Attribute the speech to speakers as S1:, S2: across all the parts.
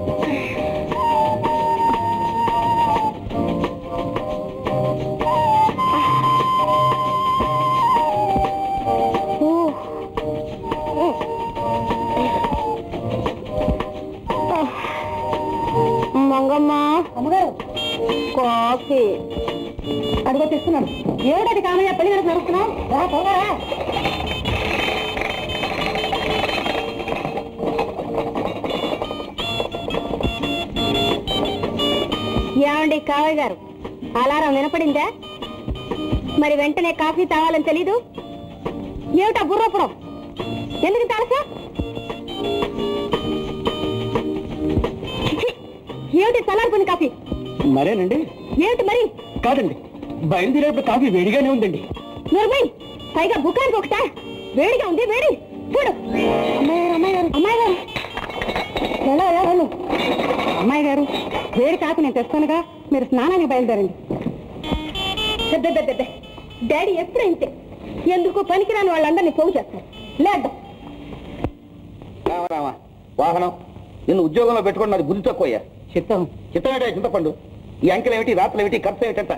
S1: మంగమ్మ అమ్మగారు కాఫీ అదిగో తెస్తున్నాను ఏమిటది కామయ్య పెళ్లి గడప నడుస్తున్నావు రా, త్వరగా రా. ఏమండి కావయ్య గారు అలారం వినపడిందా మరి వెంటనే కాఫీ తాగాలని తెలీదు ఏమిటా బుర్రపురం ఎందుకు తెలుసా ఏమిటి సలార్పుని కాఫీ
S2: మరేనండి
S1: ఏమిటి మరి
S2: కాదండి బయలుదేరేప్పుడు కాఫీ వేడిగానే ఉందండి
S1: నూరుమై పైగా బుకానికి ఒకట వేడిగా ఉంది వేడి చూడు అమ్మాయి గారు అమ్మాయి గారు అమ్మాయి గారు ఎలా ఎలా వెళ్ళు అమ్మాయి గారు వేడి కాఫీ నేను తెస్తానుగా మీరు స్నానానికి బయలుదేరండి పెద్ద పెద్ద పెద్ద డాడీ ఎప్పుడు ఇంతే ఎందుకు పనికిరాని వాళ్ళందరినీ పోగు చేస్తారు లేదు
S2: రామా వాహనం నిన్ను ఉద్యోగంలో పెట్టుకోండి నాది బుద్ధి తక్కువయ్యా చిత్తం చిత్తమేట చింతపండు ఈ అంకెలు ఏమిటి రాత్రులు ఏమిటి ఖర్చు ఏమిటంట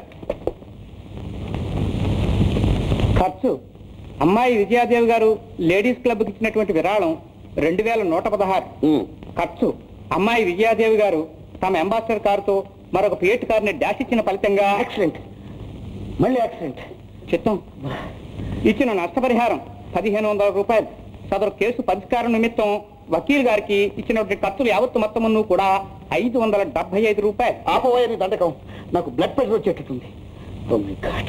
S2: ఖర్చు అమ్మాయి విజయాదేవి గారు లేడీస్ క్లబ్కి ఇచ్చినటువంటి విరాళం రెండు వేల నూట పదహారు ఖర్చు అమ్మాయి విజయాదేవి గారు తమ అంబాసిడర్ కారుతో మరొక పిఎట్ కారుని డాష్ ఇచ్చిన ఫలితంగా యాక్సిడెంట్ మళ్ళీ యాక్సిడెంట్ చిత్తం ఇచ్చిన నష్టపరిహారం పదిహేను వందల రూపాయలు సదరు కేసు పరిష్కారం నిమిత్తం వకీల్ గారికి ఇచ్చినటువంటి ఖర్చులు యావత్తు మొత్తమును కూడా ఐదు వందల డెబ్బై ఐదు రూపాయలు ఆపబోయని దండకం నాకు బ్లడ్ ప్రెషర్ వచ్చేటట్టుంది Oh my God.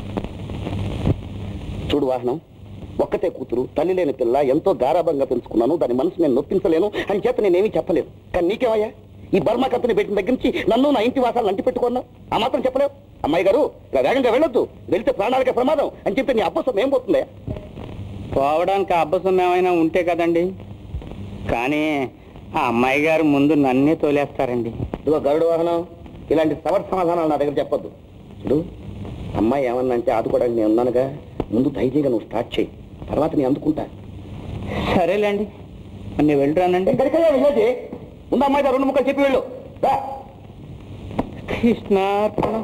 S2: చూడు వాహనం ఒక్కతే కూతురు తల్లి లేని పిల్ల ఎంతో గారాభంగా పెంచుకున్నాను దాని మనసు నేను నొప్పించలేను అని చేత నేనేమీ చెప్పలేను కానీ నీకేమయ్యా ఈ బర్మా కంపెనీ పెట్టిన దగ్గర నుంచి నన్ను నా ఇంటి వాసాలు అంటి పెట్టుకున్నావు ఆ మాత్రం చెప్పలేవు అమ్మాయి గారు ఇలా వేగంగా వెళ్ళొద్దు వెళ్తే ప్రాణాలకే ప్రమాదం అని చెప్పి నీ అబ్బసం ఏం పోతుందా పోవడానికి అబ్బసం ఏమైనా ఉంటే కదండి కానీ ఆ అమ్మాయి గారు ముందు నన్నే తోలేస్తారండి ఇదిగో గరుడు వాహనం ఇలాంటి సవర్ సమాధానాలు నా దగ్గర చెప్పొద్దు చూడు అమ్మాయి ఏమన్నంటే ఆదుకోవడానికి నేను ఉన్నానుగా ముందు ధైర్యంగా నువ్వు స్టార్ట్ చేయి తర్వాత నేను అందుకుంటా సరేలేండి నేను వెళ్ళరానండి ఎక్కడికయ్యా వెళ్ళేది ముందు అమ్మాయి గారు రెండు ముక్కలు చెప్పి వెళ్ళు రా. కృష్ణార్పణం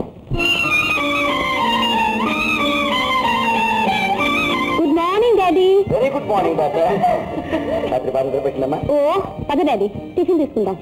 S1: good morning daddy
S2: very good morning doctor రాత్రి బాగా నిద్రపెట్టిందమ్మా
S1: ఓ పద డాడీ టిఫిన్ తీసుకుందాం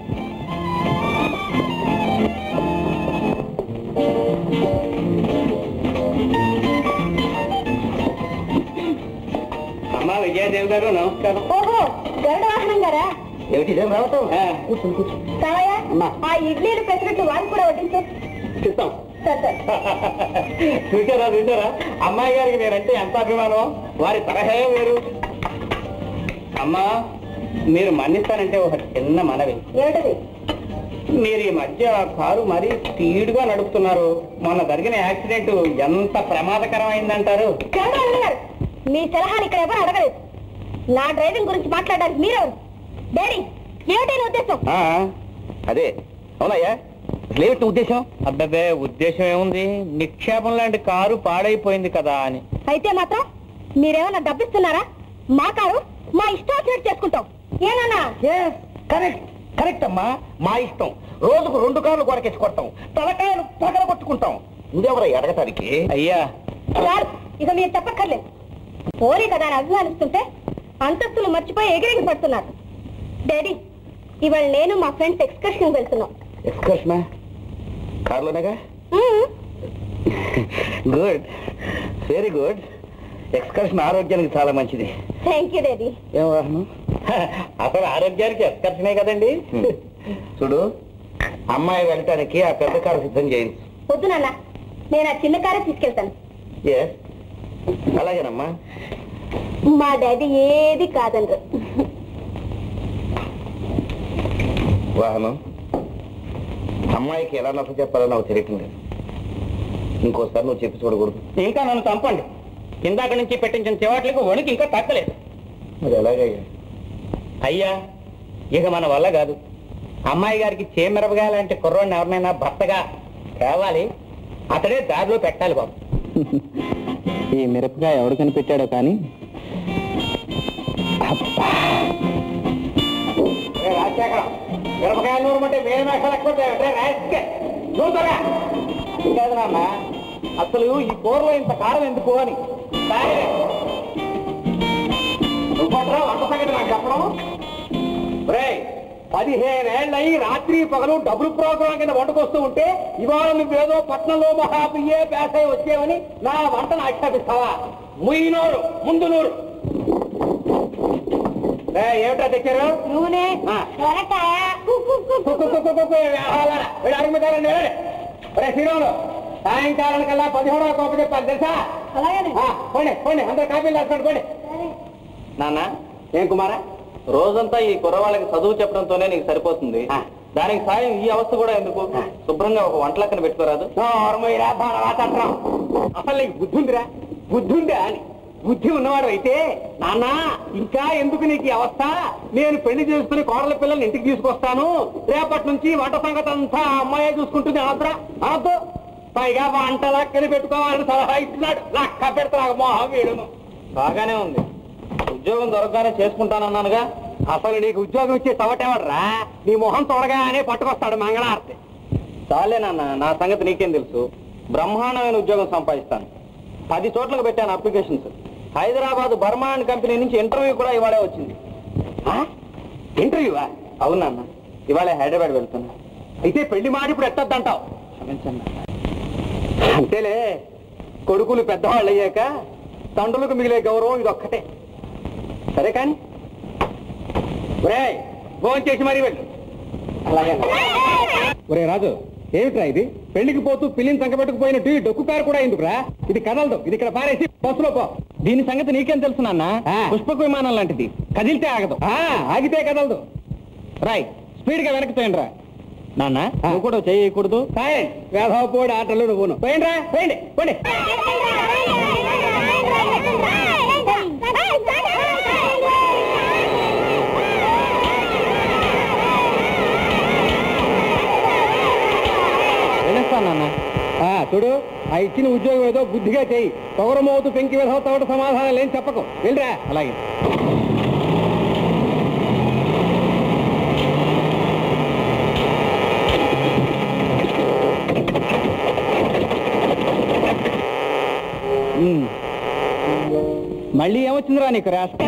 S2: అమ్మా విజయదేవి గారు నమస్కారం
S1: ఓహో గరుడ వాహనం గారా
S2: ఏమిటి ఇదేం రావటం కూర్చొని కూర్చో
S1: కావయ్య
S2: అమ్మా.
S1: ఆ ఇడ్లీలు పెసరట్లు వారికి కూడా వడ్డించు
S2: చూస్తాం
S1: సరే, సరే.
S2: చూసారా చూసారా అమ్మాయి గారికి నేనంటే ఎంత అభిమానం వారి తరహే వేరు అమ్మా మీరు మన్నిస్తానంటే ఒక చిన్న మనవి
S1: ఏమిటది
S2: మీరు ఈ మధ్య కారు మరీ స్పీడ్గా నడుపుతున్నారు మొన్న జరిగిన యాక్సిడెంట్ ఎంత ప్రమాదకరమైందంటారు
S1: గరుడ వాహనం గారు మీ సలహాలు ఇక్కడ ఎవరు అడగలేదు నా డ్రైవింగ్ గురించి మాట్లాడడానికి మీరెవరు డాడీ ఏమిటి నీ ఉద్దేశం
S2: ఆ, అదే అవునయ్యా అసలేమిటి ఉద్దేశం అబ్బాబే ఉద్దేశం ఏముంది నిక్షేపం లాంటి కారు పాడైపోయింది కదా అని
S1: అయితే మాత్రం మీరేమన్నా డబ్బిస్తున్నారా మా కారు మా ఇష్టం వచ్చినట్టు చేసుకుంటాం ఏనన్నా
S2: కరెక్ట్ కరెక్ట్ అమ్మా మా ఇష్టం రోజుకు రెండు కార్లు కొరకేసి కొడతాం తలకాయలు పగల కొట్టుకుంటాం నువ్వెవరై అడగటానికి అయ్యా
S1: చాలు ఇక మీరు చెప్పక్కర్లేదు పోనీ కదా అని అభిమానిస్తుంటే అంతస్తులు మర్చిపోయి ఎగిరెగి పడుతున్నారు డాడీ ఇవాళ నేను మా ఫ్రెండ్స్ ఎక్స్కర్షన్ వెళ్తున్నాం
S2: ఎక్స్కర్షనా కార్లోనేగా
S1: మ్మ్.
S2: గుడ్ వెరీ గుడ్ ఎక్స్కర్షన్ ఆరోగ్యానికి చాలా మంచిది
S1: థ్యాంక్ యూ డాడీ
S2: ఏం వాహనం అసలు ఆరోగ్యానికి ఎక్స్కర్షనే కదండి చూడు అమ్మాయి వెళ్ళటానికి ఆ పెద్ద కారు సిద్ధం చేయించు
S1: వద్దు నాన్న నేను ఆ చిన్న కారే తీసుకెళ్తాను
S2: ఏ అలాగేనమ్మా
S1: మా డాడీ ఏది కాదనరు
S2: వాహనం అమ్మాయికి ఎలా నచ్చ చెప్పాలో నాకు తెలియటం లేదు ఇంకోసారి నువ్వు చెప్పి చూడకూడదు ఇంకా నన్ను చంపండి ఇందాక నుంచి పెట్టించిన చివాట్లకు వణికి ఇంకా తగ్గలేదు మరి ఎలాగయ్యా అయ్యా ఇక మన వల్ల కాదు అమ్మాయి గారికి చేమిరపగా లాంటి కుర్రోడిని ఎవరినైనా భర్తగా తేవాలి అతడే దారిలో పెట్టాలి బాబు ఈ మిరపకాయ ఎవడు కనిపెట్టాడో కానీ రాజశేఖరం
S3: మిరపకాయలు నూరమంటే వేరే మేకలు ఎక్కువ నూరుతారా కాదు నాన్న అసలు ఈ కూరలో ఇంత కారం ఎందుకు అని సరే. నువ్వు పట్టరా వంట సంగతి నాకు చెప్పడం రేయ్ పదిహేనేళ్ళయి రాత్రి పగలు డబుల్ ప్రోగ్రాం కింద వంటకొస్తూ ఉంటే ఇవాళ నువ్వేదో పట్నంలో మహాబియ్యే పేసై వచ్చేవని నా వంటను ఆక్షేపిస్తావా ముయ్యి నోరు ముందు నూరు రే ఏమిటా తెచ్చారు
S1: నూనె
S3: ఆ.
S1: సొరకాయ
S3: కుక్కు కుక్కు కుక్కు ఆలారా. వీడు అడుగుతారండి రే శ్రీరాములు సాయంకాలం కల్లా పదిహేడవ కోప చెప్పాలి తెలుసా
S1: అలాగే
S3: ఆ, పోండి పోండి అందరు కాపీలు రాసుకోండి పోండి నాన్న ఏం కుమారా రోజంతా ఈ కుర్రవాళ్ళకి చదువు చెప్పడంతోనే నీకు సరిపోతుంది దానికి సాయం ఈ అవస్థ కూడా ఎందుకు శుభ్రంగా ఒక వంటలక్కన పెట్టుకోరాదు అసలు నీకు బుద్ధి ఉందిరా బుద్ధి ఉందా అని బుద్ధి ఉన్నవాడు అయితే నాన్న ఇంకా ఎందుకు నీకు ఈ అవస్థ నేను పెళ్లి చేసుకుని కోడల పిల్లల్ని ఇంటికి తీసుకొస్తాను రేపటి నుంచి వంట సంగతి అంతా ఆ అమ్మాయే చూసుకుంటుంది అనద్రా అనద్దు పైగా వంటలక్కని పెట్టుకోవాలని సలహా ఇస్తున్నాడు లక్క పెడతా మోహం వీడును బాగానే ఉంది ఉద్యోగం దొరకగానే చేసుకుంటానన్నానుగా అసలు నీకు ఉద్యోగం ఇచ్చే తవటేవాడరా నీ మొహం తొడగానే పట్టుకొస్తాడు మంగళారతి చాలే నాన్న నా సంగతి నీకేం తెలుసు బ్రహ్మాండమైన ఉద్యోగం సంపాదిస్తాను పది చోట్లకు పెట్టాను applications Hyderabad Burma and company నుంచి ఇంటర్వ్యూ కూడా ఇవాళే వచ్చింది ఇంటర్వ్యూవా అవును నాన్న ఇవాళే హైదరాబాద్ వెళ్తున్నా అయితే పెళ్లి మాట ఇప్పుడు ఎట్టద్దంటావు క్షమించండి అంతేలే కొడుకులు పెద్దవాళ్ళు అయ్యాక తండ్రులకు మిగిలే గౌరవం ఇది ఒక్కటే సరే కానీ ఒరే ఫోన్ చేసి మరీ వెళ్ళు అలాగే ఒరే రాజు ఏమిట్రా ఇది పెళ్లికి పోతూ పిల్లిని సంకబెట్టుకుపోయినట్టు ఈ డొక్కు కారు కూడా ఎందుకురా ఇది కదలదు ఇది ఇక్కడ పారేసి బస్సులో పో దీని సంగతి నీకేం తెలుసు నాన్న పుష్పక విమానం లాంటిది కదిలితే ఆగదు ఆగితే కదలదు రాయ్ స్పీడ్ గా వెనక్కి పోయండి రా నాన్న నువ్వు కూడా చేయకూడదు వేధవపోడి ఆటలు నువ్వును పోయండి రా పోయండి పోండి వెళ్ళేస్తాను నాన్న ఆ, చూడు ఆ ఇచ్చిన ఉద్యోగం ఏదో బుద్ధిగా చేయి పొగరమవుతూ పెంకి విధవుతాడు సమాధానం లేని చెప్పకు వెళ్ళరా అలాగే ఉమ్. మళ్ళీ ఏమొచ్చిందిరా నీకు రాష్ట్రం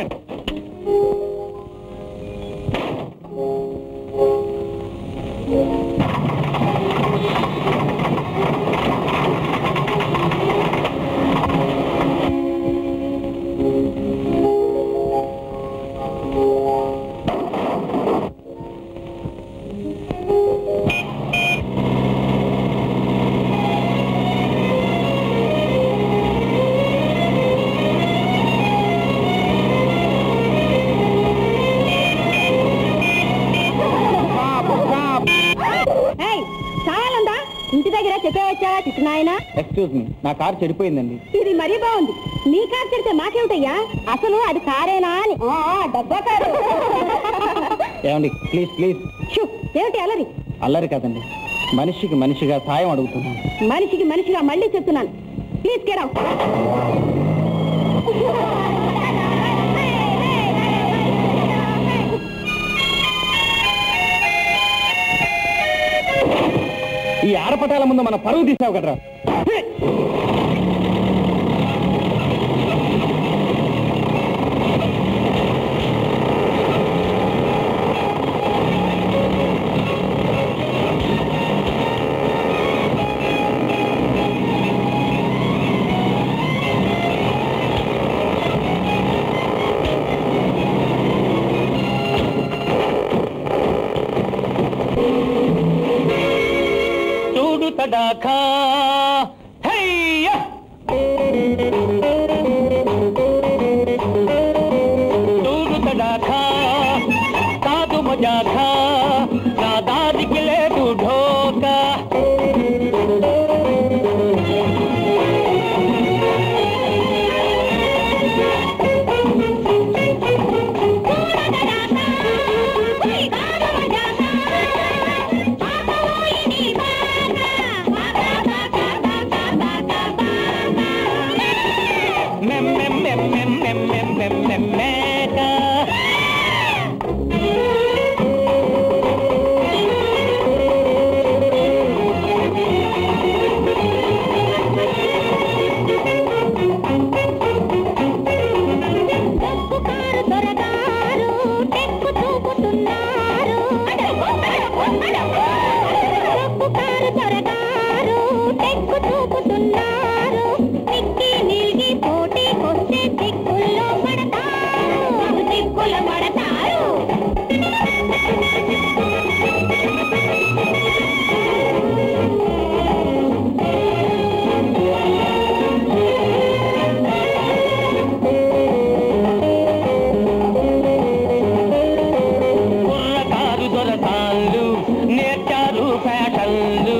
S1: చాలందా ఇంటి దగ్గర చెప్పేవచ్చావా చిట్టునాయన
S3: ఎక్స్క్యూజ్ మీ నా కార్ చెడిపోయిందండి
S1: ఇది మరీ బాగుంది నీ కారు చెడితే మాకేమిటయ్యా అసలు అది కారేనా అని ఆ, డబ్బా కారు
S3: ఏమండి ప్లీజ్ ప్లీజ్
S1: షూ, ఏమిటి అలరి
S3: అల్లరి కదండి మనిషికి మనిషిగా సాయం అడుగుతున్నాను
S1: మనిషికి మనిషిగా మళ్ళీ చెప్తున్నాను ప్లీజ్ కేరావు
S3: ఈ ఆడపటాల ముందు మన పరువు తీసావు కదరా చూడు తడాఖా హయ్య చూడు తడాఖా కాదు మజాఖా నా దారికి లేదు ఢోకా
S4: ఊరు త్వరగారు టెక్కు చూపుతున్నారు నిక్కి నిలిగి పోటీకొస్తే దిక్కుల్లో పడతారు దిక్కుల్లో పడతారు
S5: కుర్రకారు దొరసాన్లు నేర్చారు ఫ్యాషన్లు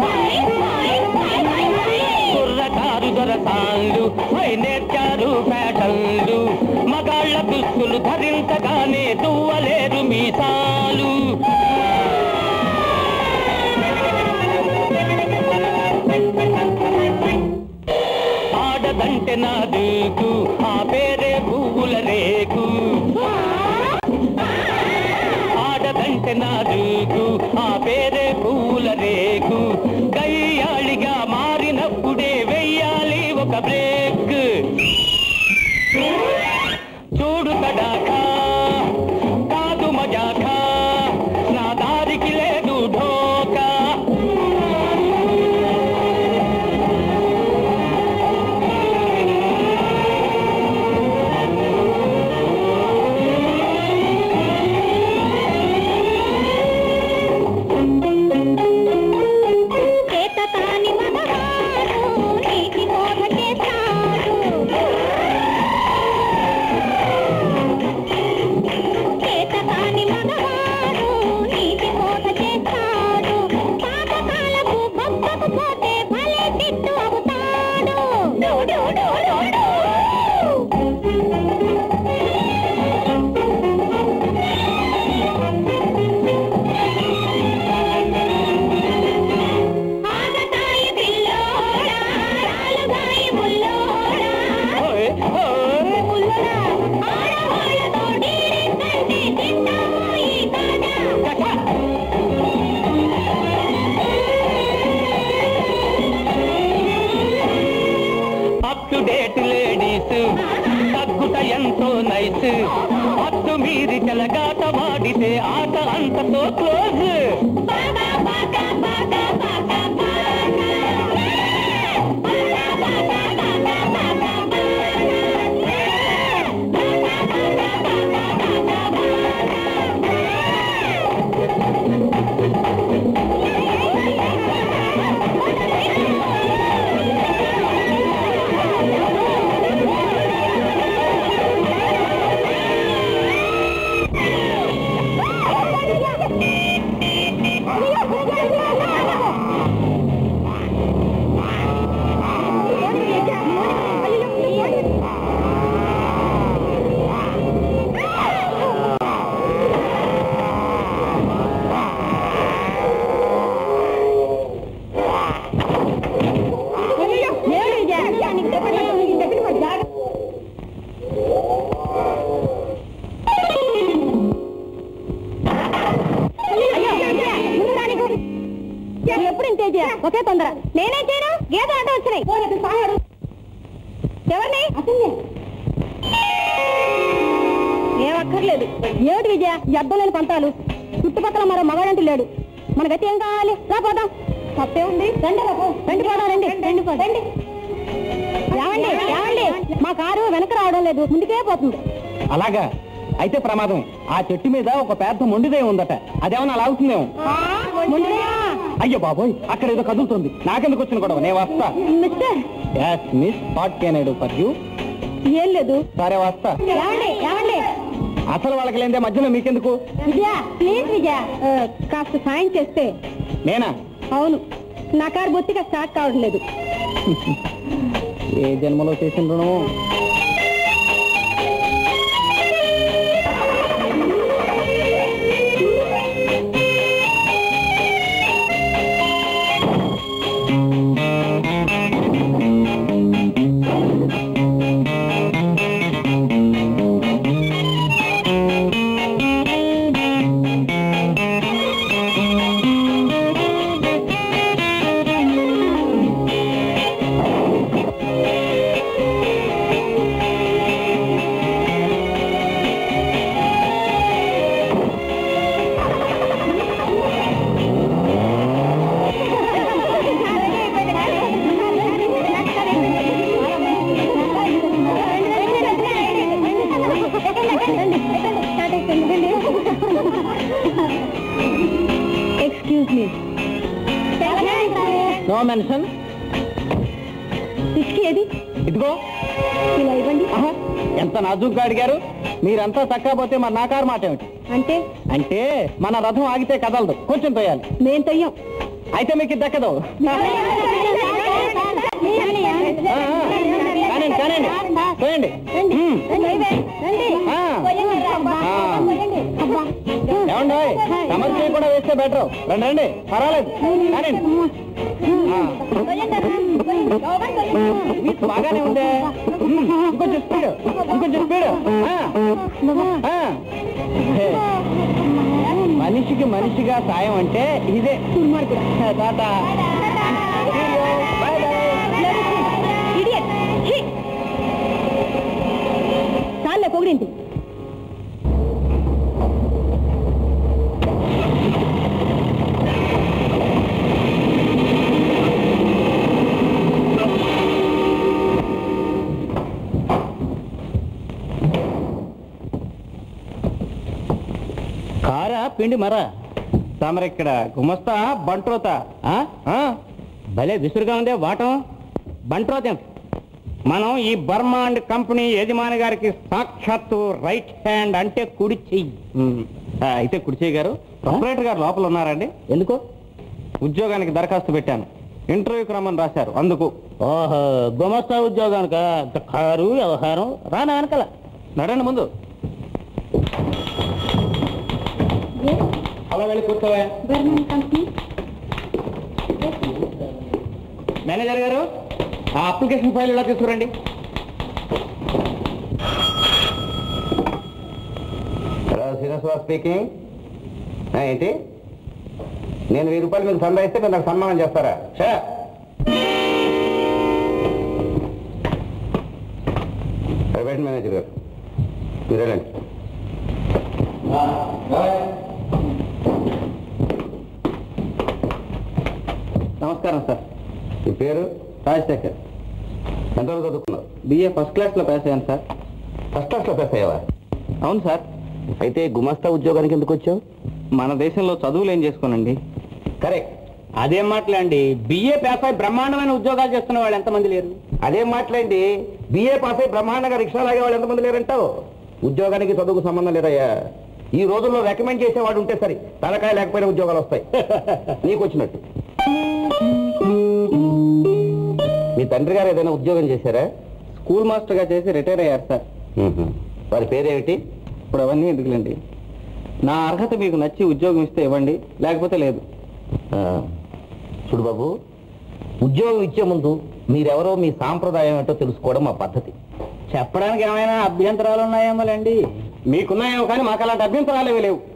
S5: కుర్రకారు దొరసాన్లు పై నేర్చారు ఫ్యాషన్లు మగాళ్ళ దుస్తులు ధరించగానే దువ్వలేరు మీసాలు ఆడదంటే నా దూకు ఆ పేరే పువ్వుల రేకు ఆడదంటే నా దూకు ఆ పేరే పూల రేకు గయ్యాళిగా మారినప్పుడే వెయ్యాలి ఒక బ్రేక్ చూడు తడాకా కాదు మజాకా నా దారికి లేదు ఢోకా
S4: చేత కాని మగవాడు నీటి కోట చేస్తాడు చేత కాని మగవాడు నీటి కోట చేస్తాడు పాతకాలపు బొబ్బకు పోతే భలే తిట్టు అవుతాడు డు, డు, డు, డు, డు. ఆగతాయి పిల్లోడా రాలుగాయి ముల్లోడా
S5: ఓయ్, ఓయ్.
S4: ముల్లుడా ఆడవాళ్ళతో డీరెక్కంటే తింటామో ఈ కాడ
S5: అప్ టు డేట్ లేడీస్ తగ్గుట ఎంతో నైస్ అత్తు మీరి చెలగాట వాడితే ఆట అంతతో క్లోజ్
S4: బాగా బాగా బాగా బాగా బాగా బాగా బాగా బాగా బాగా
S1: ఎప్పుడు ఇంతే చేయ ఒకే తొందర నేనే చేయను గేదె ఆట వచ్చినాయి ఎవరిని ఏం అక్కర్లేదు ఏమిటి విజయ అర్థం లేని పంతాలు చుట్టుపక్కల మరో మగాడంటూ లేడు మన గతి ఏం కావాలి రా పోదాం తప్పే ఉంది రండి రా పో. రండి పోదాం రండి రండి పో, రండి ఏమండి ఏమండి మా కారు వెనక రావడం లేదు ముందుకే పోతుంది
S3: అలాగా అయితే ప్రమాదం ఆ చెట్టు మీద ఒక పెద్ద మొండిదే ఉందట అదేమన్నా లాగుతుందేమో
S1: ముందుగా
S3: అయ్యో బాబోయ్ అక్కడ ఏదో కదులుతుంది నాకెందుకు వచ్చిన గొడవ నేను వస్తా
S1: mister
S3: yes miss what can I do for you
S1: ఏం లేదు
S3: సరే వస్తా
S1: ఏమండి ఏమండి
S3: అసలు వాళ్ళకి లేదే మధ్యలో మీకెందుకు
S1: విజయ ప్లీజ్ విజయ ఆ, కాస్త సాయం చేస్తే
S3: నేనా
S1: అవును నా కారు బొత్తిగా స్టార్ట్ కావడం లేదు
S3: ఏ జన్మలో చేసిన రుణం
S1: ప్లీజ్
S3: నో మెన్షన్
S1: విస్కీ ఏది
S3: ఇదిగో
S1: ఇలా ఇవ్వండి
S3: ఆహా, ఎంత నాజుగ్గా అడిగారు మీరంతా తక్కపోతే మరి నా కారు మాట ఏమిటి
S1: అంటే
S3: అంటే మన రథం ఆగితే కదలదు కొంచెం తోయాలి
S1: మేం తయ్యం
S3: అయితే మీకు ఇది దక్కదు ఆ, ఆ, కానివ్వండి కానివ్వండి తోయండి మ్మ్. ఆ. ఆ. ఏమండి సమస్య కూడా వేస్తే బెటర్ రండి రండి పర్వాలేదు కానివ్వండి ఆ. మీకు బాగానే ఉందే మ్మ్. ఇంకొంచెం స్పీడ్ ఇంకొంచెం స్పీడ్ ఆ. ఆ. హే. మనిషికి మనిషిగా సాయం అంటే ఇదే టాటా బాయ్ బాయ్
S1: చాలే పొగిడింది
S3: కారా పిండి మరా తమరిక్కడ గుమస్తా బంట్రోత ఆ? ఆ? భలే విసురుగా ఉందే వాటం బంట్రోత ఏమిటి? మనం ఈ బర్మా అండ్ కంపెనీ యజమాని గారికి సాక్షాత్తు రైట్ హ్యాండ్ అంటే కుడి చెయ్యి ఆ, అయితే కుడి చెయ్యి గారు ప్రొపరేటర్ గారు లోపల ఉన్నారండి ఎందుకు ఉద్యోగానికి దరఖాస్తు పెట్టాను ఇంటర్వ్యూకి రమ్మని రాశారు అందుకు ఓహో గుమస్తా ఉద్యోగానిక కారు వ్యవహారం రానా వెనకల నడండి ముందు అలా వెళ్ళి కూర్చోవా మేనేజర్ గారు ఆ అప్లికేషన్ ఫైల్ ఇలా తీసుకురండి
S2: హలో శ్రీనివాసరావు స్పీకింగ్ ఏంటి నేను వెయ్యి రూపాయలు మీకు సంపాదిస్తే మీరు నాకు సన్మానం చేస్తారా షా ప్రైవేట్ మేనేజర్ గారు మీరు వెళ్ళండి
S3: నమస్కారం సార్
S2: మీ పేరు
S3: రాజశేఖర్
S2: ఎంతవరకు చదువుకున్నారు
S3: బిఏ ఫస్ట్ క్లాస్లో పాస్ అయ్యాను సార్
S2: ఫస్ట్ క్లాస్లో పాస్ అయ్యావా
S3: అవును సార్
S2: అయితే గుమస్తా ఉద్యోగానికి ఎందుకు వచ్చావు
S3: మన దేశంలో చదువులు ఏం చేసుకోనండి
S2: కరెక్ట్
S3: అదేం మాటలండి బిఏ పాస్ అయి బ్రహ్మాండమైన ఉద్యోగాలు చేస్తున్న వాళ్ళు ఎంతమంది లేరు
S2: అదేం మాట్లాడి బిఏ పాస్ అయి బ్రహ్మాండంగా రిక్షా లాగే వాళ్ళు ఎంతమంది లేరంటావు ఉద్యోగానికి చదువుకు సంబంధం లేదయ్యా ఈ రోజుల్లో రికమెండ్ చేసేవాడు ఉంటే సరి తలకాయ లేకపోయినా ఉద్యోగాలు వస్తాయి నీకు వచ్చినట్టు మీ తండ్రి గారు ఏదైనా ఉద్యోగం చేశారా
S3: స్కూల్ మాస్టర్గా చేసి రిటైర్ అయ్యారు సార్
S2: వారి పేరేమిటి
S3: ఇప్పుడు అవన్నీ ఎందుకులేండి నా అర్హత మీకు నచ్చి ఉద్యోగం ఇస్తే ఇవ్వండి లేకపోతే లేదు
S2: ఆ, చూడు బాబు ఉద్యోగం ఇచ్చే ముందు మీరెవరో మీ సాంప్రదాయం ఏంటో తెలుసుకోవడం మా పద్ధతి
S3: చెప్పడానికి ఏమైనా అభ్యంతరాలు ఉన్నాయేమోలేండి మీకున్నాయేమో కానీ మాకు అలాంటి అభ్యంతరాలు ఏమీ లేవు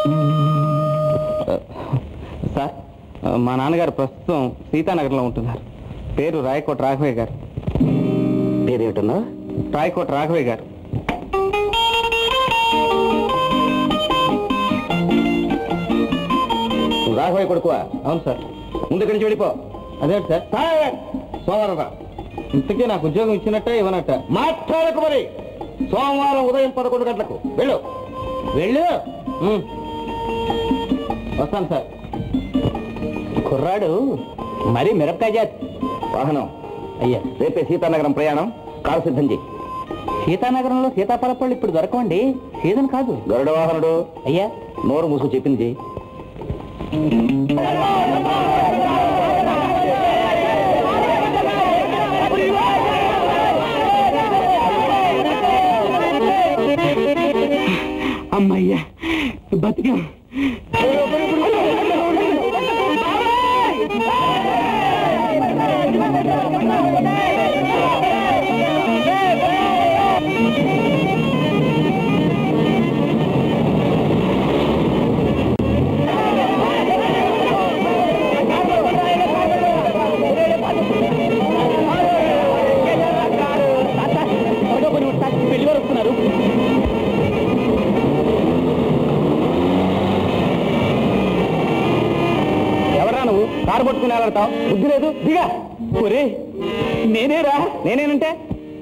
S3: సార్ మా నాన్నగారు ప్రస్తుతం సీతానగర్లో ఉంటున్నారు పేరు రాయకోట రాఘవయ్య గారు
S2: పేరేమిటన్నా
S3: రాయకోట రాఘవయ్య గారు
S2: నువ్వు రాఘవయ్య కొడుకువా
S3: అవును సార్
S2: ముందు ఇక్కడి నుంచి వెళ్ళిపో
S3: అదేంటి సార్
S2: సార్, సోమవారం రా.
S3: ఇంతకీ నాకు ఉద్యోగం ఇచ్చినట్టే ఇవ్వనట్ట
S2: మాట్లాడకు మరి సోమవారం ఉదయం పదకొండు గంటలకు వెళ్ళు వెళ్ళు
S3: ఉమ్. వస్తాను సార్ కుర్రాడు మరీ మిరపకాయ జాతి
S2: వాహనం
S3: అయ్యా
S2: రేపే సీతానగరం ప్రయాణం కారు సిద్ధం చేయి
S3: సీతానగరంలో సీతాఫలపళ్ళు ఇప్పుడు దొరకవండి సీజన్ కాదు
S2: గరుడ వాహనుడు
S3: అయ్యా
S2: నోరు మూసుకు చెప్పింది చెయ్యి
S3: అమ్మయ్యా బతికాం పెళ్లి వారు వస్తున్నారు ఎవరా నువ్వు కారు పట్టుకుని వెళ్తావు బుద్ధి లేదు దిగా ఒరే నేనేరా నేనేనంటే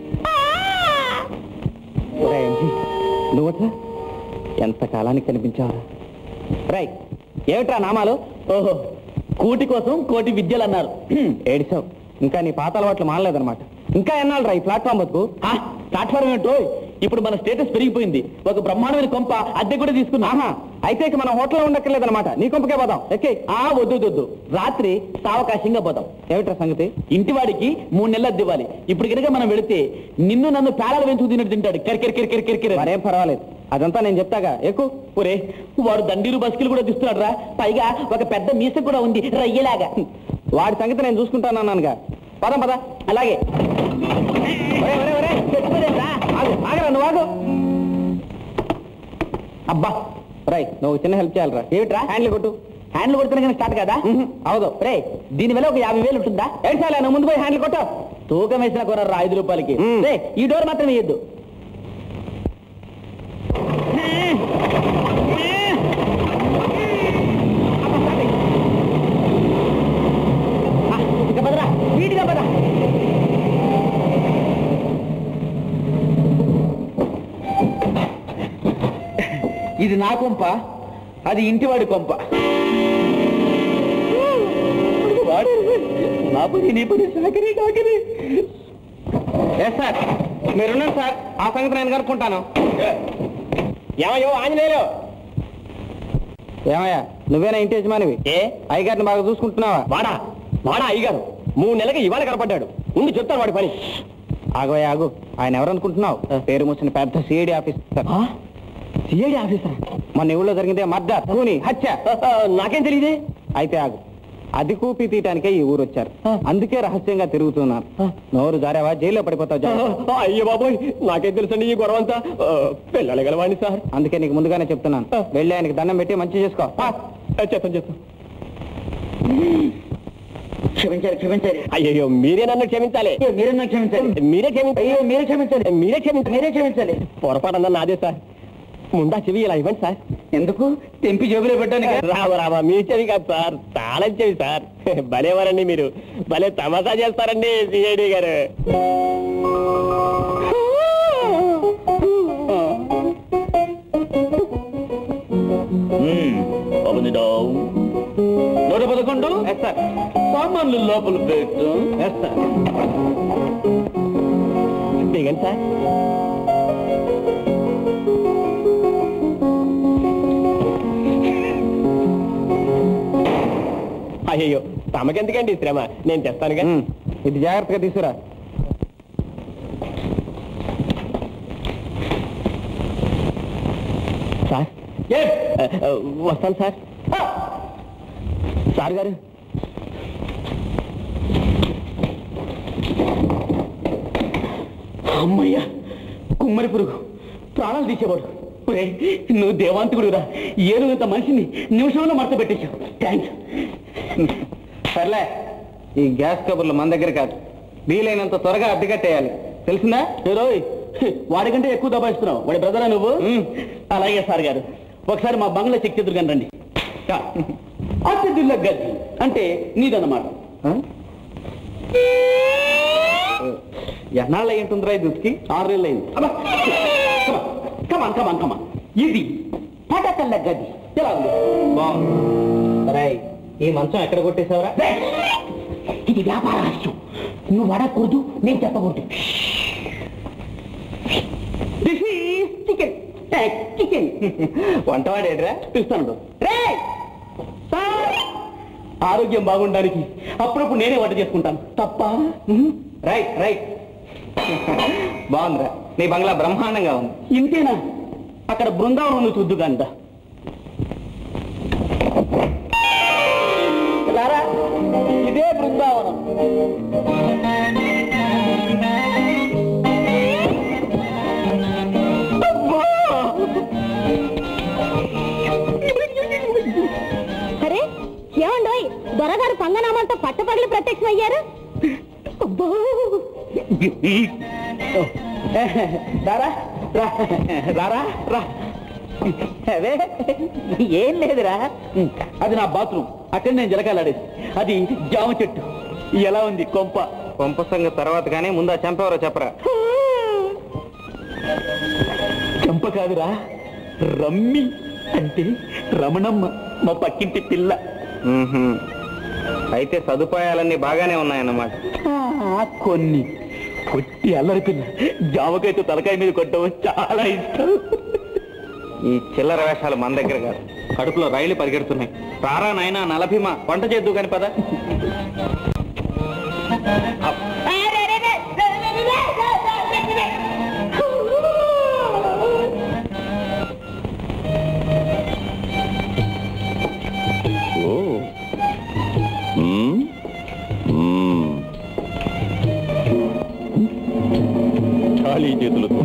S3: ఒరే, నువ్వట్లా ఎంత కాలానికి కనిపించావరా రై ఏమిట్రా నామాలు ఓహో కూటి కోసం కోటి విద్యలు అన్నారు ఏడిసావు ఇంకా నీ పాత అలవాట్లు మానలేదన్నమాట ఇంకా ఎన్నాళ్ళు రా ఈ ప్లాట్ఫామ్ బతుకు ప్లాట్ఫామ్ ఏంటో ఇప్పుడు మన స్టేటస్ పెరిగిపోయింది ఒక బ్రహ్మాండమైన కొంప అద్దె కూడా తీసుకున్నా ఆహా అయితే ఇక మన హోటల్లో ఉండక్కర్లేదన్నమాట నీ కొంపకే పోదాం ఎక్కే ఆ వద్దు వద్దు, వద్దు రాత్రి సావకాశంగా పోదాం ఏమిట్రా సంగతి ఇంటివాడికి మూడు నెలలు అద్దె ఇవ్వాలి ఇప్పుడు కనుక మనం వెళితే నిన్ను నన్ను పేలాలు పెంచుకు తిన్నట్టు తింటాడు కిరికిరి కిరికిరి కిరికిరి మరేం పర్వాలేదు అదంతా నేను చెప్తాగా ఎక్కువ ఒరే వాడు దండీరు బస్కిలు కూడా తీస్తున్నాడు రా పైగా ఒక పెద్ద మీస కూడా ఉంది రయ్యలాగా వాడి సంగతి నేను చూసుకుంటాను అన్నానుగా పదం పద అలాగే ఒరే, ఒరే, ఒరే, చచ్చిపోదేంట్రా? ఆగు, ఆగరా నువ్వు ఆగు అబ్బా రై నువ్వు చిన్న హెల్ప్ చేయాలరా ఏమిట్రా హ్యాండ్లు కొట్టు హ్యాండ్లు కొడుతున్నా కానీ స్టార్ట్ కదా అవదు రే దీని వల్ల ఒక యాభై వేలు ఉంటుందా ఏడ్చాలా నువ్వు ముందు పోయి హ్యాండ్లు కొట్టు తూకం వేసిన కొనరా ఐదు రూపాయలకి రే ఈ డోర్ మాత్రం వేయద్దు ఇంకా పదరా వీటిగా పద ఇది నా కొంప అది ఇంటివాడి కొంప వాడు నా పని నీ పని సాకరి నాకరి సార్ మీరున్నారు సార్ ఆ సంగతి నేను కనుక్కుంటాను ఏమయ్యో ఆంజనేయులు ఏమయ్యా నువ్వేనా ఇంటి యజమానివి ఏ అయ్యగారిని బాగా చూసుకుంటున్నావా వాడా వాడా అయ్యగారు మూడు నెలలకి ఇవాళ కనపడ్డాడు ఉండి చెప్తాను వాడి పని ఆగోయ్ ఆగు ఆయన ఎవరనుకుంటున్నావు పేరు మూసిన పెద్ద సిఐడి ఆఫీసర్ సిఐడి ఆఫీసర్ మన ఊళ్ళో జరిగిందే మర్డర్ కూని హత్య నాకేం తెలియదే అయితే ఆగు అది కూపి తీయటానికే ఈ ఊరు వచ్చారు అందుకే రహస్యంగా తిరుగుతున్నారు నోరు జారావా జైల్లో పడిపోతావు జాగ్రత్త.
S6: అయ్యో బాబోయ్ నాకేం తెలుసండి ఈ గొడవ అంతా పిల్లలు గలవాణి సార్
S3: అందుకే నీకు ముందుగానే చెప్తున్నాను వెళ్ళి ఆయనకి దండం పెట్టి మంచి చేసుకో ఆ,
S6: చెప్తాను చెప్తాను
S2: క్షమించాలి క్షమించాలి
S6: అయ్యో మీరే నన్ను క్షమించాలి
S2: మీరే నాకు క్షమించాలి
S6: మీరే క్షమించాలి
S2: అయ్యో మీరే క్షమించాలి
S6: మీరే క్షమించాలి
S2: మీరే క్షమించాలి
S6: పొరపాటు అన్న నాదే సార్ ముందా చెవి ఇలా ఇవ్వండి సార్
S2: ఎందుకు తెంపి జోబులో పెట్టాను
S6: రామ రామ మీ చెవి కాదు సార్ చాలా చెవి సార్ భలేవారండి మీరు భలే తమాషా చేస్తారండి సిఐడి గారు
S3: నూట పదకొండు సామాన్లు లోపల పెట్టు
S6: దిగండి సార్ అయ్యో తమకెందుకండి ఈ శ్రమ నేను తెస్తానుగా
S3: ఉమ్, ఇది జాగ్రత్తగా తీసుకురా
S6: సార్ ఏ, ఆ, వస్తాను సార్ ఆ! సార్ గారు
S3: అమ్మయ్యా కుమ్మరి పురుగు ప్రాణాలు తీసేవాడు ఒరేయ్, నువ్వు దేవాంతకుడురా ఏనుగంత మనిషిని నిమిషంలో మడత పెట్టేశావు థ్యాంక్స్ సర్లే ఈ గ్యాస్ కబుర్లు మన దగ్గర కాదు వీలైనంత త్వరగా అడ్డుకట్టేయాలి తెలిసిందా రోయ్ వాడికంటే ఎక్కువ దబాయిస్తున్నావు వాడి బ్రదరా నువ్వు అలాగే సార్ గారు ఒకసారి మా బంగ్లా చెక్ చెదురు కానీ రండి అతిథుల గది అంటే నీదన్నమాట ఎన్నాళ్ళు అయి ఉంటుందిరా ఇది ఉతికి ఆరు నెలలు అయింది అబ్బా కమాన్ కమాన్ కమాన్ ఇది పటకల్ల గది ఎలా ఉంది బాగుంది ఈ మంచం ఎక్కడ కొట్టేశావరా ఇది వ్యాపార రహస్యం నువ్వు అడగకూడదు నేను చెప్పకూడదు దిస్ ఈస్ చికెన్ చికెన్ వంటవాడేడ్రా పిలుస్తాను రే ఆరోగ్యం బాగుండడానికి అప్పుడప్పుడు నేనే వంట చేసుకుంటాను తప్ప రైట్ రైట్ బాగుందిరా నీ బంగ్లా బ్రహ్మాండంగా ఉంది ఇంతేనా అక్కడ బృందావనం ఉంది చూద్దు కంట రారా ఇదే బృందావనం
S4: అరే ఏమండోయ్ దొరగారు పంగనామాలతో పట్టపగలు ప్రత్యక్షమయ్యారు అబ్బో
S3: రారా రా రారా రా అదే ఏం లేదురా అది నా బాత్రూమ్ అక్కడ నేను జలకాలాడేది అది జామ చెట్టు ఎలా ఉంది కొంప కొంప సంగతి తర్వాత కానీ ముందు ఆ చంపెవరో చెప్పరా చంప కాదురా రమ్మి అంటే రమణమ్మ మా పక్కింటి పిల్ల అయితే సదుపాయాలన్నీ బాగానే ఉన్నాయన్నమాట
S6: కొన్ని కొట్టి అల్లరి పిల్ల జామకైతే తలకాయ మీద కొట్టడం చాలా ఇష్టం
S3: ఈ చిల్లర వేషాలు మన దగ్గర కాదు కడుపులో రైలు పరిగెడుతున్నాయి రారా నాయనా నలభీమా వంట చేద్దు కాని పద
S6: ఓ మ్మ్. మ్మ్. ఖాళీ చేతులతో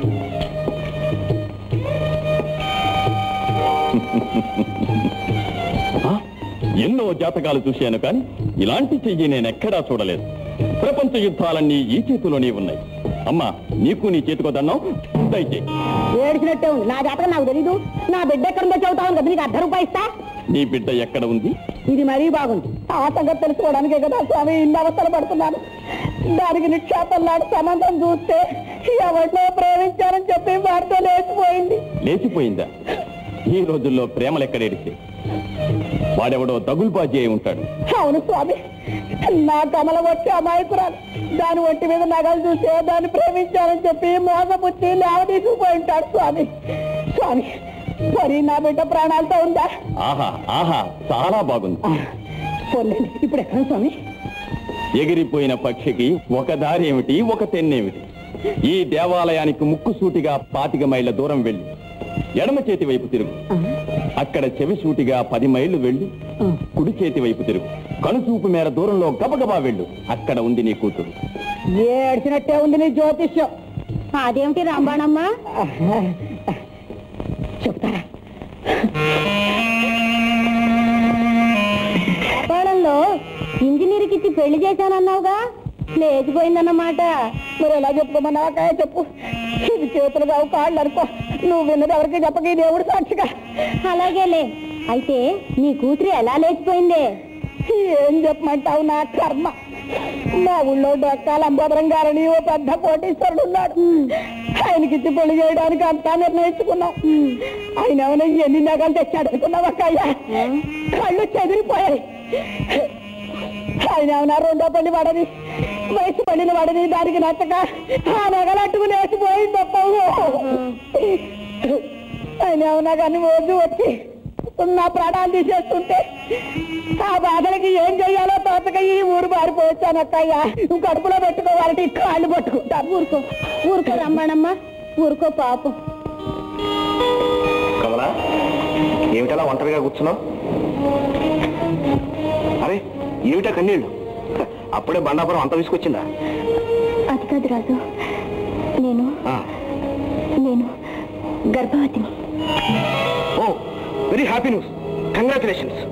S6: ఆ, ఎన్నో జాతకాలు చూశాను కానీ ఇలాంటి చెయ్యి నేను ఎక్కడా చూడలేదు ప్రపంచ యుద్ధాలన్నీ ఈ చేతిలోనే ఉన్నాయి అమ్మా నీకు నీ చేతికో దండం దయచేయి
S1: ఏడిచినట్టే ఉంది నా జాతకం నాకు తెలీదు నా బిడ్డ ఎక్కడుందో చెబుతాను కదా నీకు అర్ధ రూపాయి ఇస్తా
S6: నీ బిడ్డ ఎక్కడ ఉంది
S1: ఇది మరీ బాగుంది ఆ సంగతి తెలుసుకోవడానికే కదా స్వామి ఇన్ని అవస్థలు పడుతున్నాను దానికి నిక్షేపంలాంటి సంబంధం చూస్తే ఎవరినో ప్రేమించారని చెప్పి వారితో లేచిపోయింది
S6: లేచిపోయిందా ఈ రోజుల్లో ప్రేమలు ఎక్కడేడితే వాడెవడో తగులుబాజీ అయి ఉంటాడు
S1: అవును స్వామి నా కమల వచ్చి అమాయకురాలు దాని ఒంటి మీద నగలు చూసే దాన్ని ప్రేమించారని చెప్పి మోసపుచ్చి లేవ తీసుకుపోయి ఉంటాడు స్వామి స్వామి మరి నా బిడ్డ ప్రాణాలతో ఉందా
S6: ఆహా ఆహా చాలా బాగుంది
S1: పోలేండి ఇప్పుడు ఎక్కడ స్వామి
S6: ఎగిరిపోయిన పక్షికి ఒక దారి ఏమిటి ఒక తెన్నేమిటి ఈ దేవాలయానికి ముక్కుసూటిగా పాతిక మైళ్ళ దూరం వెళ్ళి ఎడమ చేతి వైపు తిరుగు అక్కడ చెవి సూటిగా పది మైళ్ళు వెళ్ళి కుడి చేతి వైపు తిరుగు కనుచూపు మేర దూరంలో గబగబా వెళ్ళు అక్కడ ఉంది నీ కూతురు
S1: ఏడ్చినట్టే ఉంది నీ జ్యోతిష్యం
S4: అదేమిటి రాంబాణమ్మ
S1: చెప్తారా
S4: వ్యాపారంలో ఇంజనీర్కి ఇచ్చి పెళ్లి చేశానన్నావుగా లేచిపోయిందన్నమాట
S1: మరి ఎలా చెప్పుకోమన్నా కాయ చెప్పు ఇది చేతులు కావు కాళ్ళు అనుకో నువ్వు విన్నది ఎవరికి చెప్పక ఈ దేవుడు సాక్షిగా
S4: అలాగేలే అయితే నీ కూతురు ఎలా లేచిపోయిందే
S1: ఏం చెప్పమంటావు నా కర్మ మా ఊళ్ళో డొక్కాల అంబోదరం గారని ఓ పెద్ద కోటీశ్వరుడు ఉన్నాడు ఆయనకిచ్చి పెళ్లి చేయడానికి అంతా నిర్ణయించుకున్నాం ఆయన ఏమైనా ఎన్ని నగలు తెచ్చాడు అనుకున్నావు అక్కయ్య కళ్ళు చెదిరిపోయాయి ఆయన ఏమైనా రెండో పెళ్లి పడని వయసు పెళ్లిని పడని దానికి నచ్చక ఆ నగలు అట్టుకుని వేసిపోయి తప్పవు ఆయన ఏమన్నా కానీ రోజు వచ్చి నా ప్రాణాలు తీసేస్తుంటే ఆ బాధలకి ఏం చెయ్యాలో తోటక ఈ ఊరు పారిపోవచ్చాను అక్కయ్య నువ్వు కడుపులో పెట్టుకోవాలంటే ఈ కాళ్ళు పట్టుకుంటాను
S4: ఊరుకో ఊరుకో రమ్మణమ్మ ఊరుకో పాపం
S3: కమలా ఏమిటలా ఒంటరిగా కూర్చున్నావు అరే ఏమిటా కన్నీళ్ళు అప్పుడే బండాపురం అంత తీసుకొచ్చిందా
S4: అది కాదు రాజు నేను నేను గర్భవతిని
S3: oh very happy news congratulations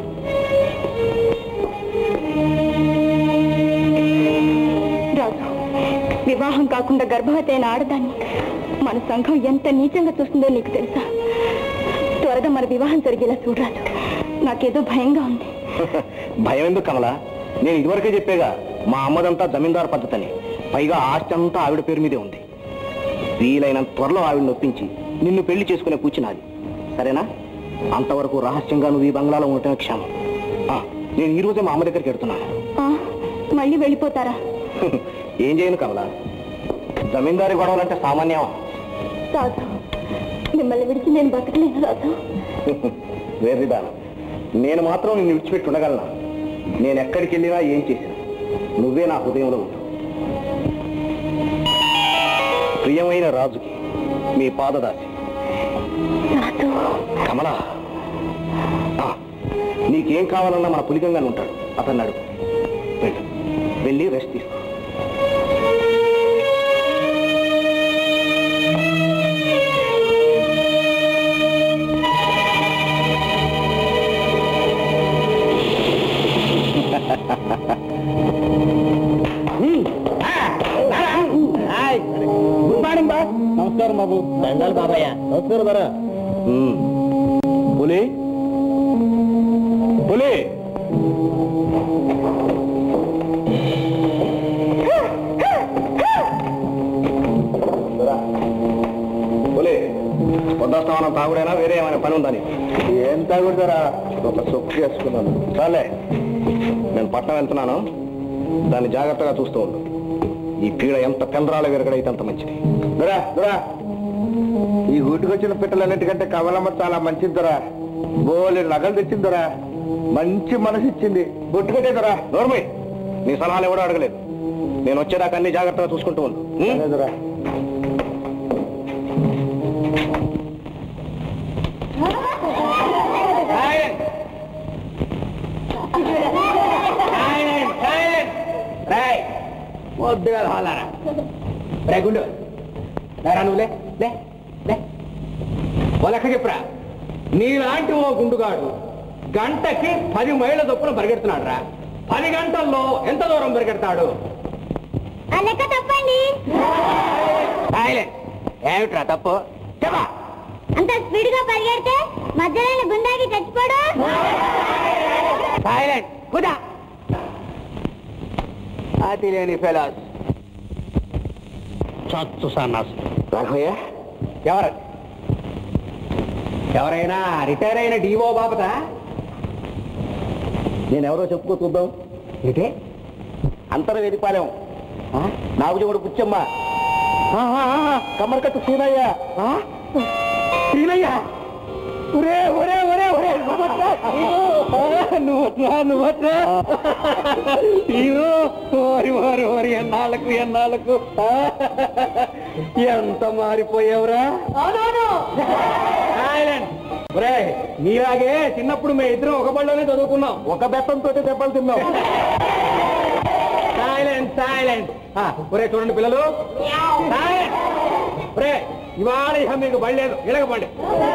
S4: Raju వివాహం కాకుండా గర్భవతి అయిన ఆడదాన్ని మన సంఘం ఎంత నీచంగా చూస్తుందో నీకు తెలుసా త్వరగా మన వివాహం జరిగేలా చూడరాదు నాకేదో భయంగా ఉంది
S3: భయం ఎందుకు కమలా నేను ఇదివరకే చెప్పేగా మా అమ్మదంతా జమీందారు పద్ధతని పైగా ఆస్తి అంతా ఆవిడ పేరు మీదే ఉంది వీలైనంత త్వరలో ఆవిడ నొప్పించి నిన్ను పెళ్లి చేసుకునే కూర్చున్నది సరేనా అంతవరకు రహస్యంగా నువ్వు ఈ బంగ్లాలో ఉండటమే క్షేమం ఆ, నేను ఈ రోజే మా అమ్మ దగ్గరికి వెళ్తున్నాను
S4: ఆ, మళ్ళీ వెళ్ళిపోతారా
S3: ఏం చేయను కమలా జమీందారి గొడవలంటే సామాన్యం
S4: రాజు మిమ్మల్ని విడిచి నేను బతకలేను రాజు
S3: వేర్రిదాను నేను మాత్రం నిన్ను విడిచిపెట్టి ఉండగలనా నేను ఎక్కడికి వెళ్ళినా ఏం చేసినా నువ్వే నా హృదయంలో ఉండు ప్రియమైన రాజుకి మీ పాదదాసి
S4: రాజు
S3: కమలా ఆ, నీకేం కావాలన్నా మన పులిగంగానే ఉంటాడు అతన్ని అడుగు వెళ్ళు వెళ్ళి రెస్ట్ తీసుకో
S2: గుడ్ మార్నింగ్ బా నమస్కారం బాబు దండాలు బాబాయ్ నమస్కారం బారా
S3: పులి పులి పులి పొద్దుస్తామన్న తాగుడైనా వేరే ఏమైనా పని ఉందని ఏం తాగుడతారా
S2: ఒక సొక్కు చేసుకున్నాను చాలే నేను పట్నం వెళ్తున్నాను దాన్ని జాగ్రత్తగా చూస్తూ ఉండు ఈ పీడ ఎంత పెందరాల విరగడైతే అంత మంచిది దురా దురా ఈ గూటికొచ్చిన పిట్టలన్నిటికంటే కమలమ్మ చాలా మంచిది దొరా బోలే నగలు తెచ్చింది దొరా మంచి మనసు ఇచ్చింది బొట్టు కట్టే దొరా నోర్మి నీ సలహాలు ఎవడో అడగలేదు నేను వచ్చేదాకా అన్ని జాగ్రత్తగా చూసుకుంటూ ఉండు దొరా
S3: వద్దుగా హాలారా రే గుండు లేరా నువ్వు లే లే లే ఓ లెక్క చెప్పురా నీలాంటి ఓ గుండుగాడు గంటకి పది మైళ్ళ చొప్పున పరిగెడుతున్నాడు రా పది గంటల్లో ఎంత దూరం పరిగెడతాడు
S4: ఆ లెక్క తప్పండి
S3: సైలెంట్ ఏమిట్రా తప్పు చెప్పా
S4: అంత స్పీడ్ గా పరిగెడితే మధ్యలో గుండాకి చచ్చిపోడు
S3: సైలెంట్ కుదా అతి లేని ఫెలాస్ చచ్చు సన్నాసు
S2: రాఘవయ్య
S3: ఎవరు ఎవరైనా రిటైర్ అయిన డివో బాబతా
S2: నేనెవరో చెప్పుకో చూద్దాం
S3: ఏంటి
S2: అంతరం వెదిపాలెం నాకు చెవుడు పుచ్చమ్మ కమ్మరికట్టు సీనయ్య
S3: శ్రీనయ్య ఒరే ఒరే ఒరే ఒరే నువ్వట్రా నువ్వట్రా నువ్వట్రా అయ్యో ఓరి ఓరి ఓరి ఎన్నాళ్ళకు ఎన్నాళ్ళకు ఎంత మారిపోయావురా Silence. ఒరే నీలాగే చిన్నప్పుడు మేము ఇద్దరం ఒక బళ్ళలోనే చదువుకున్నాం
S2: ఒక బెత్తంతో దెబ్బలు తిన్నాం
S3: సైలెంట్ సైలెంట్ ఒరే చూడండి పిల్లలు Silence. ఒరే ఇవాళ ఇక మీకు బయలేదు ఇడగబండి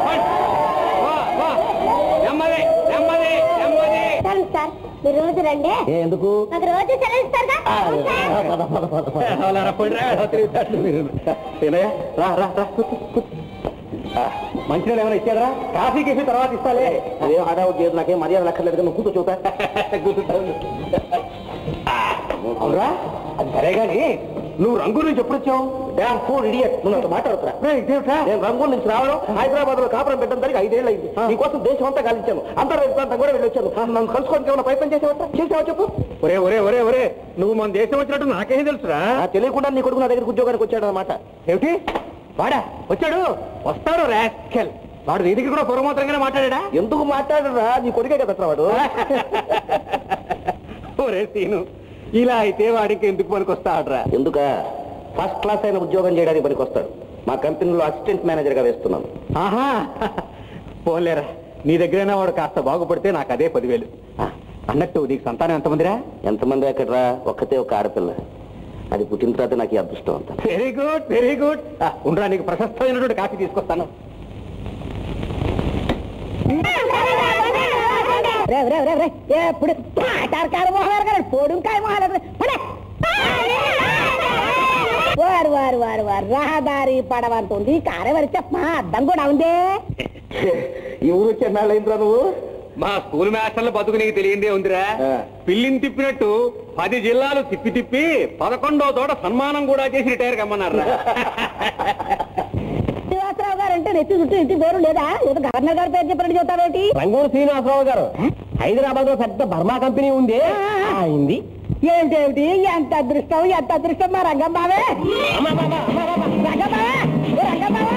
S3: నెమ్మది నెమ్మది నెమ్మది
S4: సరే సార్ మీరు రోజు రండి
S2: ఎందుకు
S4: నాకు రోజు సెలవు ఇస్తారుగా అవును సార్.
S3: అవలారా, పోయిరా, తెలివితేటలు మీరు. సీనయ్య, రా రా రా కూర్చో, కూర్చో. ఆ, మంచినీళ్ళు ఏమైనా ఇచ్చారా కాఫీ గీఫీ తర్వాత ఇస్తాలే
S2: అదే హడావుడు చేయదు నాకేం మర్యాద లెక్కలేదు కానీ కూర్చో చూతా
S3: కూర్చుంటాను. ఆ, అవునరా అది సరే గాని నువ్వు రంగు నుంచి ఎప్పుడు వచ్చావు
S2: డ్యామ్ ఫోర్ ఇడియట్ నువ్వు నాతో మాట్లాడుతురా నేను రంగూన్ నుంచి రావడం హైదరాబాద్ లో కాపురం పెట్టడం దానికి ఐదేళ్ళు అయింది నీకోసం దేశం అంతా గాలించాను అంతర్వేది ప్రాంతం కూడా వెళ్ళి వచ్చాను నన్ను కలుసుకోవడానికి ఏమైనా ప్రయత్నం చేసావా చేసావా చెప్పు
S3: ఒరే ఒరే ఒరే ఒరే నువ్వు మన దేశం వచ్చినట్టు నాకేం తెలుసురా
S2: ఆ, తెలియకుండా నీ కొడుకు నా దగ్గరికి ఉద్యోగానికి వచ్చాడు అనమాట
S3: ఏమిటి వాడా వచ్చాడు వస్తాడు రాస్కెల్ వాడు నీ దగ్గర కూడా పూర్వమాత్రంగానే మాట్లాడా
S2: ఎందుకు మాట్లాడరా నీ కొడుకే కదా అసలు వాడు
S3: ఒరే సీను ఇలా అయితే వాడికి ఎందుకు పనికొస్తాడ్రా
S2: ఎందుక ఫస్ట్ క్లాస్ అయిన ఉద్యోగం చేయడానికి పనికి వస్తాడు మా కంపెనీలో అసిస్టెంట్ మేనేజర్ గా వేస్తున్నాను
S3: ఆహా పోలేరా నీ దగ్గరైనా వాడు కాస్త బాగుపడితే నాకు అదే పదివేలు ఆ, అన్నట్టు నీకు సంతానం ఎంతమందిరా
S2: ఎంతమంది ఎక్కడరా ఒక్కతే ఒక ఆడపిల్ల అది పుట్టిన తర్వాత నాకు ఈ అదృష్టం అంత
S3: వెరీ గుడ్ వెరీ గుడ్ ఉండరా నీకు ప్రశస్తమైనటువంటి కాఫీ తీసుకొస్తాను
S1: రే రే రే రే ఎప్పుడు పాటారు మొహలారు కదా పొడుంకాయ మొహలారు పడే వారు వారు వారు వారు రహదారి పడవంతుంది కారే వరి చెప్పమా అద్దం కూడా ఉందే
S2: ఈ ఊరు వచ్చే నాళ్ళైందిరా నువ్వు
S3: మా స్కూల్ మాస్టర్ల బతుకు నీకు తెలియందే ఉందిరా
S2: ఆ.
S3: పిల్లిని తిప్పినట్టు పది జిల్లాలు తిప్పి తిప్పి పదకొండో తోట సన్మానం కూడా చేసి రిటైర్ కమ్మన్నారా
S1: శ్రీనివాసరావు గారు అంటే నెత్తి చుట్టూ ఇంటి పేరు లేదా ఏదో గవర్నర్ గారి పేరు చెప్పినట్టు చెప్తావేంటి
S3: రంగూరు శ్రీనివాసరావు గారు హైదరాబాద్ లో పెద్ద బర్మా కంపెనీ ఉంది అయింది
S1: ఏమిటి ఏమిటి ఎంత అదృష్టం ఎంత అదృష్టం మా రంగం బావే రంగం బావే ఓ రంగం బావే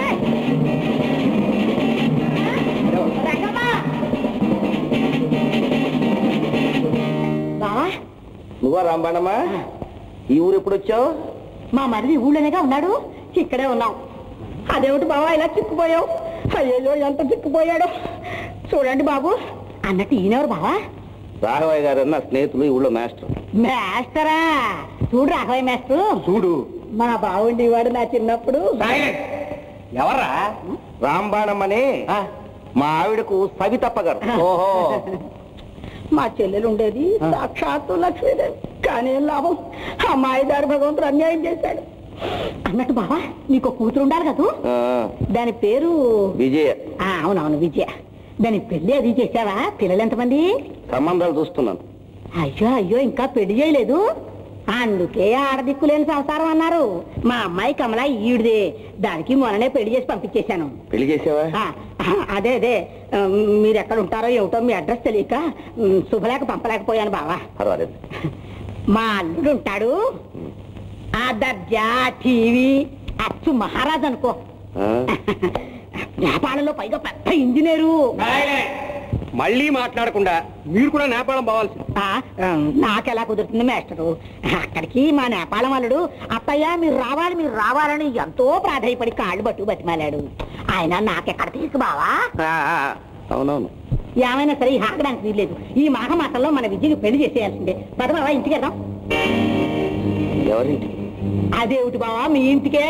S1: రంగమ్మా బావా
S2: నువ్వా రాంబాణమ్మా ఈ ఊరు ఎప్పుడు వచ్చావు
S1: మా మరిది ఊళ్ళోనేగా ఉన్నాడు ఇక్కడే ఉన్నాం అదేమిటి బావా ఇలా చిక్కుపోయావు అయ్యో ఎంత చిక్కుపోయాడు చూడండి బాబు అన్నట్టు ఈయనెవరు బావా
S2: రాఘవయ్య గారు నా స్నేహితులు ఈ ఊళ్ళో మాస్టర్
S1: మేస్తరా చూడు రాఘవయ్య మేస్టర్
S3: చూడు
S1: మా బావుండేవాడు నా చిన్నప్పుడు
S3: ఎవర్రా
S2: రాంబాణమ్మని మా ఆవిడకు సవితప్ప గారు
S3: ఓహో
S1: మా చెల్లెలు ఉండేది సాక్షాత్తు లక్ష్మీదేవి కానీ ఏం లాభం అమ్మాయి దారి భగవంతుడు అన్యాయం చేశాడు అన్నట్టు బావా నీకు ఒక కూతురు ఉండాలి కదా
S2: ఆ,
S1: దాని పేరు
S2: విజయ
S1: ఆ, అవునవును విజయ దాని పెళ్లి అది చేసావా పిల్లలు ఎంతమంది
S2: సంబంధాలు చూస్తున్నాను
S1: అయ్యో అయ్యో ఇంకా పెళ్లి చేయలేదు అందుకే ఆడదిక్కులేని సంసారం అన్నారు మా అమ్మాయి కమల ఈడిదే దానికి మొన్ననే పెళ్లి చేసి పంపించేశాను
S2: పెళ్లి చేసావా
S1: ఆ, ఆ, అదే అదే ఆ, మీరు ఎక్కడ ఉంటారో ఏమిటో మీ అడ్రస్ తెలియక ఉమ్, శుభలేక పంపలేకపోయాను బావా
S2: పర్వాలేదు
S1: మా అల్లుడు ఉంటాడు ఆ దర్జా టీవీ అచ్చు మహారాజ్ అనుకో
S2: ఆ?
S1: నేపాళలో పైగా పెద్ద ఇంజనీరు
S3: మళ్ళీ మాట్లాడకుండా మీరు కూడా నేపాళం పోవాల్సింది
S1: ఆ, ఆ, నాకెలా కుదురుతుంది మేస్టరు అక్కడికి మా నేపాళం అల్లుడు అత్తయ్య మీరు రావాలి మీరు రావాలని ఎంతో ప్రాధాయపడి కాళ్ళు పట్టు బతిమాలాడు ఆయన నాకెక్కడ తీసుకు బావా
S2: ఆ, ఆ, అవునవును
S1: ఏమైనా సరే ఈ ఆగడానికి వీల్లేదు ఈ మాఘమాసంలో మన విద్యకి పెళ్లి చేసేయాల్సిందే పద బావా ఇంటికి వెళ్దాం
S2: ఎవరింటి
S1: అదేమిటి బావా మీ ఇంటికే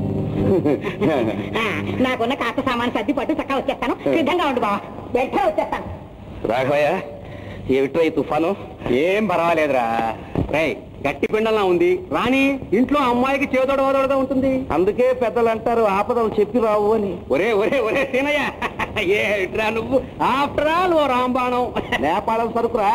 S1: ఆ, నాకున్న కాస్త సామాన్ సర్ది పట్టు చక్కగా వచ్చేస్తాను సిద్ధంగా ఉండు బావా వెంటనే వచ్చేస్తాను
S2: రాఘవయ్య ఏమిట్రా ఈ తుఫాను
S3: ఏం పర్వాలేదురా రేయ్ గట్టి పిండలా ఉంది రాణి ఇంట్లో అమ్మాయికి చేదోడ వదోడగా ఉంటుంది
S2: అందుకే పెద్దలు అంటారు ఆపదలు చెప్పి రావు అని
S3: ఒరే ఒరే ఒరే సీనయ్య ఏట్రా నువ్వు ఆఫ్టర్ ఆల్ ఓ రాంబాణం
S2: నేపాళం సరుకురా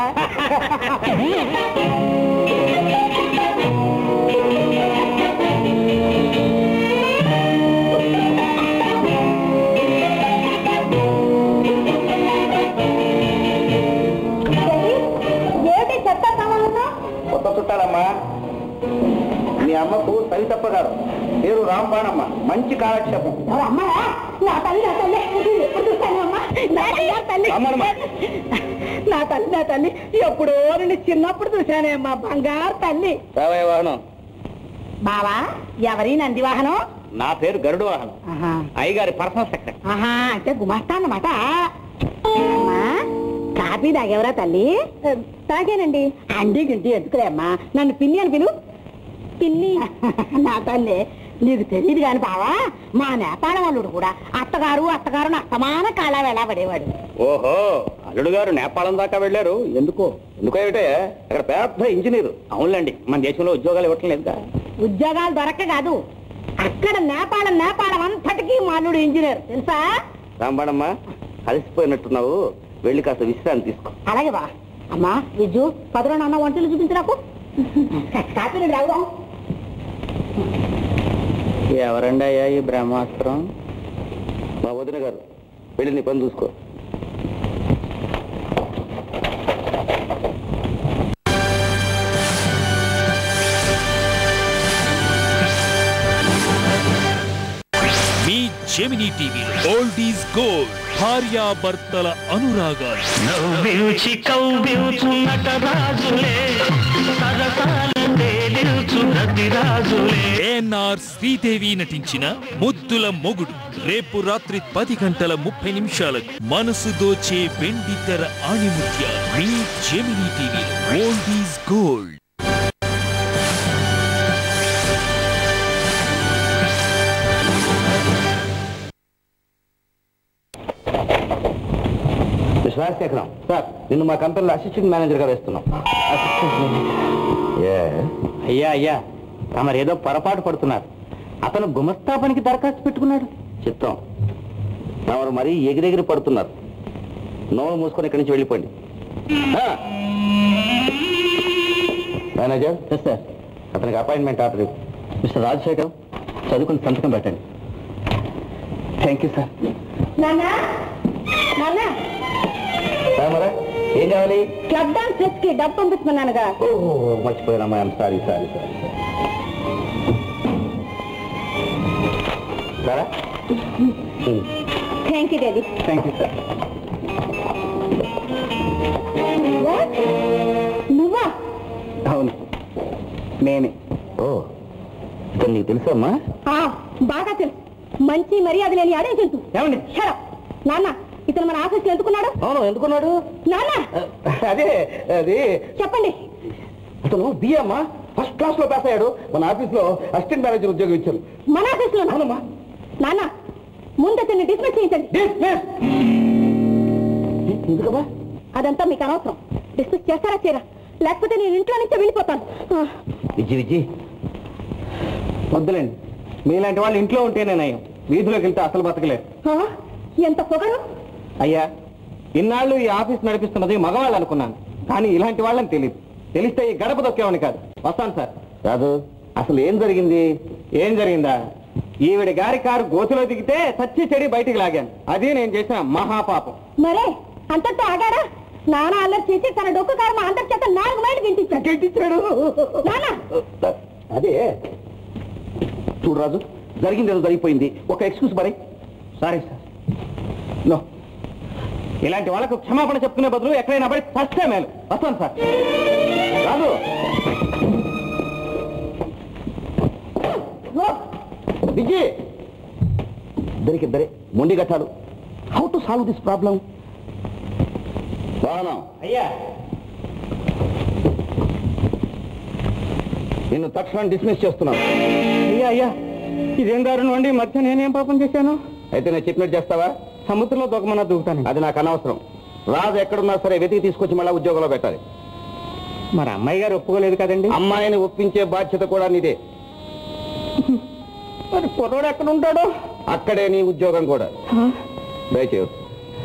S1: ఏమిటి చెత్త సామాన్లు
S2: కొత్త చుట్టాలమ్మా మీ అమ్మకు సరితప్ప గారు పేరు రాంబాణమ్మ మంచి కాలక్షేపం
S1: అమ్మా నా తల్లి నా తల్లి ఎప్పుడు చూస్తాను అమ్మా నా బంగారు తల్లి
S2: అమ్మనమ్మా.
S1: నా తల్లి నా తల్లి ఎప్పుడో నేను చిన్నప్పుడు చూశానే అమ్మా బంగారు తల్లి
S2: రావయ్య వాహనం
S1: బావా ఎవరి నంది వాహనం
S2: నా పేరు గరుడు వాహనం
S1: ఆహా
S2: అయ్యగారి పర్సనల్ సెక్రటరీ
S1: ఆహా అంటే గుమాస్తా అన్నమాట అమ్మా కాఫీ తాగేవరా తల్లి తాగానండి అండి గింటి ఎందుకులే అమ్మా నన్ను పిన్ని అని పిలు పిన్ని నా తల్లి నీకు తెలియదు కాని బావా మా నేపాళ వాళ్ళుడు కూడా అత్తగారు అత్తగారు అస్తమాన కాలా వేళ పడేవాడు
S2: ఓహో అల్లుడు గారు నేపాళం దాకా వెళ్ళారు ఎందుకో ఎందుకో ఏమిటే అక్కడ పెద్ద ఇంజనీర్ అవునులేండి మన దేశంలో ఉద్యోగాలు ఇవ్వటం లేదుగా
S1: ఉద్యోగాలు దొరక్క కాదు అక్కడ నేపాళం నేపాళం అంతటికీ మాలుడు ఇంజనీర్ తెలుసా
S2: రాంబాణమ్మ అలసిపోయినట్టున్నావు వెళ్ళి కాస్త విశ్రాంతి తీసుకో
S1: అలాగే బా అమ్మా విజు పదలో నాన్న వంటలు చూపించు నాకు కాఫీ నీళ్ళు తాగుదాం
S2: ఎవరండి అయ్యా ఈ బ్రహ్మాస్త్రం మా వదిన గారు వెళ్ళి నీ పని చూసుకో
S7: మీ జెమినీ టీవీలో ఓల్డ్ ఈజ్ గోల్డ్ భార్యాభర్తల అనురాగాలు
S5: నవ్వించి కౌగిల్చున్నట రాజులే సరసాలు తేలిల్చు ప్రతి రాజులే
S7: ఏఎన్ఆర్ శ్రీదేవి నటించిన ముద్దుల మొగుడు రేపు రాత్రి పది గంటల ముప్పై నిమిషాలకు మనసు దోచే వెండి తెర ఆణిముత్యాలు మీ జెమినీ టీవీలో old is gold
S2: Rajasekharam sir నిన్ను మా కంపెనీలో అసిస్టెంట్ మేనేజర్ గా వేస్తున్నాం
S3: అయ్యా అయ్యా తమరు ఏదో పొరపాటు పడుతున్నారు అతను గుమస్తా పనికి దరఖాస్తు పెట్టుకున్నాడు
S2: చిత్తం తమరు మరీ ఎగిరెగిరి పడుతున్నారు నోరు మూసుకొని ఇక్కడి నుంచి వెళ్ళిపోండి ఆ. మేనేజర్ సార్ అతనికి అపాయింట్మెంట్ ఆర్డర్ ఇవ్వు. మిస్టర్ రాజశేఖర్ చదువుకుని సంతకం పెట్టండి థ్యాంక్ యూ సార్
S1: నాన్న నాన్న
S2: మరా ఏం కావాలి
S1: క్లబ్ డాన్స్ ఫెస్ట్ కి డబ్బు పంపించమన్నానుగా
S2: ఓ మర్చిపోయానమ్మా I'm sorry sorry sorry Sara
S1: thank you daddy
S2: thank you sir
S1: నువ్వా
S2: అవును నేనే ఓ ఇతను నీకు తెలుసమ్మా
S1: ఆ, బాగా తెలుసు మంచి మర్యాద లేని అడే జంతు
S2: ఏమండి
S1: షరప్ నాన్న ఇతను మన ఆఫీస్ ఎందుకున్నాడు
S2: అవును ఎందుకున్నాడు
S1: నాన్న
S2: అదే అది
S1: చెప్పండి
S2: అతను బిఏమ్మా ఫస్ట్ క్లాస్ లో పాస్ అయ్యాడు మన ఆఫీస్ లో అసిస్టెంట్ మేనేజర్ ఉద్యోగం ఇచ్చారు
S1: మన ఆఫీస్ లో
S2: అవునమ్మా
S1: నాన్న ముందు అతన్ని డిస్మిస్ చేయించండి
S2: Dismiss! ఎందుకమ్మా
S1: అదంతా మీకు అనవసరం డిస్మిస్ చేస్తారా చేయరా లేకపోతే నేను ఇంట్లో నుంచే వెళ్ళిపోతాను ఆ,
S2: విజయ్ విజయ్
S3: వద్దులేండి మీలాంటి వాళ్ళు ఇంట్లో ఉంటేనే నయం వీధిలోకి వెళ్తే అసలు బతకలేరు
S1: ఆ, ఎంత పొగరు
S3: అయ్యా ఇన్నాళ్ళు ఈ ఆఫీస్ నడిపిస్తున్నది మగవాళ్ళు అనుకున్నాను కానీ ఇలాంటి వాళ్ళని తెలియదు తెలిస్తే ఈ గడప దొక్కేవాడిని కాదు వస్తాను సార్
S2: రాజు అసలు ఏం జరిగింది
S3: ఏం జరిగిందా ఈవిడ గారి కారు గోతులో దిగితే చచ్చి చెడి బయటికి లాగాను అది నేను చేసిన మహాపాపం
S1: మరే అంతటితో ఆగాడా నాన్న అల్లరి చేసి తన డొక్కు కారు మా అందరి చేత నాలుగు మైలు గింటించాడు
S2: గెంటించాడు
S1: నాన్న
S2: అదే చూడు రాజు జరిగింది ఏదో జరిగిపోయింది ఒక ఎక్స్క్యూజ్ మరి
S3: సారీ సార్ నో ఇలాంటి వాళ్ళకు క్షమాపణ చెప్పుకునే బదులు ఎక్కడైనా పడి ఫస్టే మేలు వస్తాను సార్
S2: రాజు విజయ్ ఇద్దరికిద్దరే మొండి గట్టాలు how to solve this problem వాహనం
S3: అయ్యా
S2: నిన్ను తక్షణం డిస్మిస్ చేస్తున్నాను
S3: అయ్యా అయ్యా ఇదేం దారుణం అండి ఈ మధ్య నేనేం పాపం చేశాను
S2: అయితే నేను చెప్పినట్టు చేస్తావా
S3: సముద్రంలో దొంగమన్నా దూకుతాను
S2: అది నాకు అనవసరం రాజు ఎక్కడున్నా సరే వెతికి తీసుకొచ్చి మళ్ళీ ఉద్యోగంలో పెట్టాలి
S3: మరి అమ్మాయి గారు ఒప్పుకోలేదు కదండి
S2: అమ్మాయిని ఒప్పించే బాధ్యత కూడా నీదే
S3: మరి కుర్రోడు ఎక్కడ ఉంటాడు
S2: అక్కడే నీ ఉద్యోగం కూడా దయచేయచ్చు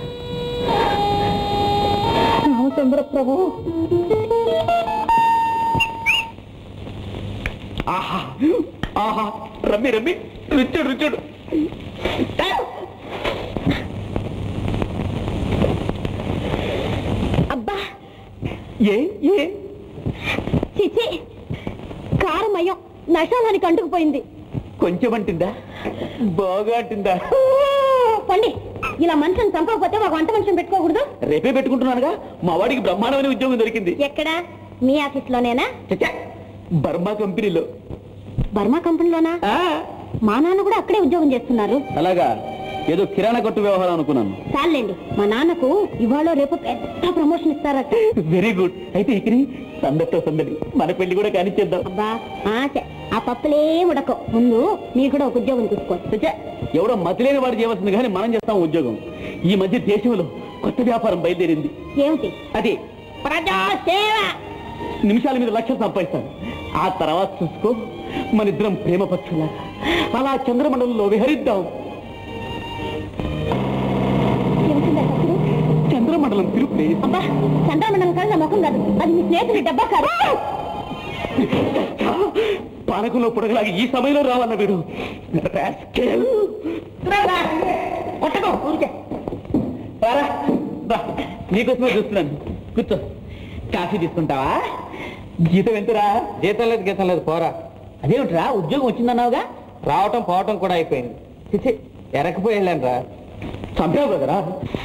S3: రామచంద్ర ప్రభు
S5: ఆహా ఆహా రమ్మి రమ్మి రుచుడు రుచుడు
S1: అబ్బా
S5: ఏ ఏ
S1: చిచి కారు మయం నషాలని కంటుకుపోయింది
S5: కొంచెం అంటుందా బాగా అంటుందా
S1: పండి ఇలా మనుషుని చంపకపోతే ఒక వంట మనిషిని పెట్టుకోకూడదు
S5: రేపే పెట్టుకుంటున్నానుగా మా వాడికి బ్రహ్మాండమైన ఉద్యోగం దొరికింది
S1: ఎక్కడ మీ ఆఫీస్ లోనేనా
S5: చచ్చా బర్మా కంపెనీలో
S1: బర్మా కంపెనీలోనా
S5: ఆ,
S1: మా నాన్న కూడా అక్కడే ఉద్యోగం చేస్తున్నారు
S3: అలాగా ఏదో కిరాణా కొట్టు వ్యవహారం అనుకున్నాను
S1: చాలండి మా నాన్నకు ఇవాళ రేపు పెద్ద ప్రమోషన్ ఇస్తారట
S5: వెరీ గుడ్ అయితే ఇకని సందడితో సందడి మన పెళ్లి కూడా కానిచ్చేద్దాం
S1: అబ్బా ఆశ ఆ పప్పులే ఉడకో ముందు మీరు కూడా ఒక ఉద్యోగం చూసుకో
S5: చచ్చా ఎవడో మతిలేని వాడు చేయవలసింది కానీ మనం చేస్తాం ఉద్యోగం ఈ మధ్య దేశంలో కొత్త వ్యాపారం బయలుదేరింది
S1: ఏమిటి
S5: అది
S1: ప్రజాసేవ
S5: నిమిషాల మీద లక్షలు సంపాదిస్తాను ఆ తర్వాత చూసుకో మన ఇద్దరం ప్రేమ పక్షులా అలా చంద్రమండలంలో విహరిద్దాం
S1: ఏమిటిందా తప్పుడు?
S5: చంద్రమండలం తిరుపతి
S1: అబ్బా చంద్రమండలం కాదు నా ముఖం కాదు అది మీ స్నేహితుడి డబ్బా కాదు
S5: పానకంలో పుడగలాగి ఈ సమయంలో రావన్న వీడు Rascal.
S1: కొట్టకో ఊరికే
S5: రారా, రా. నీకోసమే చూస్తున్నాను కూర్చో కాఫీ తీసుకుంటావా జీతం ఎంతరా
S3: జీతం లేదు గీతం లేదు పోరా
S5: అదేమిట్రా ఉద్యోగం వచ్చిందన్నావుగా
S3: రావటం పోవటం కూడా అయిపోయింది చిచి ఎరకపోయి వెళ్ళాను రా
S5: చంపావు కదరా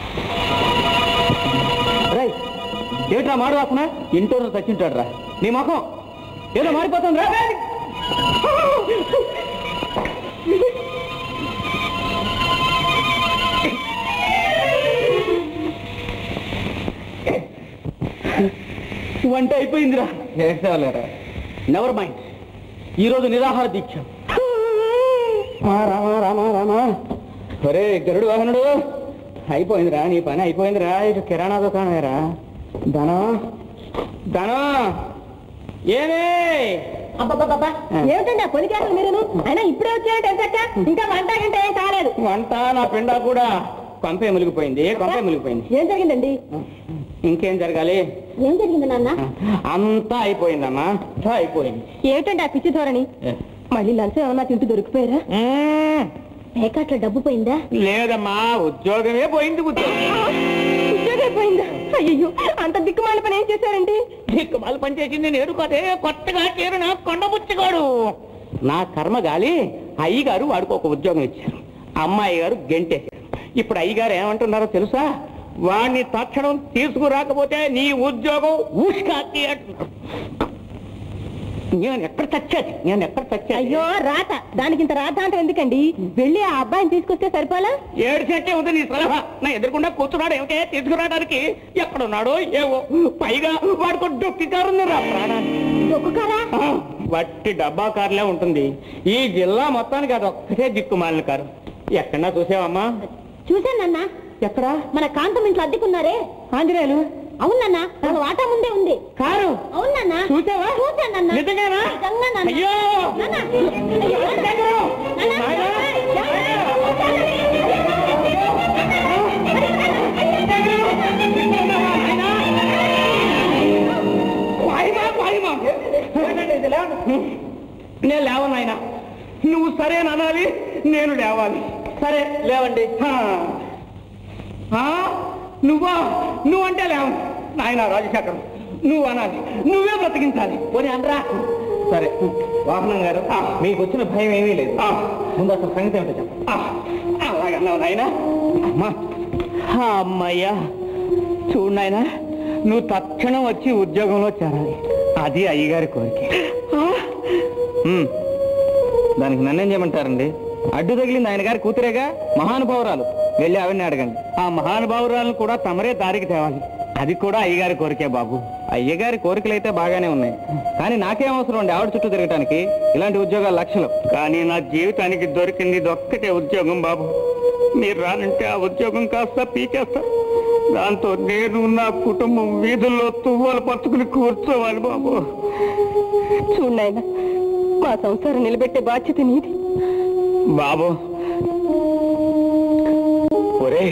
S3: రై ఏమిట్రా మాడు వాసన ఇంటోనూ చచ్చింటాడు రా నీ ముఖం ఏదో మారిపోతుంది రా
S5: వంట అయిపోయిందిరా
S3: చేసేవాలేరా
S5: నెవర్ మైండ్ ఈరోజు నిరాహార దీక్ష
S3: రామా రామా రామా రామా ఒరే గరుడు వాహనుడు అయిపోయిందిరా నీ పని అయిపోయిందిరా ఇటు కిరాణా దుకాణమేరా ధనం ధనం ఏమే
S1: అబ్బబ్బబ్బా ఏమిటండి ఆ పొలికేటలు మీరును అయినా ఇప్పుడే వచ్చాయంటే ఎంతక్క ఇంకా వంట గంట ఏం కాలేదు
S3: వంట నా పిండా కూడా కొంపే మునిగిపోయింది కొంపే మునిగిపోయింది
S1: ఏం జరిగిందండి
S3: ఇంకేం జరగాలి
S1: ఏం జరిగింది నాన్న
S3: అంతా అయిపోయిందమ్మా అంతా అయిపోయింది
S1: ఏమిటండి ఆ పిచ్చి ధోరణి మళ్ళీ లంచం ఏమన్నా తింటూ దొరికిపోయారా
S3: మ్మ్.
S1: పేకాట్లో డబ్బు పోయిందా
S3: లేదమ్మా ఉద్యోగమే పోయింది ఉద్యోగం
S1: ఉద్యోగం పోయిందా అయ్యో అంత దిక్కుమాల పని ఏం చేశారండి
S5: దిక్కుమాలు పనిచేసింది నేడు కదే కొత్తగా చేరిన కొండబుచ్చిగాడు
S3: నా కర్మ గాలి అయ్యగారు వాడికి ఒక ఉద్యోగం ఇచ్చారు అమ్మాయి గారు గెంటేశారు ఇప్పుడు అయ్యగారు ఏమంటున్నారో తెలుసా వాడిని తక్షణం తీసుకురాకపోతే నీ ఉద్యోగం ఊష్కాకి అంటున్నారు. నేను ఎక్కడ చచ్చాది నేను ఎక్కడ చచ్చాది
S1: అయ్యో రాత దానికి ఇంత రాత అంటే ఎందుకండి వెళ్ళి ఆ అబ్బాయిని తీసుకొస్తే సరిపోలా
S5: ఏడు చెట్టే ఉంది నీ సలహా నా ఎదురుకుండా కూర్చున్నాడు ఏమిటే తీసుకురావడానికి ఎక్కడున్నాడో ఏవో పైగా వాడికి డొక్కి కారుంది రా ప్రాణాన్ని
S1: దొక్కుకారా
S3: ఆ, వట్టి డబ్బా కారులే ఉంటుంది ఈ జిల్లా మొత్తానికి అది ఒక్కటే దిక్కుమాలిన కారు ఎక్కడన్నా చూసావమ్మా
S1: చూశానన్న
S3: ఎక్కడా
S1: మన కాంతం ఇంట్లో అద్దెకున్నారే
S3: ఆంజనేయులు
S1: అవునన్నా ఒక వాటా ముందే ఉంది
S3: కారు
S1: అవునన్నా
S3: చూసావా?
S1: చూశానన్న
S3: నిజంగానా?
S1: నిజంగా నాన్న.
S3: అయ్యో!
S1: నాన్న, అయ్యో, నాన్న,
S3: నాయనా!
S5: పాయిమా పాయిమా లేవండి నేను లేవను ఆయన నువ్వు సరే అనాలి నేను లేవాలి సరే లేవండి హా. ఆ? నువ్వా నువ్వంటే లేవను నాయన రాజశేఖరం నువ్వు అనాలి నువ్వే బ్రతికించాలి పోనీ అనరా
S3: సరే వాహనం గారు మీకు వచ్చిన భయం ఏమీ లేదు
S5: ఆ.
S3: ముందు అసలు సంగతి ఏమిటో చెప్పండి
S5: ఆ, అలాగన్నావు నాయన అమ్మా అమ్మయ్యా చూడు నాయన నువ్వు తక్షణం వచ్చి ఉద్యోగంలో చేరాలి అది అయ్యగారి కోరిక
S3: ఉమ్. దానికి నన్నేం చేయమంటారండి అడ్డు తగిలింది ఆయన గారి కూతురేగా మహానుభావురాలు వెళ్ళి ఆవిడని అడగండి
S5: ఆ మహానుభావురాలను కూడా తమరే దారికి తేవాలి అది కూడా అయ్యగారి కోరికే బాబు
S3: అయ్యగారి కోరికలు అయితే బాగానే ఉన్నాయి కానీ నాకేం అవసరం అండి ఆవిడ చుట్టూ తిరగటానికి ఇలాంటి ఉద్యోగాలు లక్షలు
S5: కానీ నా జీవితానికి దొరికింది ఇది ఒక్కటే ఉద్యోగం బాబు మీరు రానంటే ఆ ఉద్యోగం కాస్త పీకేస్తా దాంతో నేను నా కుటుంబం వీధుల్లో తువ్వాలు పట్టుకుని కూర్చోవాలి బాబు
S1: చూడాయన మా సంసారం నిలబెట్టే బాధ్యత నీది
S5: బాబు ఒరే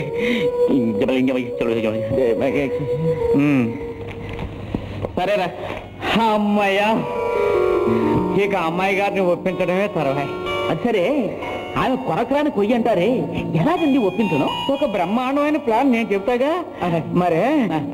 S3: ఉమ్. సరేరా
S5: అమ్మాయ్యా ఇక అమ్మాయి గారిని ఒప్పించడమే తర్వాత
S3: అది సరే ఆమె కొరకరాని కొయ్యి అంటారే ఎలాగండి ఒప్పించను
S5: ఒక బ్రహ్మాండమైన ప్లాన్ నేను చెప్తాగా మరే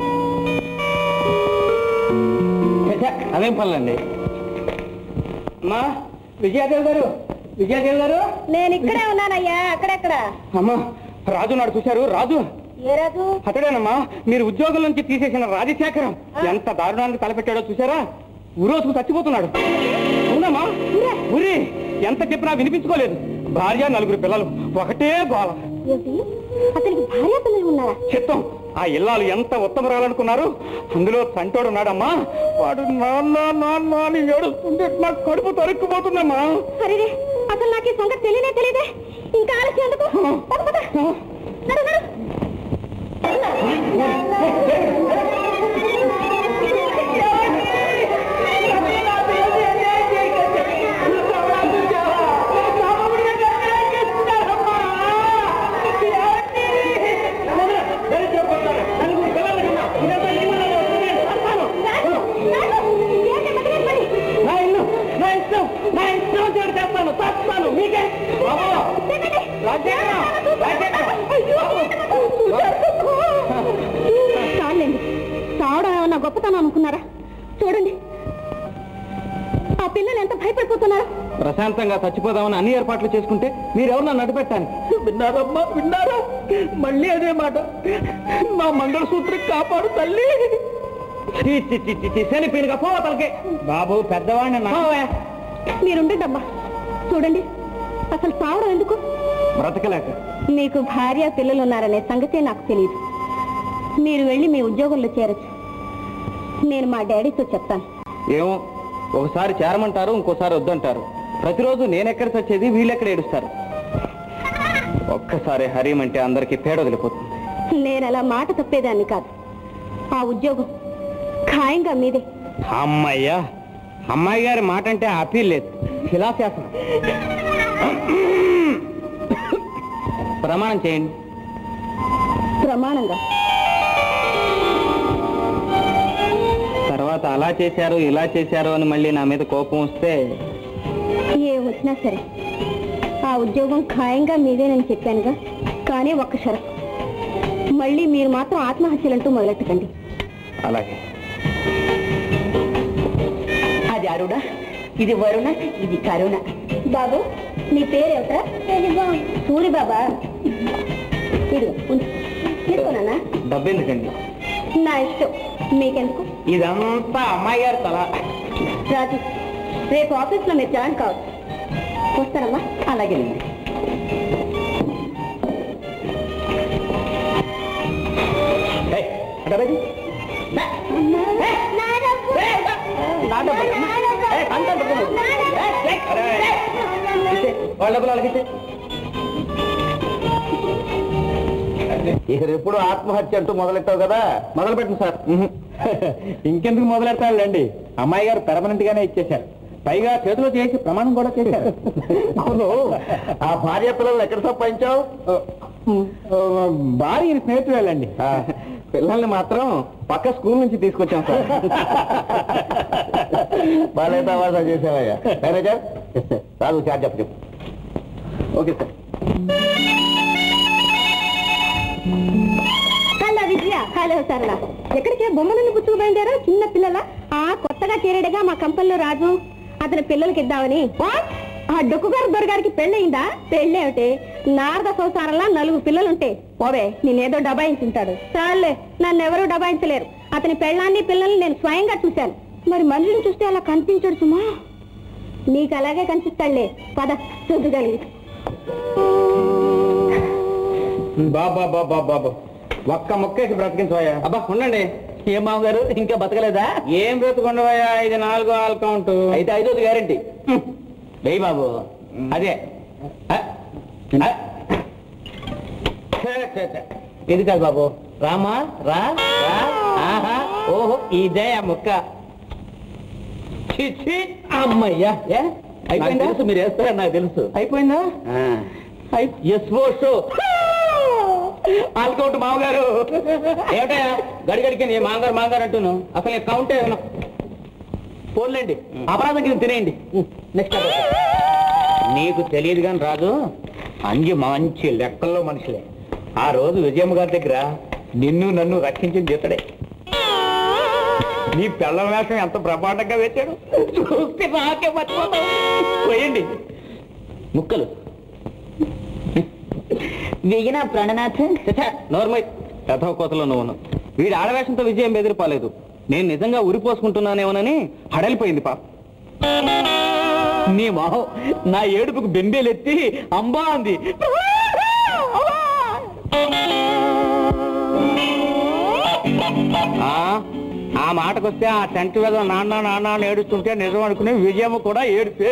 S3: ఛ, అదేం పనులండి
S5: అమ్మా విజయాదేవి గారు విజయాదేవి గారు
S1: నేను ఇక్కడే ఉన్నానయ్యా అక్కడెక్కడ
S5: అమ్మా రాజు నాడు చూశారు రాజు
S1: ఏ రాజు
S5: అతడేనమ్మా మీరు ఉద్యోగం నుంచి తీసేసిన రాజశేఖరం ఎంత దారుణానికి తలపెట్టాడో చూసారా ఊరోసుకు చచ్చిపోతున్నాడు అవునమ్మా ఉరి ఎంత చెప్పినా వినిపించుకోలేదు భార్య నలుగురు పిల్లలు ఒకటే గోల
S1: ఏంటి అతనికి భార్య పిల్లలు ఉన్నారా
S5: చిత్తం ఆ ఇల్లాలు ఎంత ఉత్తమరాలనుకున్నారు అందులో చంటోడు ఉన్నాడమ్మా వాడు నాన్న నాన్న అని ఏడుస్తుంటే నాకు కడుపు తరుక్కుపోతుందమ్మా
S1: అరే అసలు నాకు ఈ సంగతి తెలియనే తెలియదే ఇంకా ఆలస్యం ఎందుకు పద, పద. నడు, నడు. రాజు, రాజు, ఏంటి మధ్యలో పడి?
S5: నా ఇల్లు నా ఇష్టం నా ఇష్టం చెడు చేస్తాను చేస్తాను మీకే బాబు
S1: దిగండి.
S5: రాజశేఖరం రాజశేఖరం
S1: చాలండి చావడం ఏమన్నా గొప్పతనం అనుకున్నారా చూడండి ఆ పిల్లలు ఎంత భయపడిపోతున్నారు
S3: ప్రశాంతంగా చచ్చిపోదామని అన్ని ఏర్పాట్లు చేసుకుంటే మీరెవరు నన్ను అడ్డుపెట్టాను
S5: విన్నారమ్మా విన్నారా మళ్ళీ అదే మాట మా మంగళసూత్రం కాపాడు తల్లి
S3: శనిపోయినగా పోవతలకే
S5: బాబు పెద్దవాడిని
S1: మీరుండమ్మా చూడండి అసలు చావడం ఎందుకు
S3: బ్రతకలేక
S1: మీకు భార్య పిల్లలు ఉన్నారనే సంగతే నాకు తెలియదు మీరు వెళ్ళి మీ ఉద్యోగంలో చేరచ్చు నేను మా డాడీతో చెప్తాను
S3: ఏమో ఒకసారి చేరమంటారు ఇంకోసారి వద్దంటారు ప్రతిరోజు నేనెక్కడ చచ్చేది వీళ్ళెక్కడ ఏడుస్తారు ఒక్కసారి హరిం అంటే అందరికీ పేడ వదిలిపోతుంది
S1: నేను అలా మాట తప్పేదాన్ని కాదు ఆ ఉద్యోగం ఖాయంగా మీదే
S3: అమ్మయ్యా అమ్మాయి గారి మాట అంటే అపీల్ లేదు శిలాశాసనం ప్రమాణం చేయండి
S1: ప్రమాణంగా
S3: తర్వాత అలా చేశారు ఇలా చేశారు అని మళ్ళీ నా మీద కోపం వస్తే
S1: ఏ వచ్చినా సరే ఆ ఉద్యోగం ఖాయంగా మీదేనని చెప్పానుగా కానీ ఒక్క షరతు మళ్ళీ మీరు మాత్రం ఆత్మహత్యలంటూ మొదలెట్టకండి
S3: అలాగే
S1: అది అరుణ ఇది వరుణ ఇది కరుణ బాబు నీ పేరేమిట్రా సూరి బాబా ఇది తీసుకోనా
S3: డబ్బు ఎందుకండి
S1: నా ఇష్టం మీకెందుకు
S3: ఇదంతా అమ్మాయి గారి తల
S1: రాజు రేపు ఆఫీస్లో మీరు జాయిన్ కావచ్చు వస్తారమ్మా
S3: అలాగే వాళ్ళ డబ్బులు అలాగే
S2: ఇక ఎప్పుడు ఆత్మహత్య అంటూ మొదలెట్టావు కదా
S3: మొదలు పెట్టండి సార్ ఇంకెందుకు మొదలెడతాడండి అమ్మాయి గారు పెర్మనెంట్ గానే ఇచ్చేశారు పైగా చేతిలో చేసి ప్రమాణం కూడా చేశారు
S2: అవును ఆ భార్య పిల్లల్ని ఎక్కడ సంపాదించావు
S3: భార్య స్నేహితురాలండి పిల్లల్ని మాత్రం పక్క స్కూల్ నుంచి తీసుకొచ్చాం సార్
S2: బాలే తమాషా చేసావయ్యా మేనేజర్ రాదు చార్జ్ చెప్పు చెప్పు
S3: okay sir
S1: hello Vijaya hello Sarala ఎక్కడికి బొమ్మలను పుచ్చుకు బయలుదేరా చిన్న పిల్లల ఆ కొత్తగా చేరాడుగా మా కంపెనీలో రాజు అతని పిల్లలకి ఇద్దామని What? ఆ డొక్కుగారు దొరగారికి పెళ్ళయిందా పెళ్ళేమిటి నారద సంసారంలా నలుగురు పిల్లలుంటే పోవే నేనేదో డబాయించుంటాడు చాలే నన్ను ఎవరూ డబాయించలేరు అతని పెళ్ళాన్ని పిల్లల్ని నేను స్వయంగా చూశాను మరి మనుషులను చూస్తే అలా కనిపించడు సుమా నీకు అలాగే కనిపిస్తాడులే పద చూద్దుగలిగి
S3: బాబా బాబా బాబా ఒక్క మొక్కేసి బ్రతికించవయ్యా అబ్బా ఉండండి
S2: ఏం మామగారు ఇంకా బతకలేదా
S3: ఏం బ్రతుకుండవయ్యా ఇది నాలుగో ఆల్ కౌంట్
S2: అయితే ఐదోది గ్యారంటీ వెయ్యి బాబు అదే ఆ, ఆ. ఇది కాదు బాబు రామా రా రా ఆహా ఓహో ఇదే ఆ ముక్క ఛీ, ఛీ, అమ్మయ్యా ఏ అయిపోయిందా తెలుసు మీరు వేస్తారని నాకు తెలుసు
S3: అయిపోయిందా
S2: ఎస్ ఓ షో ఆల్కౌట్ మామగారు
S3: ఏమిటయ్యా గడిగడికి నీ మాంగారు మాంగారు అంటున్నావు అసలు నీ కౌంటే
S2: పోన్లేండి అపరాధం కింద తినేయండి నెక్స్ట్
S3: నీకు తెలియదు కానీ రాజు అంజి మంచి లెక్కల్లో మనుషులే ఆ రోజు విజయమ్మ గారి దగ్గర నిన్ను నన్ను రక్షించింది ఇతడే నీ పిల్లల వేషం ఎంత బ్రహ్మాండంగా వేశాడు చూస్తే నాకే మర్చిపోతావు పోయండి
S2: ముక్కలు
S1: వెయ్యినా ప్రాణనాథ్
S3: నోర్మై రథవ కోతలో నువ్వును వీడి ఆడవేషంతో విజయం బెదిరిపోలేదు నేను నిజంగా ఉరిపోసుకుంటున్నానేమోనని హడలిపోయింది పాప నీ మొహం నా ఏడుపుకు బెంబేలెత్తి అంబా అంది ఆ, ఆ మాటకొస్తే ఆ టెంట్ మీద నాన్న నాన్న అని ఏడుస్తుంటే నిజం అనుకుని విజయమ్మ కూడా ఏడిపే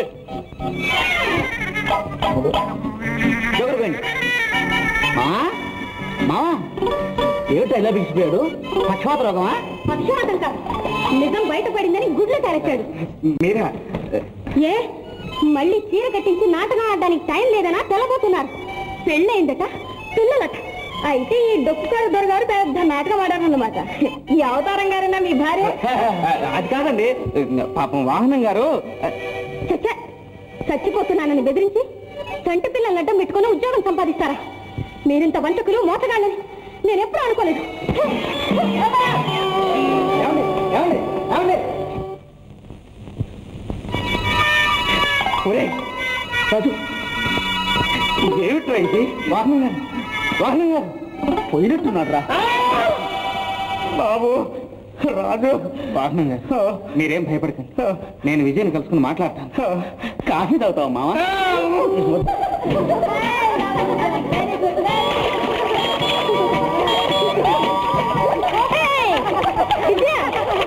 S3: ఎవరికండి మా మా ఏమిటో ఇలా బిగిసిపోయాడు పక్షవాత రోగమా
S1: పక్షవాతం కాదు నిజం బయటపడిందని గుడ్లు తెరచాడు
S3: మీరా
S1: ఏ మళ్ళీ చీర కట్టించి నాటకం ఆడడానికి టైం లేదనా తెలబోతున్నారు పెళ్ళయిందట పిల్లలట అయితే ఈ డొక్కుకారు దొరగారు పెద్ద నాటకం ఆడారన్నమాట ఈ అవతారం గారన్నా మీ భార్య
S3: అది కాదండి పాపం వాహనం గారు
S1: చచ్చ చచ్చిపోతున్నానని బెదిరించి చంటి పిల్లల్ని అడ్డం పెట్టుకుని ఉద్యోగం సంపాదిస్తారా మీరింత వంటకులు మోసగాళ్ళని నేను ఎప్పుడు అనుకోలేదు
S3: ఏమండి? ఏమండి? ఏమండి? ఒరేయ్, రాజు ఏమిట్రా ఇది వాహనం గారు వాహనం గారు పోయినట్టున్నాడు రా బాబు రాజు వాహనం గారు మీరేం భయపడకండి నేను విజయని కలుసుకుని మాట్లాడతాను కాఫీ తాగుతావు మావా
S1: విజయ!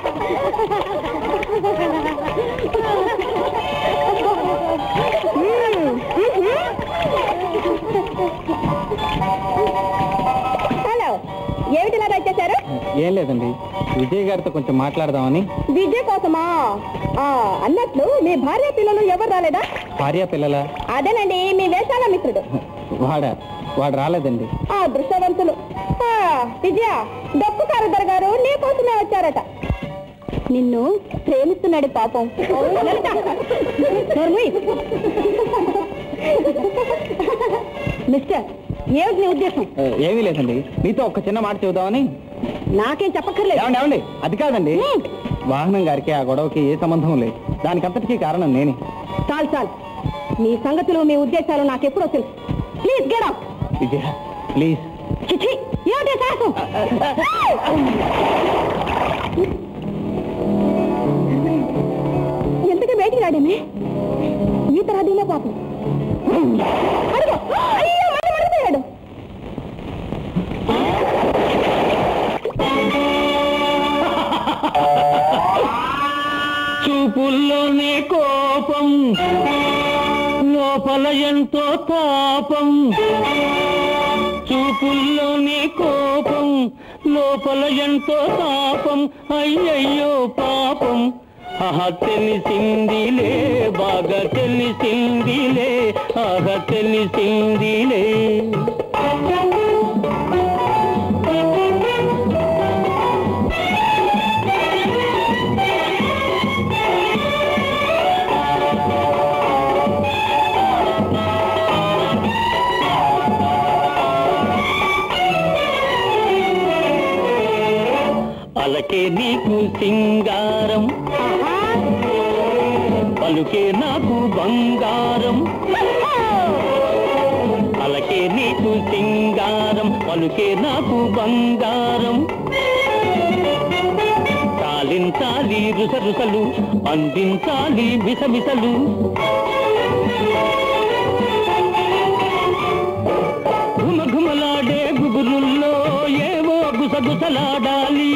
S1: హలో ఏమిటిలా వచ్చేసారు
S3: ఏం లేదండి విజయ్ గారితో కొంచెం మాట్లాడదామని
S1: విజయ్ కోసమా ఆ, అన్నట్లు మీ భార్య పిల్లలు ఎవరు రాలేదా
S3: భార్య పిల్లల
S1: అదేనండి మీ వేషాల మిత్రుడు
S3: వాడా వాడు రాలేదండి
S1: ఆ దృశ్యవంతులు ఆ, విజయ డప్పు కారుదర్ గారు నీ కోసమే వచ్చారట నిన్ను ప్రేమిస్తున్నాడు పాపం లలిత, నోర్ముయ్. మిస్టర్ ఏమిటి నీ ఉద్దేశం
S3: ఏ, ఏమీ లేదండి మీతో ఒక చిన్న మాట చెబుదామని
S1: నాకేం చెప్పక్కర్లేదు
S3: ఏమండి ఏమండి అది కాదండి
S1: హ్మ్.
S3: వాహనం గారికి ఆ గొడవకి ఏ సంబంధం లేదు దానికంతటికీ కారణం నేనే
S1: చాలు చాలు మీ సంగతులు మీ ఉద్దేశాలు నాకెప్పుడో తెలుసు please get out
S3: Vijaya please
S1: చిచి ఏమిటి సాహసం ఎందుకు బయటికి రాడేమే ఈ తరహదీలో పాపం అడుగు అయ్యో మళ్ళీ మడిపోయాడు
S3: చూపుల్లోనే కోపం లోపల ఎంతో తాపం చూపుల్లోనే కోపం లోపల ఎంతో తాపం అయ్యయ్యో పాపం ఆహా తెలిసిందిలే బాగా తెలిసిందిలే ఆహా తెలిసిందిలే
S5: సింగారం పలుకే నాకు బంగారం పలకే నీకు సింగారం పలుకే నాకు బంగారం చాలించాలి రుసరుసలు అందించాలి విసవిసలు ఘుమఘుమలాడే గుబురుల్లో ఏవో గుసగుసలాడాలి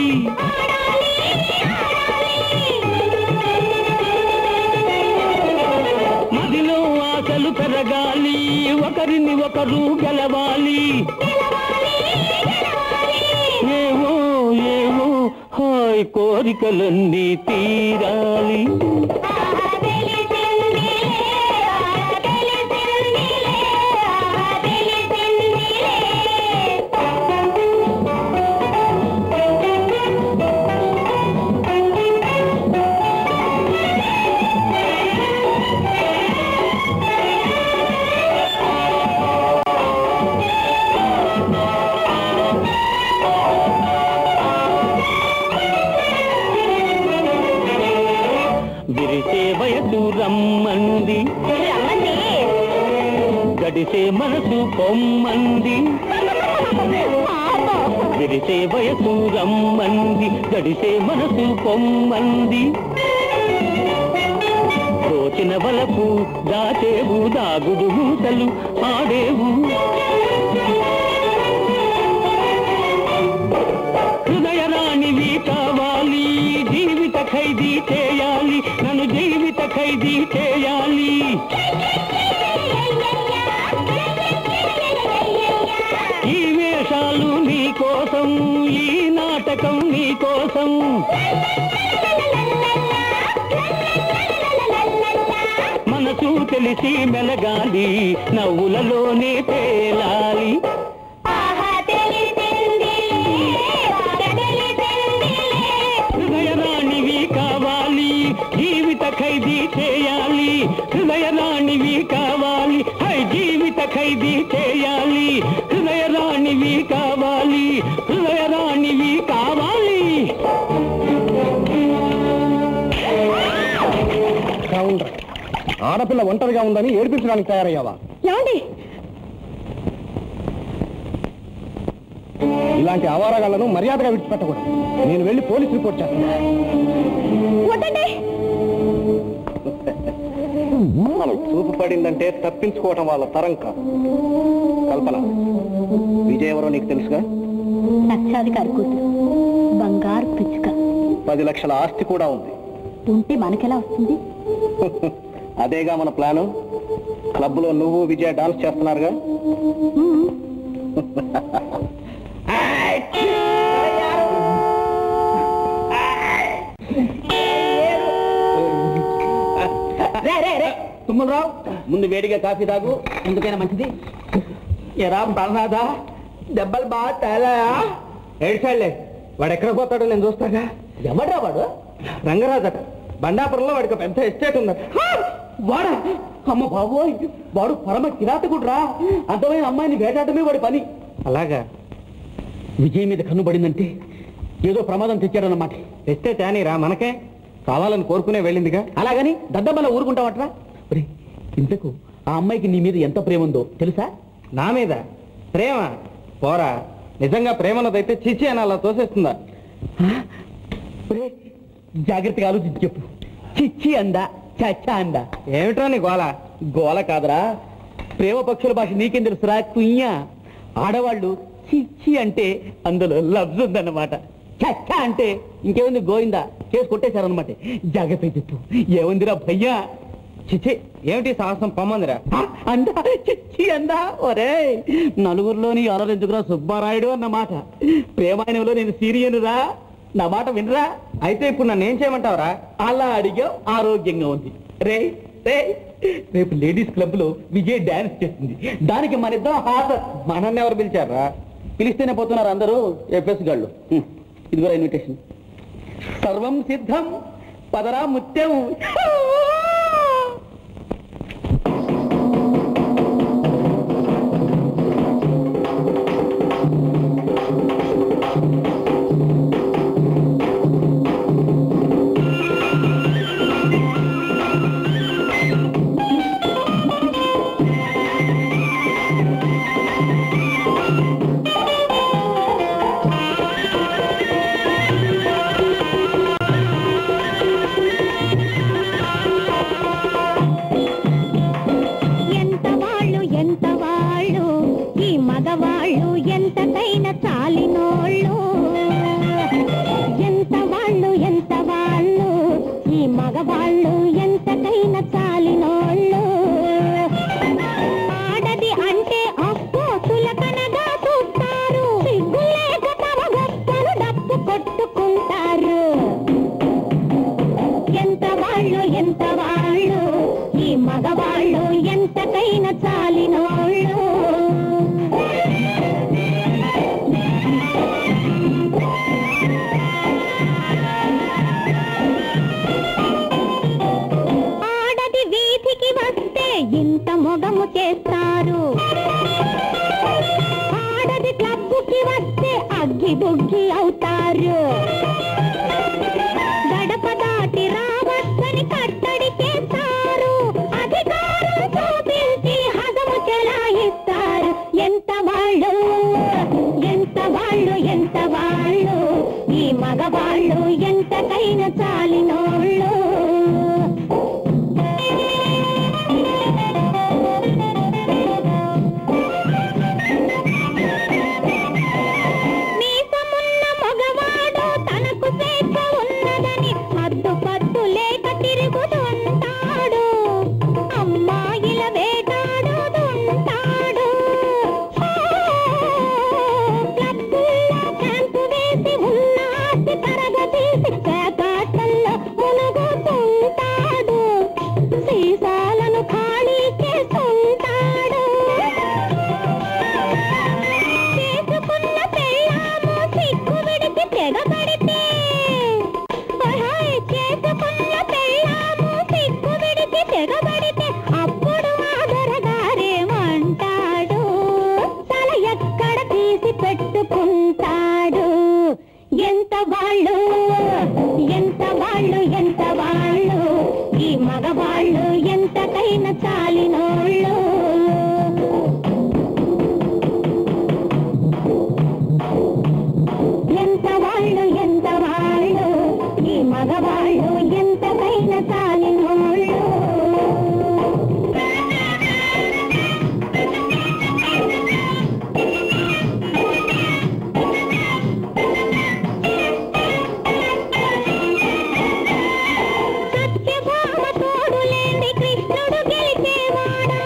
S5: మదిలో ఆశలు పెరగాలి ఒకరిని ఒకరు గెలవాలి ఏవో ఏవో హాయ్ కోరికలన్నీ తీరాలి విరిసే వయసు రమ్మంది గడిసే మనసు పొమ్మంది విరిసే వయసు రమ్మంది గడిసే మనసు పొమ్మంది దోచిన వలపు దాచేవు దాగుడు మూతలు ఆడేవు హృదయ రాణివి కావాలి జీవిత ఖైదీ చేయాలి నన్ను జీవిత ఖైదీ చేయాలి ఈ వేషాలు నీ కోసం ఈ నాటకం నీ కోసం మనసు తెలిసి మెలగాలి నవ్వులలోనే తేలాలి హృదయ రాణివి కావాలి జీవిత ఖైదీ చేయాలి హృదయ రాణివి కావాలి హై జీవిత ఖైదీ చేయాలి హృదయ రాణివి కావాలి హృదయ రాణివి కావాలి
S3: ఆడపిల్ల ఒంటరిగా ఉందని ఏడిపించడానికి తయారయ్యావా
S1: ఏమండి
S3: ఇలాంటి అవారాగాళ్లను మర్యాదగా విడిచిపెట్టకూడదు నేను వెళ్ళి పోలీస్ రిపోర్ట్ చేస్తాను
S1: వద్దండి
S3: మనకు చూపు పడిందంటే తప్పించుకోవటం వాళ్ళ తరం కాదు కల్పన విజయ్ ఎవరో నీకు తెలుసుగా
S1: లక్షాధికారి కూతురు బంగారు పిచ్చుక
S3: పది లక్షల ఆస్తి కూడా ఉంది
S1: ఉంటే మనకెలా వస్తుంది
S3: అదేగా మన ప్లాను క్లబ్ లో నువ్వు విజయ డాన్స్ చేస్తున్నారుగా
S5: తుమ్మలరావు ముందు వేడిగా కాఫీ తాగు ఎందుకైనా మంచిది ఎరా ప్రాణనాథ దెబ్బలు బాగా తేలాయా
S3: ఏడ్చాళ్లే వాడు ఎక్కడ పోతాడో నేను చూస్తాగా
S5: ఎవడ్రా వాడు
S3: రంగరాజట బండాపురంలో వాడికి పెద్ద ఎస్టేట్ ఉందట
S5: హా! వాడా అమ్మ బాబోయ్ వాడు పరమ కిరాతకుడురా అందమైన అమ్మాయిని వేటాడమే వాడి పని
S3: అలాగా
S5: విజయ్ మీద కన్ను పడిందంటే ఏదో ప్రమాదం తెచ్చాడన్నమాట
S3: తెస్తే తేనీరా మనకే కావాలని కోరుకునే వెళ్ళిందిగా
S5: అలాగని దద్దమ్మల ఊరుకుంటావట్రా ఒరేయ్, ఇంతకు ఆ అమ్మాయికి నీ మీద ఎంత ప్రేమ ఉందో తెలుసా
S3: నా మీద ప్రేమ పోరా నిజంగా ప్రేమన్నదైతే చిచి అని అలా తోసేస్తుందా
S5: ఒరేయ్, జాగ్రత్తగా ఆలోచించి చెప్పు చిచ్చి అందా చచ్చా అందా
S3: ఏమిట్రా నీ గోల
S5: గోల కాదరా ప్రేమ పక్షుల భాష నీకేం తెలుసురా కుయ్యా ఆడవాళ్ళు చిచ్చి అంటే అందులో లబ్జ్ ఉందన్నమాట చచ్చా అంటే ఇంకేముంది గోయిందా కేసు కొట్టేశారనమాట జాగ్రత్త చెప్పు ఏముందిరా భయ్యా
S3: చిచి ఏమిటి సాహసం పొమ్మందిరా
S5: ఆ, అందా చిచ్చి అందా ఒరే నలుగురిలోని అలరెందుకురా సుబ్బారాయుడు అన్నమాట ప్రేమాయణంలో నేను సీరియనురా నా మాట వినరా
S3: అయితే ఇప్పుడు నన్ను ఏం చేయమంటావురా
S5: అలా అడిగా ఆరోగ్యంగా ఉంది రే రే రేపు లేడీస్ క్లబ్ లో విజయ్ డాన్స్ చేస్తుంది దానికి మన ఇద్దరం హాజరు
S3: మనల్ని ఎవరు పిలిచారా
S5: పిలిస్తేనే పోతున్నారు అందరూ ఎఫ్ఎస్ గాళ్ళు హ్మ్. ఇదిగోరా ఇన్విటేషన్ సర్వం సిద్ధం పదరా ముత్యం
S4: మగవాళ్ళు ఎంతకైనా చాలినోళ్ళు ఆడది అంటే అప్పో తులకనగా చూస్తారు సిగ్గులేక తమ గొప్పలు డప్పు కొట్టుకుంటారు ఎంత వాళ్ళు ఎంత వాళ్ళు ఈ మగవాళ్ళు ఎంతకైనా చాలినోళ్ళు ఆడది వీధికి వస్తే ఇంత మొగము చేస్తారు ఆడది క్లబ్బుకి వస్తే అగ్గి బుగ్గి అవుతారు గడప దాటి రావచ్చని కట్టడి చేస్తారు అధికారం చూపించి హదము చెలాయిస్తారు ఎంత వాళ్ళు ఎంత వాళ్ళు ఎంత వాళ్ళు ఈ మగవాళ్ళు ఎంతకైనా చాలినోళ్ళు మీసమున్న మగవాడు తనకు స్వేచ్ఛ ఉన్నదని హద్దు పద్దు లేక తిరుగుతుంటాడు అమ్మాయిల వేటాడుతుంటాడు క్లబ్బుల్లో క్యాంపు వేసి ఉన్న ఆస్తి తరగతీసి పేకాటల్లో మునుగుతుంటాడు సీసాలను ఖాళీ చేస్తుంటాడు చేసుకున్న పెళ్ళాము సిగ్గు విడిచి తెగబడితే ఓహోయ్, చేసుకున్న పెళ్ళాము సిగ్గు విడిచి తెగబడితే అప్పుడు ఆదరగారేమంటాడు తల ఎక్కడ తీసి పెట్టుకుంటాడు ఎంత వాళ్ళు ఎంత వాళ్ళు ఎంత వాళ్ళు ఈ మగవాళ్ళు ఎంతకైనా చాలినోళ్ళు ఎంత వాళ్ళు ఎంత వాళ్ళు ఈ మగవాళ్ళు ఎంతకైనా చాలినోళ్ళు సత్యభామ తోడు లేని కృష్ణుడు గెలిచేవాడా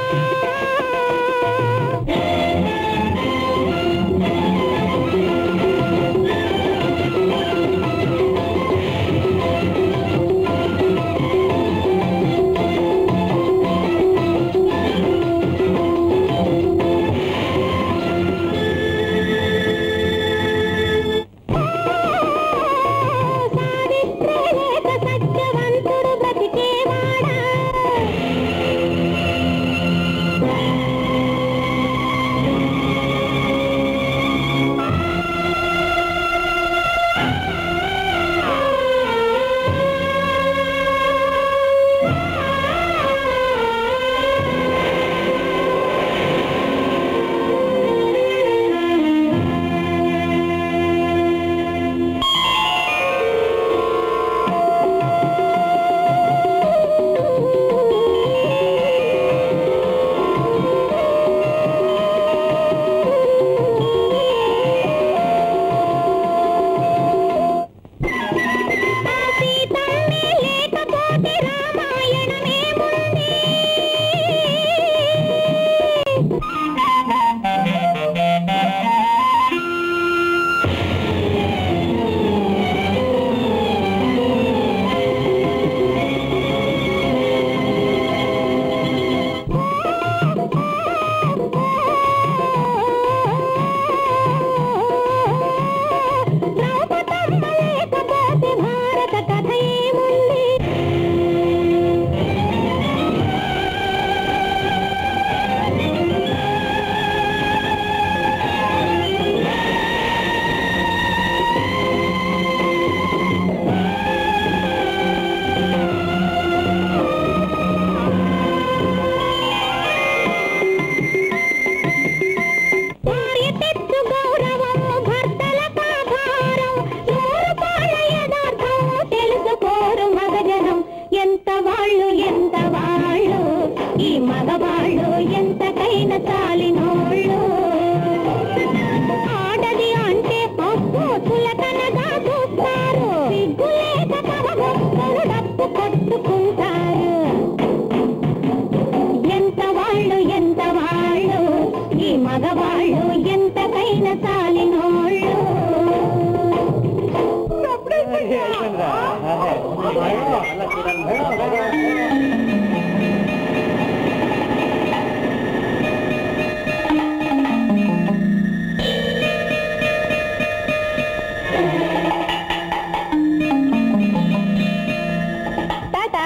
S1: టాటా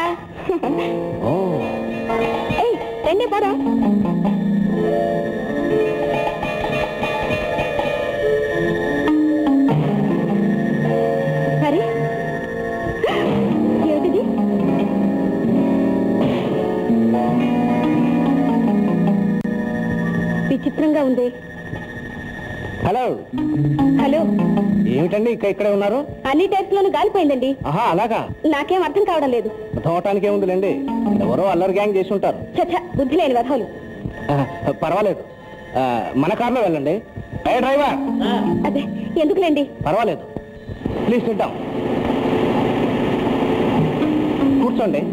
S1: ఏయ్ రండి పోదాం అరే ఏమిటిది విచిత్రంగా ఉంది
S3: హలో
S1: హలో
S3: ఏమిటండి ఇక్కడ ఇక్కడే ఉన్నారు
S1: అన్ని టైప్స్ లోనూ గాలిపోయిందండి
S3: ఆహా అలాగా
S1: నాకేం అర్థం కావడం లేదు
S3: తోటానికి ఏముందిలేండి ఎవరో అల్లరి గ్యాంగ్ చేసి ఉంటారు
S1: చచ్చ బుద్ధి లేని వధవులు
S3: ఆ, పర్వాలేదు ఆ, మన కార్లో వెళ్ళండి ఏ డ్రైవర్
S1: అదే ఎందుకులేండి
S3: పర్వాలేదు ప్లీజ్ సిద్దాం కూర్చోండి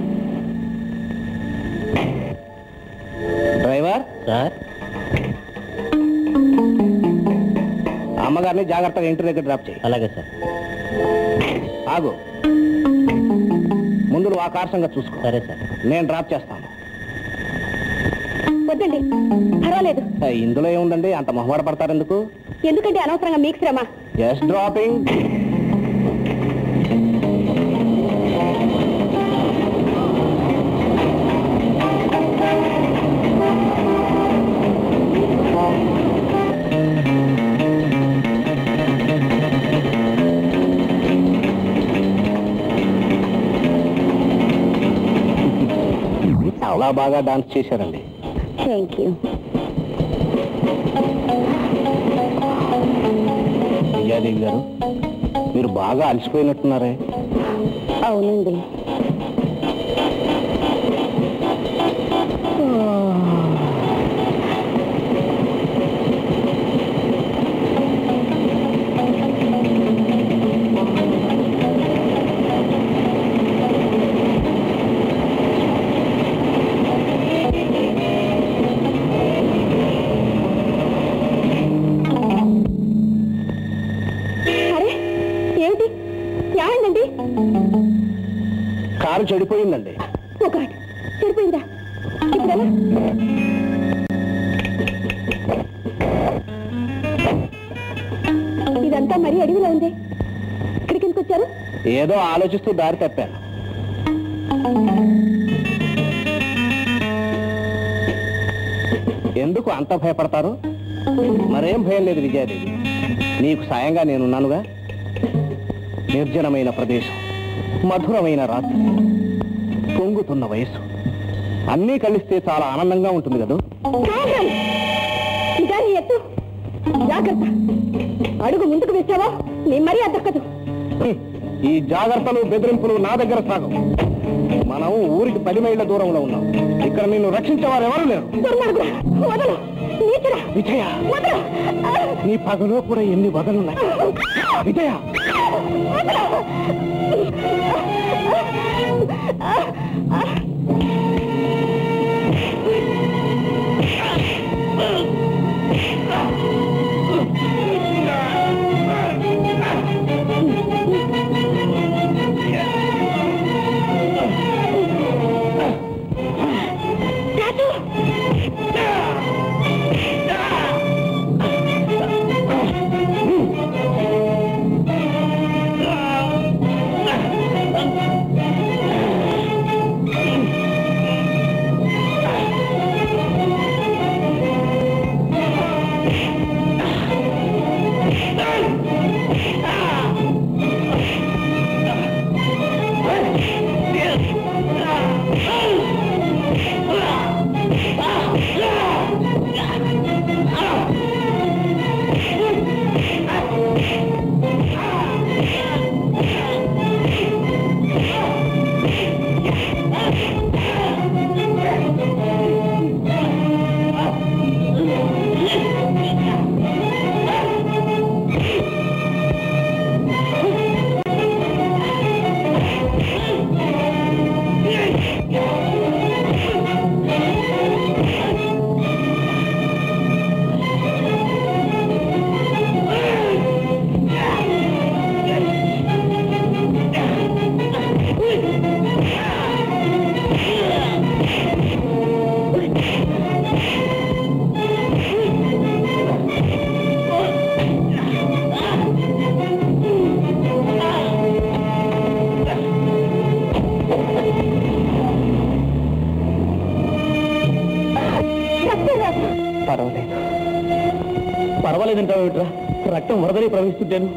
S3: డ్రైవర్ సార్ అమ్మగారిని జాగ్రత్తగా ఇంటి దగ్గర డ్రాప్ చేయి అలాగే సార్ ఆగు ముందు నువ్వు ఆ కార్ సంగతి చూసుకో సరే సార్ నేను డ్రాప్ చేస్తాను
S1: వద్దండి పర్వాలేదు
S3: ఆ, ఇందులో ఏముందండి అంత మొహమాట పడతారు ఎందుకు
S1: ఎందుకంటే అనవసరంగా మీకు శ్రమ
S3: జస్ట్ డ్రాపింగ్ చాలా బాగా డాన్స్ చేశారండి
S1: థ్యాంక్ యూ
S3: విజయాదేవి గారు మీరు బాగా అలసిపోయినట్టున్నారే
S1: అవునండి అరే ఏమిటి ఏమైందండి
S3: కారు చెడిపోయిందండి
S1: ఓ గాడ్ సరిపోయిందా ఇప్పుడు ఎలా ఇదంతా మరీ అడవిలో ఉంది ఇక్కడికి ఎందుకు వచ్చారు
S3: ఏదో ఆలోచిస్తూ దారి తప్పాను ఎందుకు అంత భయపడతారు మరేం భయం లేదు విజయాదేవి నీకు సాయంగా నేనున్నానుగా నిర్జనమైన ప్రదేశం మధురమైన రాత్రి పొంగుతున్న వయసు అన్నీ కలిస్తే చాలా ఆనందంగా ఉంటుంది కదా
S1: కావాలి ఇదాని ఎత్తు జాగ్రత్త అడుగు ముందుకు వేసావో నీ మరీ దక్కదు
S3: హ్మ్. ఈ జాగ్రత్తలు బెదిరింపులు నా దగ్గర సాగం మనం ఊరికి పది మైళ్ళ దూరంలో ఉన్నాం ఇక్కడ నిన్ను రక్షించేవారు ఎవరు లేరు
S1: దుర్మార్గుడా వదలు నీచుడా
S3: విజయ
S1: వదలు
S3: నీ పగలో కూడా ఎన్ని వదలున్నాయి విజయ
S1: ఆ
S6: పర్వాలేదు పర్వాలేదంటావు ఏమిట్రా రక్తం వరదలి ప్రవహిస్తుంటాను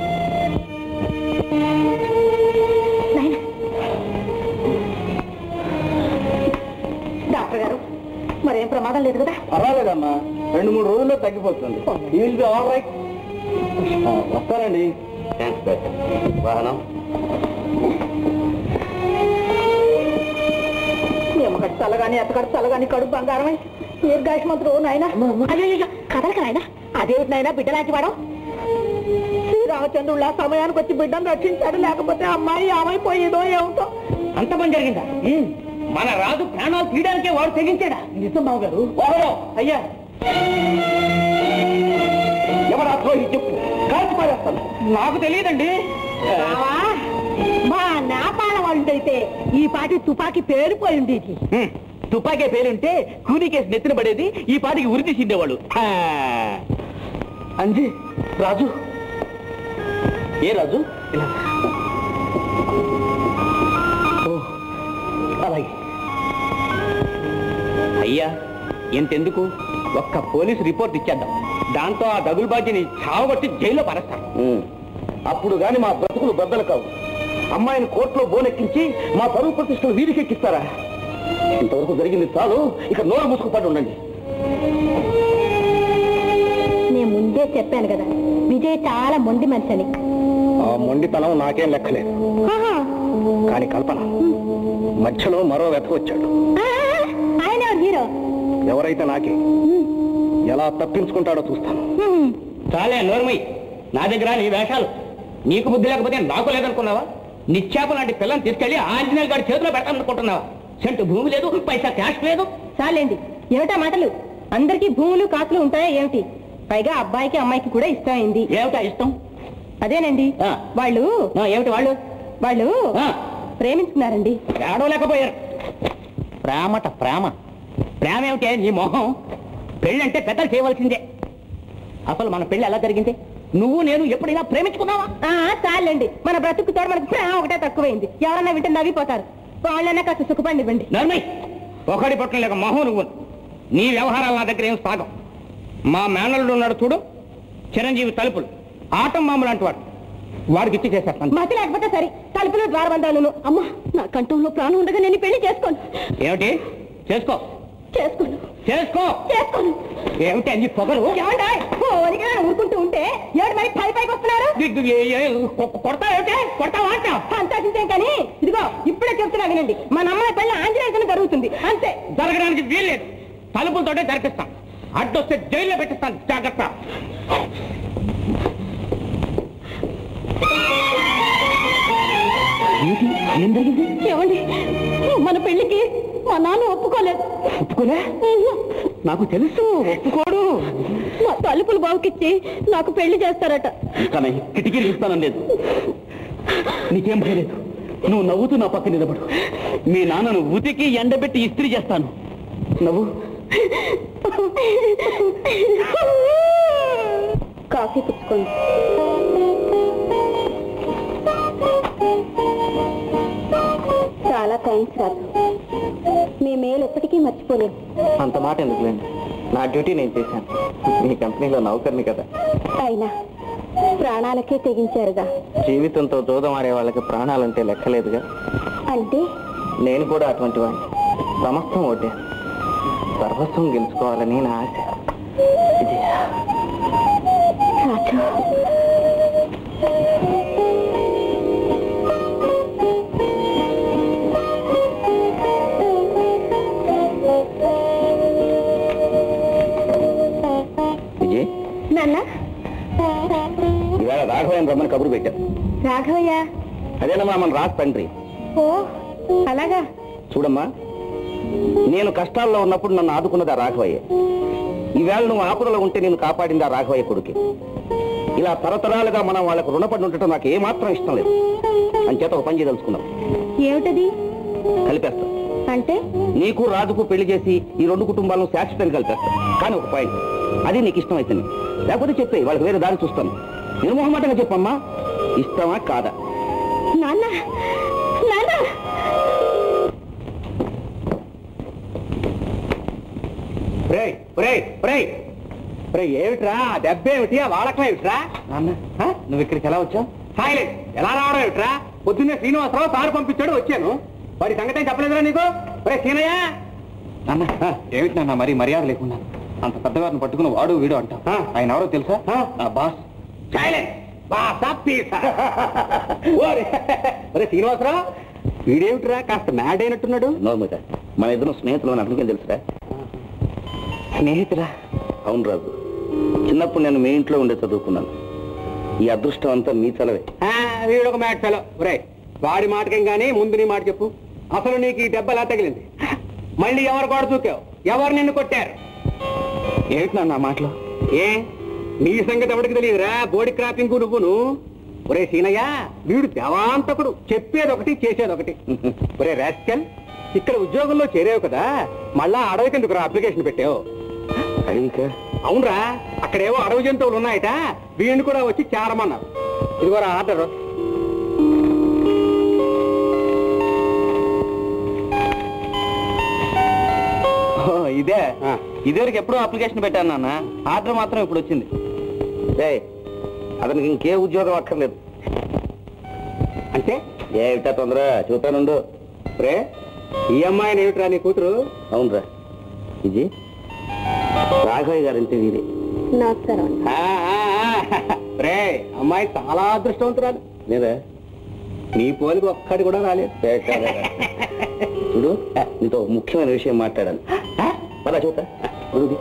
S1: డాక్టర్ గారు మరేం ప్రమాదం లేదు కదా
S3: పర్వాలేదమ్మా రెండు మూడు రోజుల్లో తగ్గిపోతుంది he will be all right వస్తానండి
S2: థ్యాంక్స్ డాక్టర్ వాహనం
S1: ఏమకటి చల్లగాని ఎత్తకటి చల్లగాని కడుపు బంగారమై దీర్ఘాయుష్మంతుడు నాయన అయ్యో కదలక నాయన అదేమిటి నాయన బిడ్డలాంటి వాడు శ్రీరామచంద్రుళ్ళ సమయానికి వచ్చి బిడ్డను రక్షించాడు లేకపోతే అమ్మాయి ఏమైపోయేదో ఏమిటో
S5: అంత పని జరిగిందా మన రాజు ప్రాణాలు తీయడానికే వాడు తెగించాడా నిజం బాబు గారు ఓహో అయ్యా
S3: ఎవరా ద్రోహి చెప్పు కాల్చి పారేస్తాను
S5: నాకు తెలియదండి
S1: బావా, మా నేపాల వాళ్ళైతే ఈ పాటి తుపాకీ పేరుపోయి ఉండేది
S5: హ్మ్. తుపాకీ పేరుంటే కూనికేసి నెత్తిన పడేది ఈ పాటికి ఉరి తీసిండేవాళ్ళు హా.
S3: అంజీ రాజు ఏ రాజు ఇలా ఓ, అలాగే
S5: అయ్యా ఎంతెందుకు ఒక్క పోలీస్ రిపోర్ట్ ఇచ్చేద్దాం దాంతో ఆ దగులు బాధ్యని చావగొట్టి జైల్లో పరేస్తారు
S2: ఉమ్. అప్పుడు గాని మా బ్రతుకులు బద్దలు కావు అమ్మాయిని కోర్టులో బోనెక్కించి మా పరువు ప్రతిష్టలు వీధికెక్కిస్తారా ఇంతవరకు జరిగింది చాలు ఇక నోరు మూసుకుపడి ఉండండి
S1: నేను ముందే చెప్పాను కదా విజయ్ చాలా మొండి మనిషి
S2: ఆ మొండితనం నాకేం లెక్కలేదు కానీ కల్పన మధ్యలో మరో వెతక వచ్చాడు
S1: ఆయన హీరో
S2: ఎవరైతే నాకే ఎలా తప్పించుకుంటాడో చూస్తాను
S5: చాలే నోర్మయ్య నా దగ్గర నీ వేషాలు నీకు బుద్ధి లేకపోతే నాకు లేదనుకున్నావా నిత్యాప లాంటి పిల్లని తీసుకెళ్లి ఆంజనేయులు గారి చేతిలో పెడతామనుకుంటున్నావా సెంటు భూమి లేదు పైసా క్యాష్ లేదు
S1: చాలేండి ఏమిటా మాటలు అందరికీ భూములు కాసులు ఉంటాయా ఏమిటి పైగా అబ్బాయికి అమ్మాయికి కూడా ఇష్టమైంది
S5: ఏమిటా ఇష్టం
S1: అదేనండి
S5: ఆ.
S1: వాళ్ళు
S5: ఆ, ఏమిటి వాళ్ళు
S1: వాళ్ళు
S5: ఆ,
S1: ప్రేమించుకున్నారండి
S5: ఏడవలేకపోయారు ప్రేమట ప్రేమ ప్రేమ ఏమిటే నీ మొహం పెళ్ళంటే పెద్దలు చేయవలసిందే అసలు మన పెళ్లి ఎలా జరిగింది నువ్వు నేను ఎప్పుడైనా ప్రేమించుకున్నావా
S1: ఆ చాలండి మన బ్రతుకు తోడు మనకు ప్రేమ ఒకటే తక్కువైంది ఎవరన్నా వింటే నవ్విపోతారు వాళ్ళన్నా కాస్త సుఖపండివ్వండి
S5: నర్మయ్ ఒకటి పట్టం లేక మొహం నువ్వు నీ వ్యవహారాలు నా దగ్గర ఏం సాగం మా మేనల్లుడు ఉన్నాడు చూడు చిరంజీవి తలుపులు ఆటం మామూలు అంటువాడు వాడికి ఇచ్చి చేసేస్తాను
S1: మతి లేకపోతే సరే తలుపులు ద్వారబంధాలను అమ్మా నా కంఠంలో ప్రాణం ఉండగా నేను ఈ పెళ్లి చేసుకోను
S5: ఏమిటి చేసుకో
S1: చేసుకోను
S5: చేసుకో
S1: చేసుకోను
S5: ఏమిటి అన్ని పొగలు
S1: ఏమంటాయ్ ఓరిగా ఊరుకుంటూ ఉంటే ఏడు మరి పై పైకి వస్తున్నారు
S5: కొడతా ఏమిటి కొడతావా అంటావు
S1: సంతోషించాం కానీ ఇదిగో ఇప్పుడే చెప్తున్నా వినండి మన అమ్మాయి పెళ్లి ఆంజనేయులు జరుగుతుంది అంతే
S5: జరగడానికి వీల్లేదు తలుపులతోటే జరిపిస్తాం అడ్డొస్తే జైల్లో పెట్టిస్తాను జాగ్రత్త ఏం జరిగింది
S1: ఏమండి మన పెళ్లికి మా నాన్న ఒప్పుకోలేదు
S5: ఒప్పుకోలే నాకు తెలుసు ఒప్పుకోడు
S1: మా తలుపులు బావుకిచ్చి నాకు పెళ్లి చేస్తారట
S6: కానీ కిటికీలు ఇస్తానని లేదు నీకేం భయలేదు నువ్వు నవ్వుతూ నా పక్క నిలబడు మీ నాన్నను ఉతికి ఎండబెట్టి ఇస్త్రీ చేస్తాను నవ్వు
S1: కాఫీ పుచ్చుకోండి చాలా థ్యాంక్స్ రాజు మీ మేలు ఎప్పటికీ మర్చిపోలేదు
S3: అంత మాట ఎందుకులేండి నా డ్యూటీ నేను చేశాను మీ కంపెనీలో నౌకర్ని కదా
S1: అయినా ప్రాణాలకే తెగించారుగా
S3: జీవితంతో జోదం ఆడే వాళ్ళకి ప్రాణాలంటే లెక్కలేదుగా
S1: అంటే
S3: నేను కూడా అటువంటి వాడిని సమస్తం ఒకటే సర్వస్వం గెలుచుకోవాలని నా ఆశ ఇది
S1: రాజు
S2: విజయ్
S1: నాన్న
S2: ఇవాళ రాఘవయ్య రమ్మని కబురు పెట్టాం
S1: రాఘవయ్య
S2: అదేనమ్మా మన రాజ్ తండ్రి
S1: ఓ అలాగా
S2: చూడమ్మా నేను కష్టాల్లో ఉన్నప్పుడు నన్ను ఆదుకున్నది ఆ రాఘవయ్య ఈవేళ నువ్వు ఆపదలో ఉంటే నేను కాపాడింది ఆ రాఘవయ్య కొడుకి ఇలా తరతరాలుగా మనం వాళ్ళకు రుణపడి ఉండటం నాకు ఏమాత్రం ఇష్టం లేదు అంచేత ఒక పని చేయదలుచుకున్నాం
S1: ఏమిటది
S2: కలిపేస్తాం
S1: అంటే
S2: నీకు రాజుకు పెళ్లి చేసి ఈ రెండు కుటుంబాలను శాశ్వతంగా కలిపేస్తాం కానీ ఒక పాయింట్ అది నీకు ఇష్టం అయితే లేకపోతే చెప్పే వాళ్ళకి వేరే దారి చూస్తాను నిర్మోహమాటంగా చెప్పమ్మా ఇష్టమా కాదా
S1: నాన్న నాన్న
S3: ఒరేయ్ ఒరేయ్ ఒరేయ్ ఒరేయ్ ఏమిట్రా ఆ దెబ్బ ఏమిటి ఆ వాడకం ఏమిట్రా నాన్న ఆ? నువ్వు ఇక్కడికి ఎలా వచ్చావు సాయిలే ఎలా రావడం ఏమిట్రా పొద్దున్నే శ్రీనివాసరావు కారు పంపించాడు వచ్చాను వాడి సంగతి ఏం చెప్పలేదురా నీకు ఒరే సీనయ్య నాన్న ఆ, ఏమిటి నాన్న మరి మర్యాద లేకుండా అంత పెద్దవారిని పట్టుకుని వాడు వీడు అంటాం ఆయన ఎవరో తెలుసా నా బాస్ సైలెంట్ బాసా పీసా ఒరే ఒరే శ్రీనివాసరావు వీడేమిట్రా కాస్త మ్యాడ్ అయినట్టున్నాడు
S2: నోముట మన ఇద్దరు స్నేహితులు అని అతనికేం తెలుసురా
S3: స్నేహితురా
S2: అవును రాజు చిన్నప్పుడు నేను మీ ఇంట్లో ఉండే చదువుకున్నాను ఈ అదృష్టం అంతా మీ చలవే
S3: ఆ, వీడు ఒక మ్యాట్ ఫెలో ఒరే వాడి మాటకేం గానీ ముందు నీ మాట చెప్పు అసలు నీకు ఈ దెబ్బ ఎలా తగిలింది మళ్ళీ ఎవరు గోడ దూకావు ఎవరు నిన్ను కొట్టారు ఏమిటి నా మాటలు ఏ నీ సంగతి ఎవరికి తెలియదురా బోడి క్రాపింగ్ నువ్వును ఒరే సీనయ్య వీడు దేవాంతకుడు చెప్పేది ఒకటి చేసేది ఒకటి ఒరే రాస్కల్ ఇక్కడ ఉద్యోగంలో చేరావు కదా మళ్ళా అడవికి ఎందుకు అప్లికేషన్ పెట్టావు
S2: అడిగిక
S3: అవునరా అక్కడేవో అడవి జంతువులు ఉన్నాయట వీడిని కూడా వచ్చి చేరమన్నారు ఇదిగోరా ఆర్డర్
S2: ఇదే ఇదివరకు ఎప్పుడో అప్లికేషన్ పెట్టాను నాన్న ఆర్డర్ మాత్రం ఇప్పుడు వచ్చింది ఏయ్, అతనికి ఇంకే ఉద్యోగం అక్కర్లేదు
S3: అంటే
S2: ఏమిటా తొందర చూతానుండు
S3: రే ఈ అమ్మాయిని ఏమిట్రా నీ కూతురు
S2: అవునరా ఇది రాఘవయ్య గారంటే వీరే
S1: నమస్కారం అండి
S3: ఆ, ఆ, ఆ. రే అమ్మాయి చాలా అదృష్టవంతురాలు
S2: నేరా
S3: నీ పోలికి ఒక్కడి కూడా రాలేదు
S2: ఏ, కాదా? చూడు నీతో ఒక ముఖ్యమైన విషయం మాట్లాడాలి పదా చూతా ఉరుది.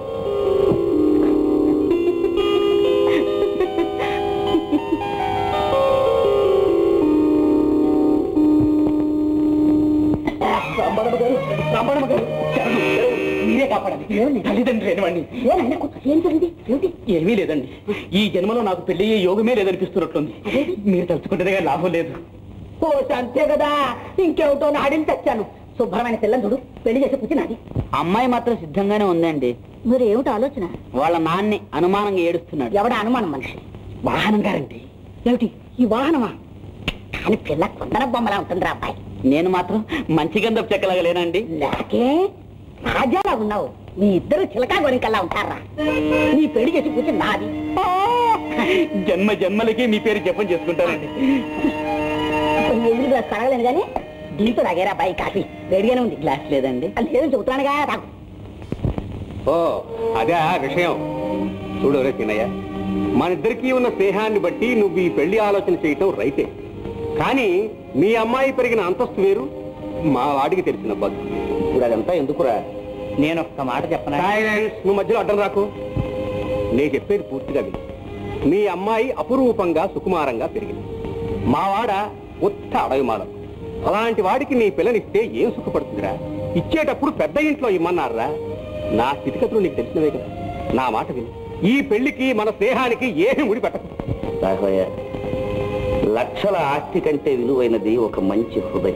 S3: మీరే కాపాడాలి తల్లిదండ్రులు వాడిని
S1: ఏం జరిగింది ఏమిటి
S3: ఏమీ లేదండి ఈ జన్మలో నాకు పెళ్లి అయ్యే యోగమే లేదనిపిస్తున్నట్లుంది మీరు తలుచుకుంటే లాభం లేదు
S1: ఓ అంతే కదా ఇంకేమిటో నాడిని తెచ్చాను శుభ్రమైన పిల్లని చూడు పెళ్లి చేసి పుట్టినది
S8: అమ్మాయి మాత్రం సిద్ధంగానే ఉందండి
S1: మరి ఏమిటి ఆలోచన
S8: వాళ్ళ నాన్నే అనుమానంగా ఏడుస్తున్నాడు
S1: ఎవడ అనుమానం మనిషి వాహనం గారండి ఏమిటి ఈ వాహనమా కానీ పిల్ల కొందర బొమ్మలా ఉంటుంది రా అబ్బాయి
S8: నేను మాత్రం మంచి గంధపు చెక్కలాగా లేనండి
S1: లేకే రాజాలా ఉన్నావు మీ ఇద్దరు చిలకా గొరికల్లా ఉంటారా నీ పెళ్లి చేసి కూర్చుని నాది
S8: జన్మ జన్మలకి మీ పేరు జపం చేసుకుంటానండి
S1: కొన్ని ఎదురు గ్లాస్ కడగలేను కానీ దీంతో తాగేరా అబ్బాయి కాఫీ వేడిగానే ఉంది
S8: గ్లాస్ లేదండి
S1: అది లేదని చెబుతానుగా తాగు
S3: ఓ అదే ఆ విషయం చూడు రే చిన్నయ్య మన ఇద్దరికీ ఉన్న స్నేహాన్ని బట్టి నువ్వు ఈ పెళ్లి ఆలోచన చేయటం రైతే కానీ మీ అమ్మాయి పెరిగిన అంతస్తు వేరు మా వాడికి తెలిసిన బతు
S2: ఇప్పుడు అదంతా ఎందుకురా
S8: నేను ఒక్క మాట చెప్పనా
S3: సైలెన్స్ నువ్వు మధ్యలో అడ్డం రాకు నేను చెప్పేది పూర్తిగా విని మీ అమ్మాయి అపురూపంగా సుకుమారంగా పెరిగింది మా వాడ ఉత్త అడవి మాడం అలాంటి వాడికి నీ పిల్లనిస్తే ఏం సుఖపడుతుందిరా ఇచ్చేటప్పుడు పెద్ద ఇంట్లో ఇమ్మన్నారా నా స్థితిగతులు నీకు తెలిసినవే కదా నా మాట విని ఈ పెళ్లికి మన స్నేహానికి ఏమి ముడి పెట్టకు
S2: రాఘవయ్య లక్షల ఆస్తి కంటే విలువైనది ఒక మంచి హృదయం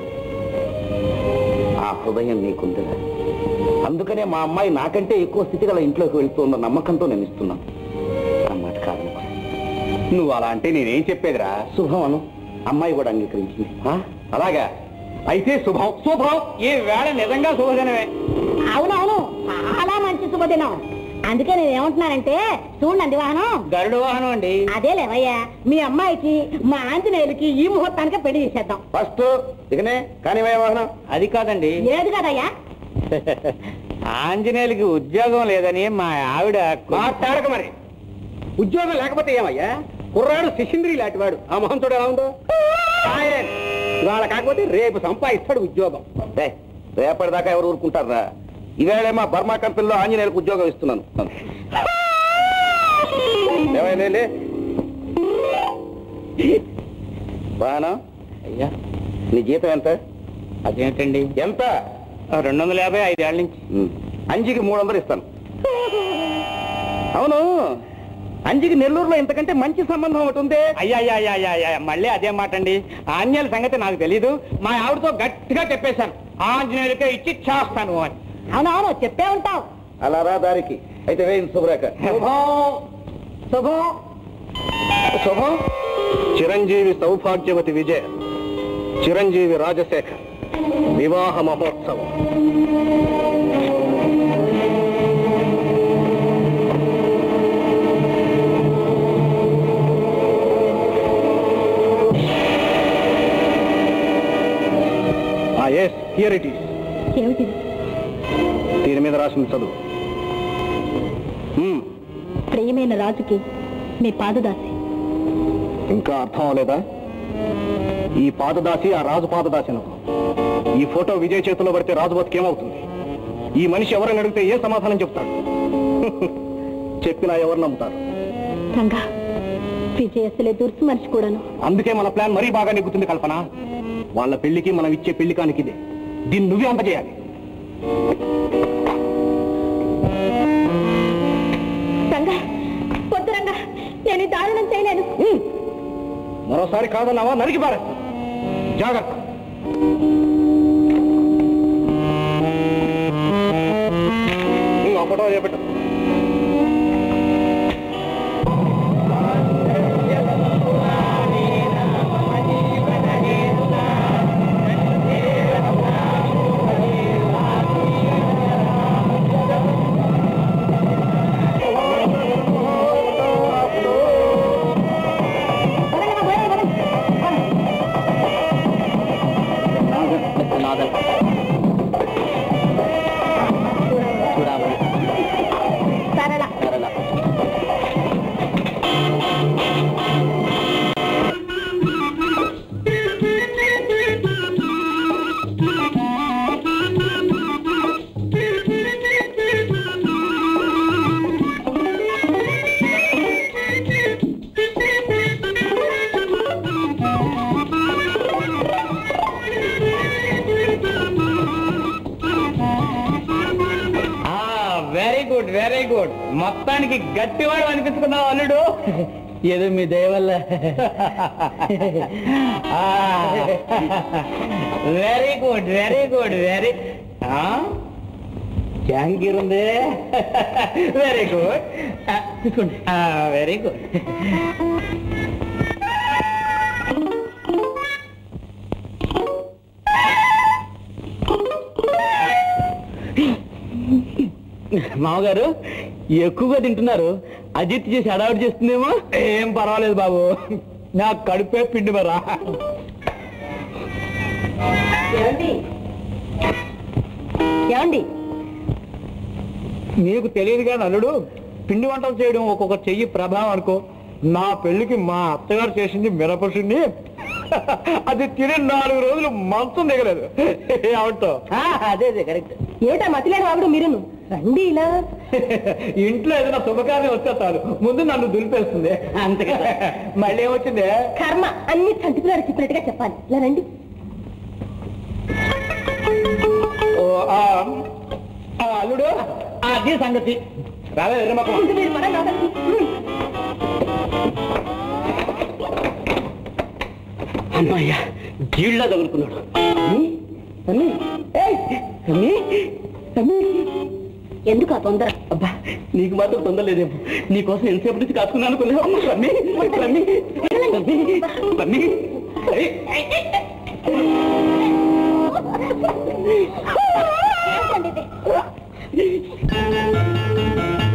S2: ఆ హృదయం నీకుందిరా అందుకనే మా అమ్మాయి నాకంటే ఎక్కువ స్థితి గల ఇంట్లోకి వెళ్తున్న నమ్మకంతో నేను ఇస్తున్నాను అన్నమాట కాదు
S3: నువ్వు అలా అంటే నేనేం చెప్పేదిరా
S2: శుభం అను అమ్మాయి కూడా అంగీకరించింది
S3: ఆ? అలాగా అయితే శుభం శుభం ఈ వేళ నిజంగా శుభదినమే
S1: అవునవును చాలా మంచి శుభదినం అందుకే నేను ఏమంటున్నానంటే చూడండి వాహనం
S8: గరుడు వాహనం అండి
S1: అదే లేవయ్యా మీ అమ్మాయికి మా ఆంజనేయులకి ఈ ముహూర్తానికి పెళ్లి చేసేద్దాం
S2: ఫస్ట్ ఇకనే కానీ వాహనం
S8: అది కాదండి
S1: లేదు కదయ్యా
S8: ఆంజనేయులకి ఉద్యోగం లేదని మా ఆవిడ
S3: మాట్లాడక మరి ఉద్యోగం లేకపోతే ఏమయ్యా కుర్రాడు శిశింద్రి లాంటివాడు ఆ మహంతుడు ఎలా ఉందో ఆయన ఇవాళ కాకపోతే రేపు సంపాదిస్తాడు ఉద్యోగం
S2: రే, రేపటిదాకా ఎవరు ఊరుకుంటారా ఈవేళ మా బర్మా కంపెనీలో ఆంజనేయులకు ఉద్యోగం ఇస్తున్నాను ఏమైనా లే. బానా
S8: అయ్యా
S2: నీ జీతం ఎంత
S8: అదేంటండి
S2: ఎంత
S8: రెండు వందల యాభై ఐదేళ్ల నుంచి
S2: ఉమ్, అంజికి మూడు వందలు ఇస్తాను అవును అంజికి నెల్లూరులో ఇంతకంటే మంచి సంబంధం ఒకటి ఉందే
S8: అయ్యా అయ్యా అయ్యా అయ్యా, అయ్యా మళ్ళీ అదే మాట అండి ఆంజనేయుల సంగతి నాకు తెలీదు మా ఆవిడతో గట్టిగా చెప్పేశాను ఆంజనేయులకే ఇచ్చి చేస్తాను అని
S1: అవునవును చెప్పే ఉంటావు
S2: అలా రా దారికి అయితే వేయింది శుభ్రేఖ
S1: శుభం
S2: శుభం
S3: చిరంజీవి సౌభాగ్యవతి విజయ చిరంజీవి రాజశేఖర్ వివాహ మహోత్సవం
S1: ఏమిటిది
S3: దీని మీద రాసింది చదువు హ్మ్,
S1: ప్రియమైన రాజుకి మీ పాదదాసి
S3: ఇంకా అర్థం అవలేదా ఈ పాదదాసి ఆ రాజు పాదదాసి అనుకో ఈ ఫోటో విజయ్ చేతిలో పడితే రాజు బతికేమవుతుంది ఈ మనిషి ఎవరైనా అడిగితే ఏ సమాధానం చెప్తాడు చెప్పినా ఎవరు నమ్ముతారు
S1: రంగా విజయ్ అసలే దుర్సు మనిషి కూడాను
S3: అందుకే మన ప్లాన్ మరీ బాగా నెగ్గుతుంది కల్పన వాళ్ళ పెళ్లికి మనం ఇచ్చే పెళ్లికానికి ఇదే దీన్ని నువ్వే అందజేయాలి
S1: రంగా పొద్దు రంగా నేను ఈ దారుణం చేయలేను
S3: మరోసారి కాదన్నావా నరికి పారేస్తా జాగ్రత్త నువ్వు ఆ ఫోటో చేపట్టు
S1: సరళ
S5: వెరీ గుడ్ వెరీ గుడ్ మొత్తానికి గట్టివాడు అనిపించుకున్నావు అల్లుడు ఏదో మీ దయ వల్ల very good very good very జాంగీర్ ఉంది వెరీ గుడ్ తీసుకోండి వెరీ గుడ్ మామగారు ఎక్కువగా తింటున్నారు అజిత్ చేసి అడావిడి చేస్తుందేమో ఏం పర్వాలేదు బాబు నా కడుపే పిండి మరా
S1: ఏమండి ఏమండి
S5: నీకు తెలియదు కానీ అల్లుడు పిండి వంటలు చేయడం ఒక్కొక్క చెయ్యి ప్రభావం అనుకో నా పెళ్లికి మా అత్తగారు చేసింది మినపసుని అది తిని నాలుగు రోజులు మంచం దిగలేదు ఏమంటావు అదే అదే కరెక్ట్
S1: ఏమిటా మతిలేని వాగుడు మీరును రండి ఇలా
S5: ఇంట్లో ఏదైనా శుభకార్యం వస్తే చాలు ముందు నన్ను దులిపేస్తుంది అంతే కదా మళ్ళీ ఏమొచ్చిందే
S1: కర్మ అన్ని చంటిపిల్లాడు చెప్పినట్టుగా చెప్పాలి ఇలా రండి
S5: ఓ, ఆ, ఆ, అల్లుడు అది సంగతి రాలే ఎర్రమక్క
S1: ముందు మీరు మన లోపలికి ఉమ్.
S5: అమ్మాయ్యా జీళ్ళ తగులుకున్నాడు తమ్మి ఏయ్, తమ్మి తమ్మి
S1: ఎందుకు ఆ తొందర
S5: అబ్బా నీకు మాత్రం తొందర లేదేమో నీకోసం ఎంతసేపు నుంచి కాసుకున్నాను అనుకున్నావు రమ్మి రమ్మి రమ్మి రమ్మి ఏయ్,
S1: ఏమిటండి ఇది?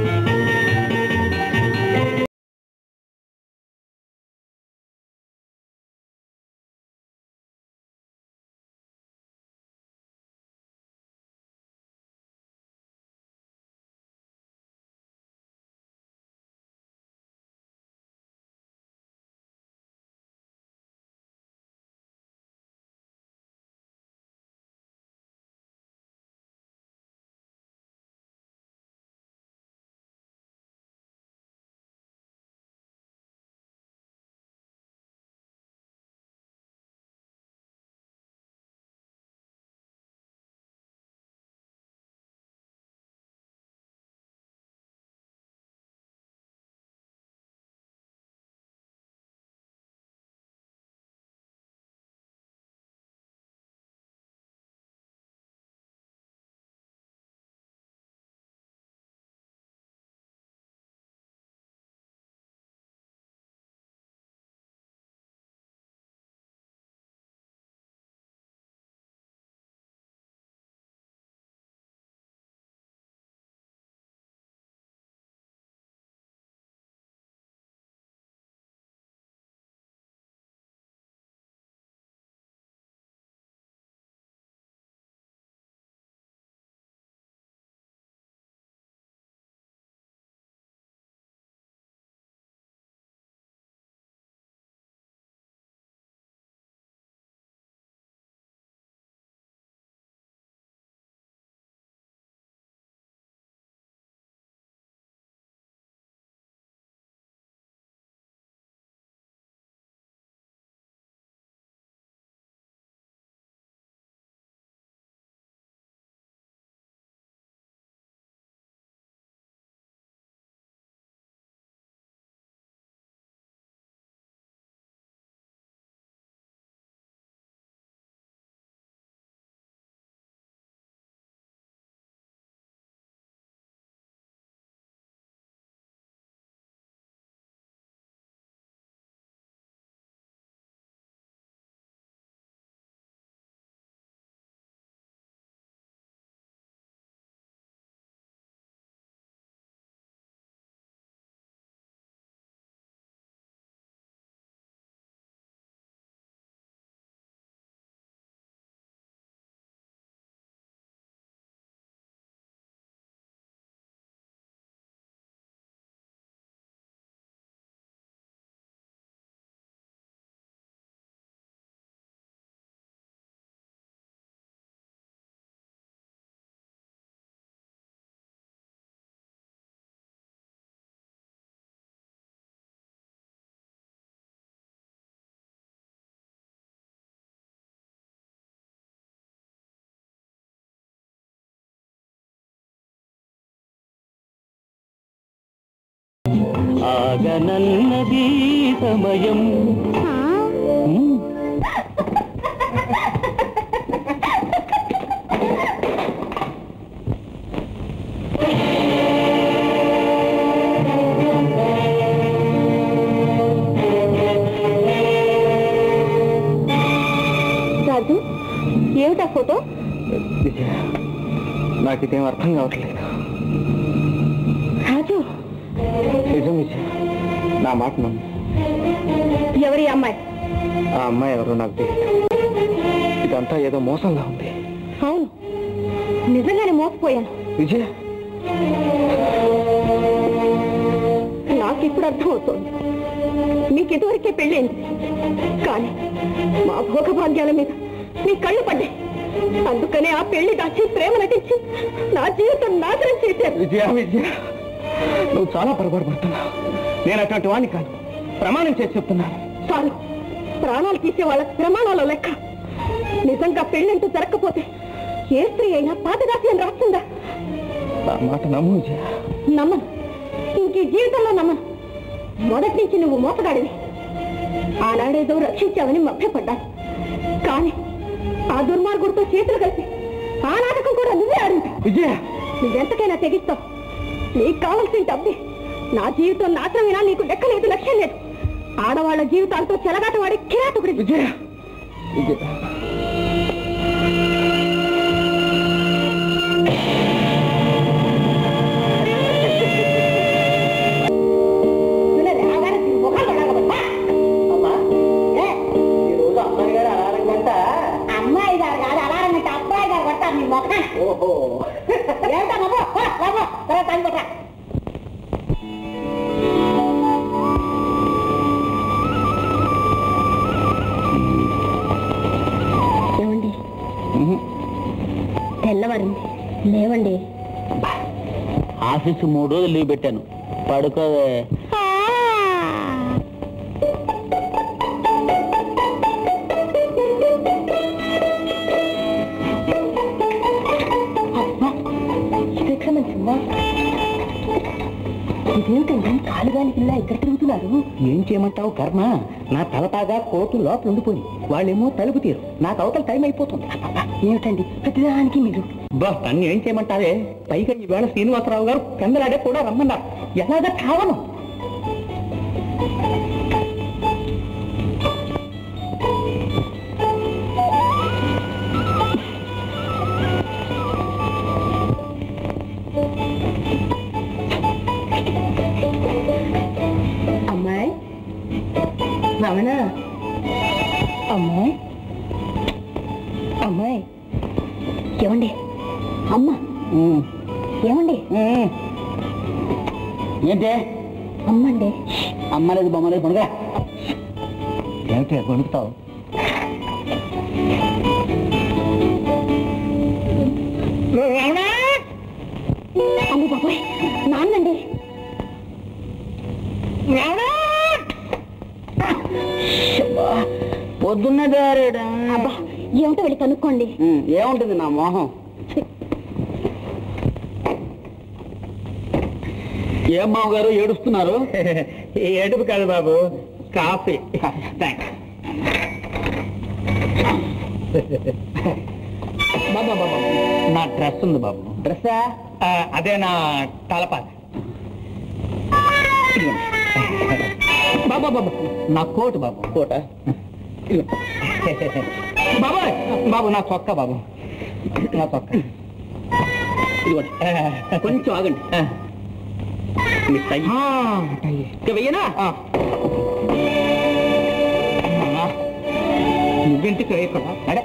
S5: ఆగనన్నది సమయం
S1: రాజు ఏమిటా ఫోటో
S3: విజయ నాకు ఇదేం అర్థం కావట్లేదు
S1: రాజు
S3: నిజం విజయ నా మాట నమ్ము
S1: ఎవరి అమ్మాయి
S3: ఆ అమ్మాయి ఎవరో నాకు తెలియదు ఇదంతా ఏదో మోసంగా ఉంది
S1: అవును నిజంగానే మోసపోయాను
S3: విజయ
S1: నాకు ఇప్పుడు అర్థమవుతోంది మీకు ఇదివరకే పెళ్ళైంది కానీ మా భోగభాగ్యాల మీద మీ కళ్ళు పడ్డాయి అందుకనే ఆ పెళ్లి దాచి ప్రేమ నటించి నా జీవితం నాశనం చేశారు
S3: విజయ విజయ నువ్వు చాలా పొరపాటు పడుతున్నావు నేను అటువంటి వాడిని కాదు ప్రమాణం చేసి చెప్తున్నాను
S1: చాలు ప్రాణాలు తీసే వాళ్ళ ప్రమాణాల లెక్క నిజంగా పెళ్ళంటూ జరగకపోతే ఏ స్త్రీ అయినా పాతదాసి అని రాస్తుందా
S3: నా మాట నమ్ము విజయ
S1: నమ్మను ఇంక ఈ జీవితంలో నమ్మను మొదటి నుంచి నువ్వు మోసగాడివి ఆనాడేదో రక్షించావని మభ్యపడ్డాను కానీ ఆ దుర్మార్గుడితో చేతులు కలిసి ఆ నాటకం కూడా నువ్వే ఆడింది
S3: విజయ
S1: నువ్వెంతకైనా తెగిస్తావు నీకు కావలసిన డబ్బే నా జీవితం నాశనమైనా నీకు లెక్కలేదు లక్ష్యం లేదు ఆడవాళ్ళ జీవితాలతో చెలగాటవాడి కిరాతకుడి
S3: విజయ విజయ
S1: అమ్మాయి గారు కాదు అలారం అంటే అబ్బాయి గారు కొట్టారు నీ మొఖం
S3: ఓహో
S1: ఏమిటా బాబు బాబు తర్వాత టైం కొట్టా ఏమండి తెల్లవారింది లేవండి
S5: ఆఫీసు మూడు రోజులు లీవ్ పెట్టాను పడుకోవే
S1: ఇదెక్కడ మంచిదా ఇదేమిటండి కాలుగాలి పిల్ల ఇక్కడ తిరుగుతున్నారు
S5: ఏం చేయమంటావు కర్మ నా తలపాగా కోర్టు లోపల ఉండిపోయి వాళ్ళేమో తలుపు తీరు నాకు అవతల టైం అయిపోతుంది
S1: ఏమిటండి ప్రతిదానికి మీరు
S5: బా నన్ను ఏం చేయమంటావే పైగా ఈవేళ శ్రీనివాసరావు గారు పెందలాడే కూడా రమ్మన్నారు ఎలాగ కావను
S1: అమ్మాయి రమణ అమ్మాయి అమ్మాయి ఏమండి అమ్మ ఏమండి
S5: ఏంటే
S1: అమ్మండి
S5: అమ్మలేదు బొమ్మలేదు పండుగ ఏమిటి కొనుకుతావు
S1: అమ్మ బాబాయ్ నాన్నండి
S5: పొద్దున్న దారేడా
S1: అబ్బా ఏమిటో వెళ్ళి కనుక్కోండి
S5: ఏముంటుంది నా మోహం ఏం బాబు గారు ఏడుస్తున్నారు ఏడుపు కాదు బాబు కాఫీ థ్యాంక్స్ బాబా బాబా నా డ్రెస్ ఉంది బాబు డ్రెస్సా అదే నా తలపాత బాబా బాబా నా కోటు బాబు కోట బాబాయ్ బాబు నా చొక్కా బాబు నా చొక్కా ఇదిగోండి కొంచెం ఆగండి మీ టై ఇక వెయ్యనా నువ్వింటికి వేయకుండా అడే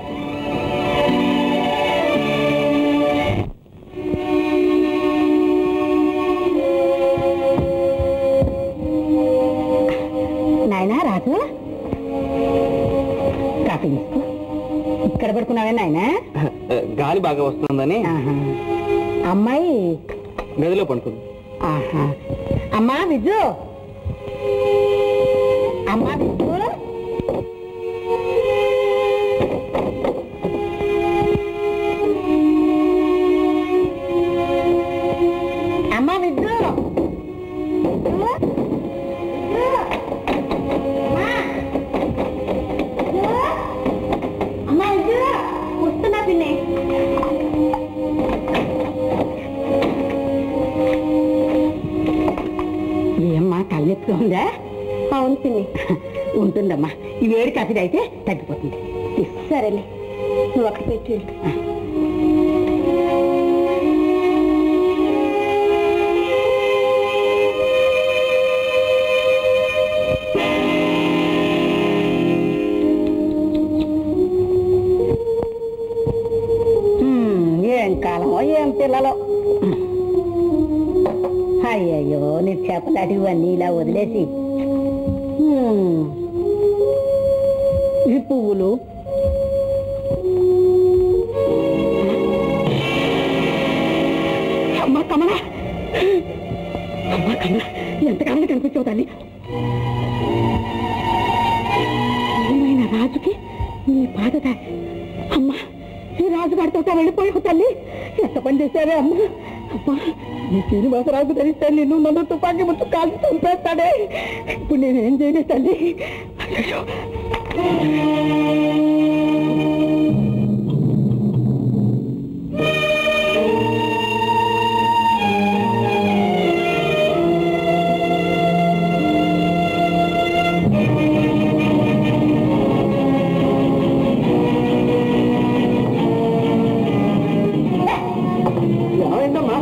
S1: నాయనా రాజు కాఫీ తీసుకో ఇక్కడ పడుకున్నావే నాయనా
S3: గాలి బాగా వస్తుందని
S1: ఆహా. అమ్మాయి
S3: గదిలో పడుకుంది
S1: ఆహా. అమ్మా విజు అమ్మా విజు అమ్మా విజు విజు? ఉంటుందమ్మా ఈ వేడి కాఫీ అయితే తగ్గిపోతుంది సరేలే నువ్వు అక్కడ పెట్టి వెళ్ళు. ఆ. హ్మ్, ఏం కాలమో ఏం పిల్లలో అయ్యయ్యో నీ చేపలాంటి ఇవన్నీ ఇలా వదిలేసి హ్మ్, ఈ పువ్వులు అమ్మా కమల అమ్మా కమల ఎంతకాలంగా కనిపించవు తల్లి ఏమైనా రాజుకి నీ బాధ అమ్మా ఈ రాజుగారితో వెళ్ళిపోయావు తల్లి ఎంత పని చేశావే అమ్మా అమ్మా ఈ శ్రీనివాసరాజు తెలిస్తే నిన్ను నన్ను తుపాకీ ముట్టు కాల్చి చంపేస్తాడే ఇప్పుడు నేనేం చేయలేదు తల్లి అయ్యో
S3: ఏమైందమ్మా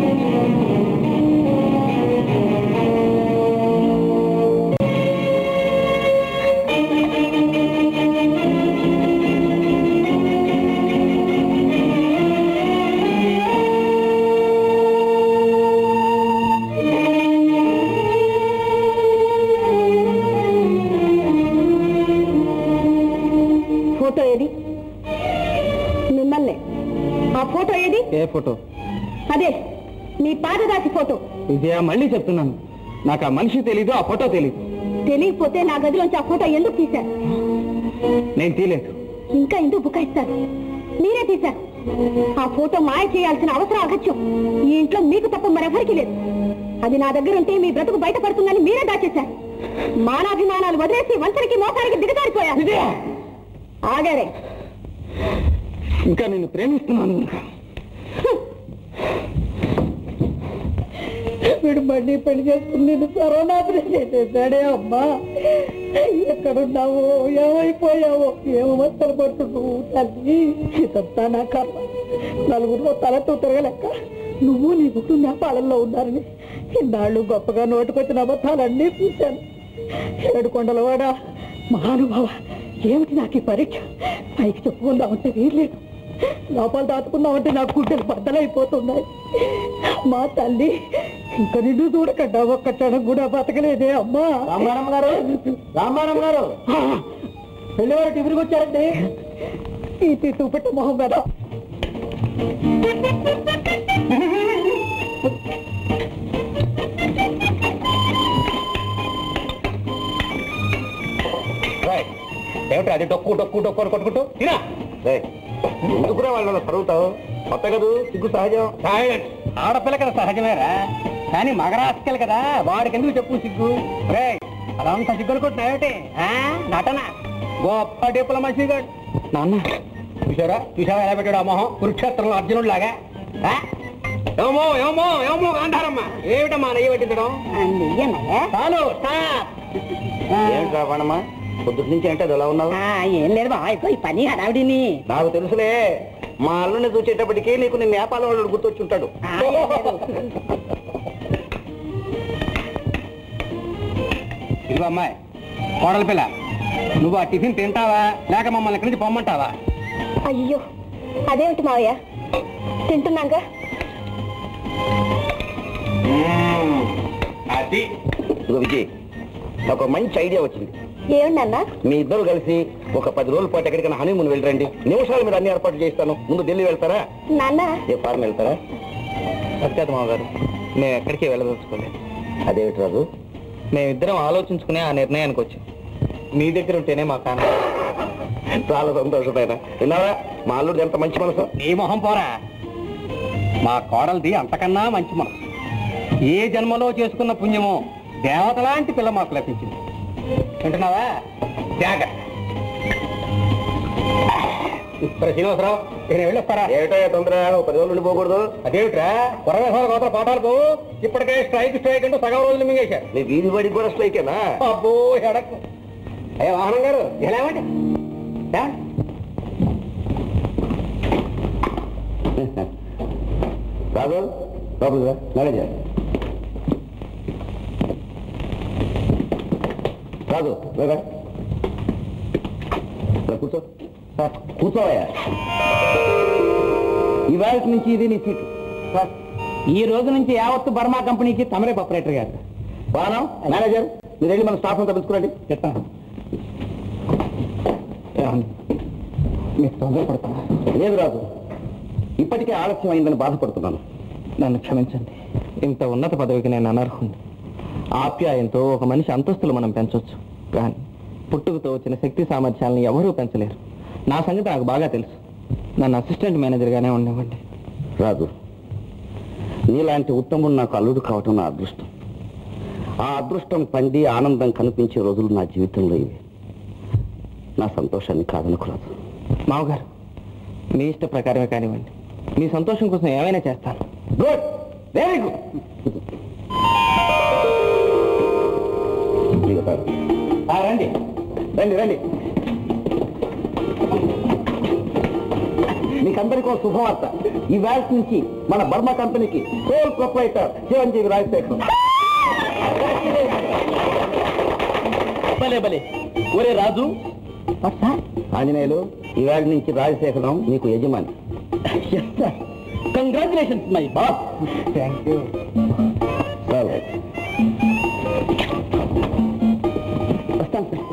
S1: ఫోటో ఏది మిమ్మల్ని ఆ ఫోటో ఏది
S3: ఏ ఫోటో
S1: అదే మీ పాదదాసి ఫోటో
S3: విజయ మళ్ళీ చెప్తున్నాను నాకు ఆ మనిషి తెలీదు ఆ ఫోటో తెలీదు
S1: తెలియకపోతే నా గదిలోంచి ఆ ఫోటో ఎందుకు తీశారు
S3: నేను తీలేదు
S1: ఇంకా ఎందుకు బుకాయిస్తారు మీరే తీశారు ఆ ఫోటో మాయ చేయాల్సిన అవసరం అగత్యం ఈ ఇంట్లో మీకు తప్ప మరెవరికి లేదు అది నా దగ్గర ఉంటే మీ బ్రతుకు బయటపడుతుందని మీరే దాచేశారు మానాభిమానాలు వదిలేసి వంచరికి మోసానికి దిగజారిపోయారు ఆగారే
S3: ఇంకా నిన్ను ప్రేమిస్తున్నాను ఇంకా
S1: వీడు మళ్ళీ పెళ్లి చేసుకుని నిన్ను సర్వనాశనం చేసేసాడే అమ్మా ఎక్కడున్నావో ఏమైపోయావో ఏమవస్థలు పడుతున్నావు తల్లి ఇదంతా నా కర్మ నలుగురిలో తలతో తిరగలెక్క నువ్వు నీ కుటుంబ పాలల్లో ఉన్నారని ఇన్నాళ్ళు గొప్పగా నోటుకొచ్చిన అబద్ధాలన్నీ చూశాను ఏడుకొండలవాడ మహానుభావ ఏమిటి నాకు ఈ పరీక్ష పైకి చెప్పుకుందామంటే వీర్లేదు లోపల దాచుకుందామంటే నా గుడ్డలు బద్దలైపోతున్నాయి మా తల్లి ఇంకా నిన్ను చూడకుండా ఒక్క క్షణం కూడా బతకలేదే అమ్మా
S3: రామారాం గారు రామారాం గారు పెళ్లివారు టిఫిన్కి వచ్చారండి
S1: ఈ తిట్టు పెట్ట మొహం మీద
S3: ఏమిటి అది డొక్కు డొక్కు డొక్కు అని కొట్టుకుంటూ తినా ఎందుకురా వాళ్ళు చదువుతావు కొత్త కదూ సిగ్గు సహజం ఆడపిల్ల కదా సహజమేరా కానీ మగరాశికలు కదా వాడికి ఎందుకు చెప్పు సిగ్గు రే అదంతా సిగ్గులు కొట్టినా ఏమిటి ఆ? నటన గొప్ప డిప్లొమసీ గాడు నాన్న చూసారా చూసావా ఎలా పెట్టాడు ఆ మొహం కురుక్షేత్రంలో అర్జునుడు లాగా ఏమో ఏమో ఏమో గాంధారమ్మ ఏమిటమ్మా నెయ్యి పెట్టించడం చాలు స్టాప్
S2: ఏంట్రా వాణమ్మా పొద్దుటి నుంచి అంటే అది ఎలా ఉన్నావు
S1: ఏం లేదు బాబు ఈ పని హడావిడిని
S2: నాకు తెలుసులే మా అల్లుని చూసేటప్పటికి నీకు నీ నేపాల వాళ్ళు గుర్తొచ్చి ఉంటాడు
S3: ఇదిగో అమ్మాయి కోడల పిల్ల నువ్వు ఆ టిఫిన్ తింటావా లేక మమ్మల్ని ఇక్కడి నుంచి పొమ్మంటావా
S1: అయ్యో అదేమిటి మావయ్య తింటున్నాక
S3: అది
S2: ఇదిగో విజయ్ నాకు ఒక మంచి ఐడియా వచ్చింది
S1: ఏమిటన్నా
S2: మీ ఇద్దరు కలిసి ఒక పది రోజుల పాటు ఎక్కడికైనా హనీమూన్ వెళ్ళరండి నిమిషాలు మీరు అన్ని ఏర్పాటు చేస్తాను ముందు ఢిల్లీ వెళ్తారా
S1: నాన్న
S2: ఏ ఫారెన్ వెళ్తారా
S3: సత్యాత మామగారు మేము ఎక్కడికి వెళ్ళదలుచుకోలేదు
S2: అదేమిటి రాజు
S3: మేమిద్దరం ఆలోచించుకునే ఆ నిర్ణయానికి వచ్చాం మీ దగ్గర ఉంటేనే మా కారణం
S2: చాలా సంతోషమైన విన్నారా మా అల్లుడు ఎంత మంచి మనసు
S3: నీ మొహం పోరా మా కోడలిది అంతకన్నా మంచి మనసు ఏ జన్మలో చేసుకున్న పుణ్యమో దేవత లాంటి పిల్ల మాకు లభించింది వింటున్నావా జాగ్రత్త ఇప్పుడు శ్రీనివాసరావు నేను వెళ్ళొస్తారా
S2: ఏమిటో తొందర ఓ పది రోజులు ఉండిపోకూడదు
S3: అదేమిట్రా కొరవేసాల కోతల పాఠాలకు ఇప్పటికే స్ట్రైక్ స్ట్రైక్ అంటూ సగం రోజులు మింగేశారు
S2: నీ వీధి బడికి కూడా స్ట్రైకేనా
S3: అబ్బో ఎడకు ఏ వాహనం గారు ఎలా ఏమండి
S2: రాదు లోపలికి రా మేనేజర్ రాదు రా కూర్చో కూర్చోవయ్యా ఇవాళ నుంచి ఇది నీ సీటు
S3: ఈ రోజు నుంచి యావత్తు బర్మా కంపెనీకి తమరే ఆపరేటర్ గారు
S2: బాగా మేనేజర్ మీరు వెళ్ళి మన స్టాఫ్ అంతా పిలుచుకురండి
S3: చెప్తాను మీకు తొందరపడుతున్నా
S2: లేదు రాదు ఇప్పటికే ఆలస్యం అయిందని బాధపడుతున్నాను
S3: నన్ను క్షమించండి ఇంత ఉన్నత పదవికి నేను అనర్హుండి ఆప్యాయంతో ఒక మనిషి అంతస్తులు మనం పెంచవచ్చు కానీ పుట్టుకతో వచ్చిన శక్తి సామర్థ్యాలను ఎవరూ పెంచలేరు నా సంగతి నాకు బాగా తెలుసు నన్ను అసిస్టెంట్ మేనేజర్గానే ఉండనివ్వండి
S2: రాదు నీలాంటి ఉత్తముడు నాకు అల్లుడు కావటం నా అదృష్టం ఆ అదృష్టం పండి ఆనందం కనిపించే రోజులు నా జీవితంలో ఇవి నా సంతోషాన్ని కాదనుకురాదు
S3: మామగారు మీ ఇష్ట ప్రకారమే కానివ్వండి మీ సంతోషం కోసం ఏమైనా చేస్తాను
S2: గుడ్ వెరీ గుడ్
S3: రండి
S2: రండి రండి మీకందరికీ ఒక శుభవార్త ఈ వ్యాల్స్ నుంచి మన బర్మా కంపెనీకి సోల్ ప్రొపరైటర్ చిరంజీవి రాజశేఖర్
S3: భలే భలే ఒరే రాజు
S2: ఆంజనేయులు ఈ వేళ నుంచి రాజశేఖరం నీకు యజమాని
S3: congratulations my boss thank you
S2: సరే
S3: వస్తాను సార్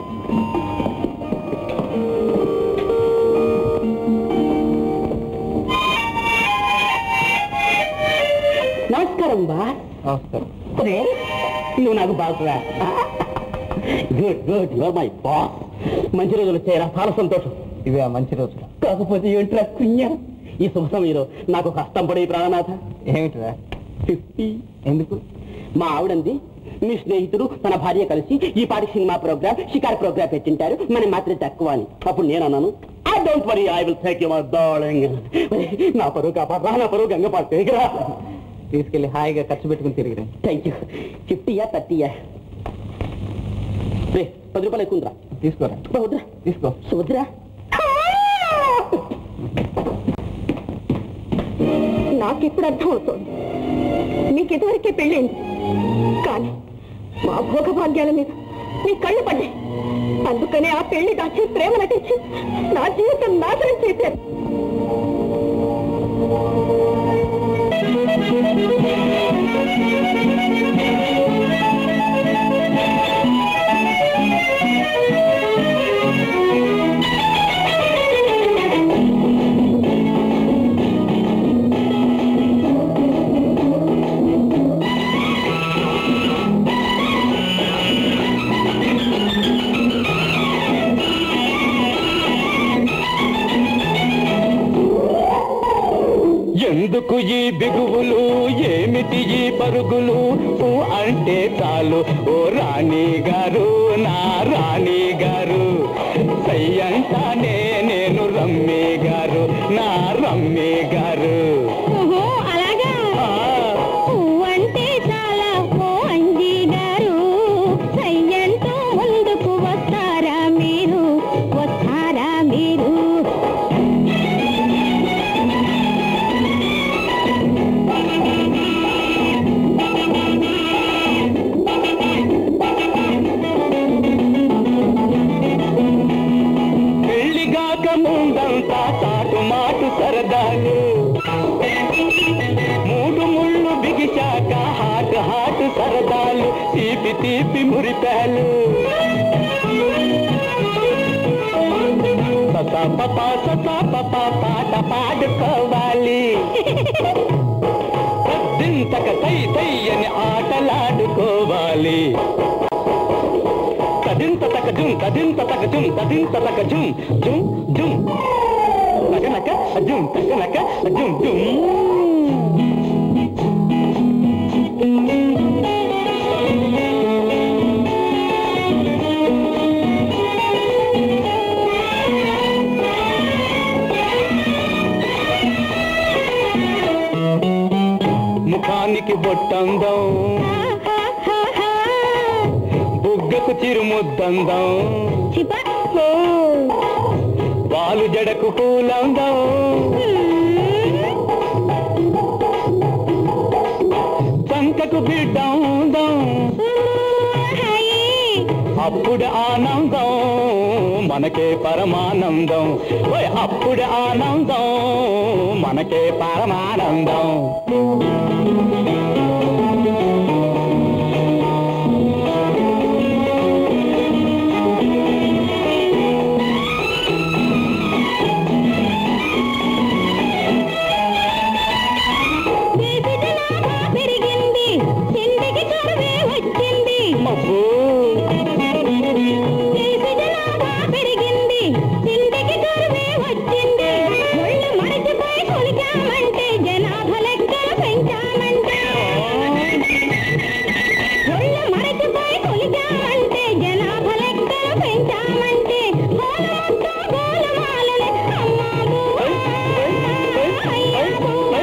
S1: నమస్కారం బా
S3: నమస్కారం
S1: ఒరే, నువ్వు నాకు బాగురా
S3: good good your my boss మంచి రోజులు వచ్చాయరా చాలా సంతోషం ఇవే ఆ మంచి రోజులు కాకపోతే ఏంట్రా కుయ్య ఈ శుభ సమయంలో నాకు ఒక హస్తం పడే ప్రాణనాథ ఏమిట్రా ఫిఫ్టీ ఎందుకు మా ఆవిడంది మీ స్నేహితుడు తన భార్య కలిసి ఈ పాటి సినిమా ప్రోగ్రామ్ షికార్ ప్రోగ్రామ్ పెట్టింటారు మనం మాత్రం తక్కువ అని అప్పుడు నేను అన్నాను I don't worry I will take your darling నా పరువు కాపాడరా నా పరువు గంగ పాడరా తీసుకెళ్లి హాయిగా ఖర్చు పెట్టుకుని తిరిగిరా థ్యాంక్ యూ ఫిఫ్టీయా థర్టీయా రే పది రూపాయలు ఎక్కువ ఉందిరా తీసుకోరా వద్దురా తీసుకో వద్దురా
S1: నాకెప్పుడు అర్థం అవుతోంది నీకు ఇదివరకే పెళ్ళింది కానీ మా భోగభాగ్యాల మీద నీ కళ్ళు పడ్డాయి అందుకనే ఆ పెళ్లి దాచి ప్రేమ నటించి నా జీవితం నాశనం చేశారు
S5: ఎందుకు ఈ బిగువులు ఏమిటి ఈ పరుగులు ఊ అంటే చాలు ఓ రాణి గారు నా రాణి గారు సై అంటానే నేను రమ్మి గారు నా రమ్మి గారు
S4: ఓహో అలాగా
S5: ఆ,
S4: పువ్వంటే చాలా ఓ అంజీ గారు సయ్యంటూ ముందుకు వస్తారా మీరు వస్తారా మీరు
S5: పెళ్లిగాక ముందంతా చాటు మాటు సరదాలు మూడు ముళ్ళు బిగిశాక హాటు హాటు సరదాలు తీపి తీపి మురిపాలు ససా పపా ససా పపా పాట పాడుకోవాలి దింతక తై తై అని ఆటలాడుకోవాలి తదింత తక జుం తదింత తక జుం తదింత తక జుం జుం జుం తగనక జుం తగనక జుం జుం ముఖానికి బొట్టందం బుగ్గకు చిరుముద్దందం వాలు జడకు పూలందం చంకకు బిడ్డందం అప్పుడు ఆనందం మనకే పరమానందం ఓయ్ అప్పుడు ఆనందం మనకే పరమానందం
S4: దేశజనాభా పెరిగింది తిండికి కరువే వచ్చింది
S5: అబ్బో
S4: దేశజనాభా పెరిగింది తిండికి కరువే వచ్చింది ఒళ్ళు మరచిపోయి కొలిచామంటే జనాభా లెక్కలు పెంచామంటే ఒళ్ళు మరచిపోయి కొలిచామంటే జనాభా లెక్కలు పెంచామంటే గోలమంతా గోలమాలలే అమ్మా బువ్వా, అయ్యా బువ్వా,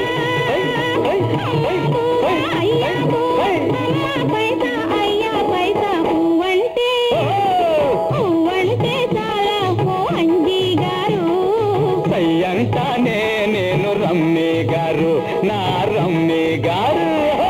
S4: అయ్యా బువ్వా, అమ్మా పైసా అయ్యా పైసా పువ్వంటే పువ్వంటే చాలా ఓ అంజీ గారు
S5: సయ్యంటానే నేను రమ్మి గారు నా రమ్మి గారు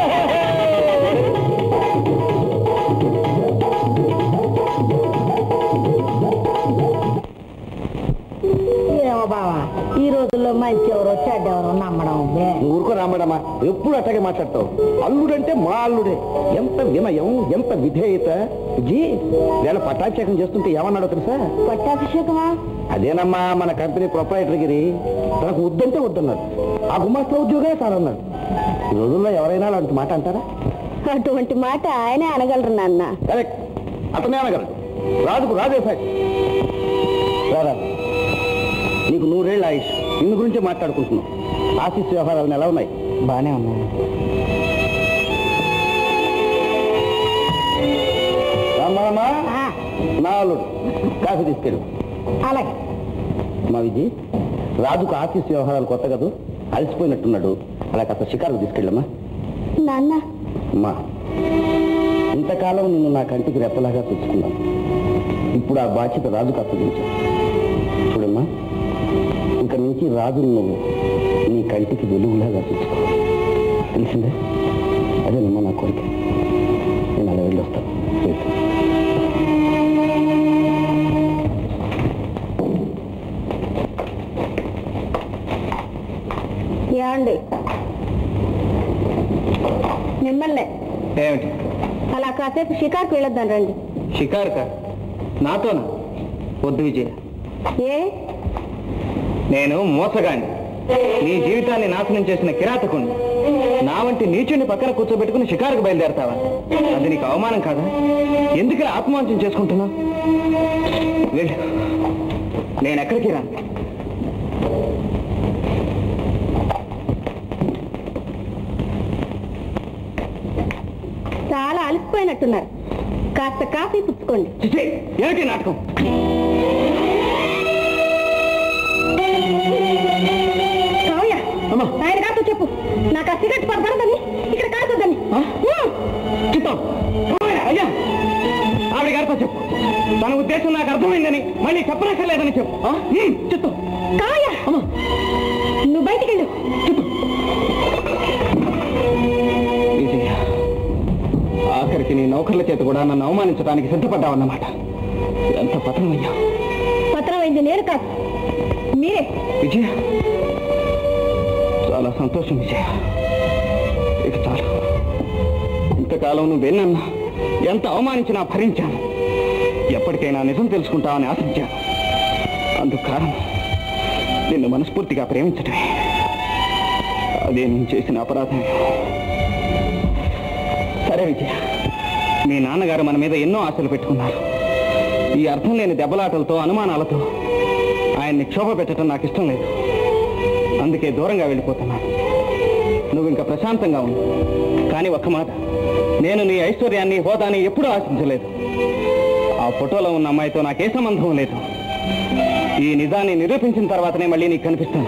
S1: ఏమో బావా ఈ రోజుల్లో మంచి ఎవరో చెడ్డెవరో నమ్మడం బే.
S2: నువ్వు ఊరుకో రామడమ్మా ఎప్పుడు అట్టగే మాట్లాడతావు అల్లుడంటే మా అల్లుడే ఎంత వినయం ఎంత విధేయత జీ వేళ పట్టాభిషేకం చేస్తుంటే ఏమన్నాడో తెలుసా
S1: పట్టాభిషేకమా
S2: అదేనమ్మా మన కంపెనీ ప్రొపరేటర్ గిరి తనకు వద్దంటే వద్దన్నాడు ఆ గుమాస్తా ఉద్యోగమే కాదన్నాడు ఈ రోజుల్లో ఎవరైనా అలాంటి మాట అంటారా
S1: అటువంటి మాట ఆయనే అనగలరు నాన్న
S2: కరెక్ట్ అతనే అనగలడు రాజుకు రాజే ఫ్యాక్ట్ రారా నీకు నూరేళ్ళ ఆయుష్ ఇందు గురించి మాట్లాడుకుంటున్నాం ఆఫీస్ వ్యవహారాలను ఎలా ఉన్నాయి
S3: బానే ఉన్నాయి
S2: రామ్మా నా అల్లుడు కాఫీ తీసుకెళ్ళు
S1: అలాగే
S2: మా విజయ్ రాజుకు ఆఫీస్ వ్యవహారాలు కొత్త కదూ అలసిపోయినట్టున్నాడు అలా కాస్త షికారుకు తీసుకెళ్ళమ్మా
S1: నాన్న
S2: అమ్మా ఇంతకాలం నిన్ను నా కంటికి రెప్పలాగా చూసుకున్నాను ఇప్పుడు ఆ బాధ్యత రాజుకు అప్పగించాను చూడమ్మా ఇంక నుంచి రాజును నువ్వు నీ కంటికి వెలుగులాగా చూసుకో తెలిసిందే అదేనమ్మా నా కోరిక నేను అలా వెళ్ళొస్తాను వెళ్ళు.
S1: ఏమండి మిమ్మల్నే
S3: ఏమిటి
S1: అలా కాసేపు షికార్కి వెళ్ళొద్దాం రండి
S3: షికారుకా నాతోనా వద్దు విజయ
S1: ఏ
S3: నేను మోసగాన్ని నీ జీవితాన్ని నాశనం చేసిన కిరాతకుణ్ణి నా వంటి నీచుని పక్కన కూర్చోబెట్టుకుని షికారుకు బయలుదేరతావా అది నీకు అవమానం కాదా ఎందుకు ఇలా ఆత్మవంచం చేసుకుంటున్నావు వెళ్ళు నేను ఎక్కడికి రాను
S1: చాలా అలసిపోయినట్టున్నారు కాస్త కాఫీ పుచ్చుకోండి
S3: చిచి, ఏమిటి నాటకం
S1: కావ్య ఆయన కాస్త చెప్పు నాకు ఆ సిగరెట్ పడదని ఇక్కడ కాల్చొద్దని
S3: చిత్తం అయ్యా ఆవిడ గారితో చెప్పు తన ఉద్దేశం నాకు అర్థమైందని మళ్ళీ చెప్పనక్కర్లేదని చెప్పు ఆ? హ్మ్, చిత్తం
S1: కావ్య నువ్వు బయటికి వెళ్ళు
S3: విజయ ఆఖరికి నీ నౌకర్ల చేత కూడా నన్ను అవమానించడానికి సిద్ధపడ్డావన్నమాట ఎంత పతనం అయ్యా
S1: పత్రం అయింది నేను కాదు మీరే
S3: విజయ చాలా సంతోషం విజయ ఇక చాలు ఇంతకాలం నువ్వెన్నన్నా ఎంత అవమానించినా భరించాను ఎప్పటికైనా నిజం తెలుసుకుంటావని ఆశించాను అందుకు కారణం నిన్ను మనస్ఫూర్తిగా ప్రేమించటమే అదే నేను చేసిన అపరాధమే సరే విజయ మీ నాన్నగారు మన మీద ఎన్నో ఆశలు పెట్టుకున్నారు ఈ అర్థం లేని దెబ్బలాటలతో అనుమానాలతో ఆయన్ని క్షోభ పెట్టడం నాకు ఇష్టం లేదు అందుకే దూరంగా వెళ్ళిపోతున్నాను నువ్వు ఇంకా ప్రశాంతంగా ఉండు కానీ ఒక్క మాట నేను నీ ఐశ్వర్యాన్ని హోదాని ఎప్పుడూ ఆశించలేదు ఆ ఫోటోలో ఉన్న అమ్మాయితో నాకే సంబంధం లేదు ఈ నిజాన్ని నిరూపించిన తర్వాతనే మళ్ళీ నీకు కనిపిస్తాను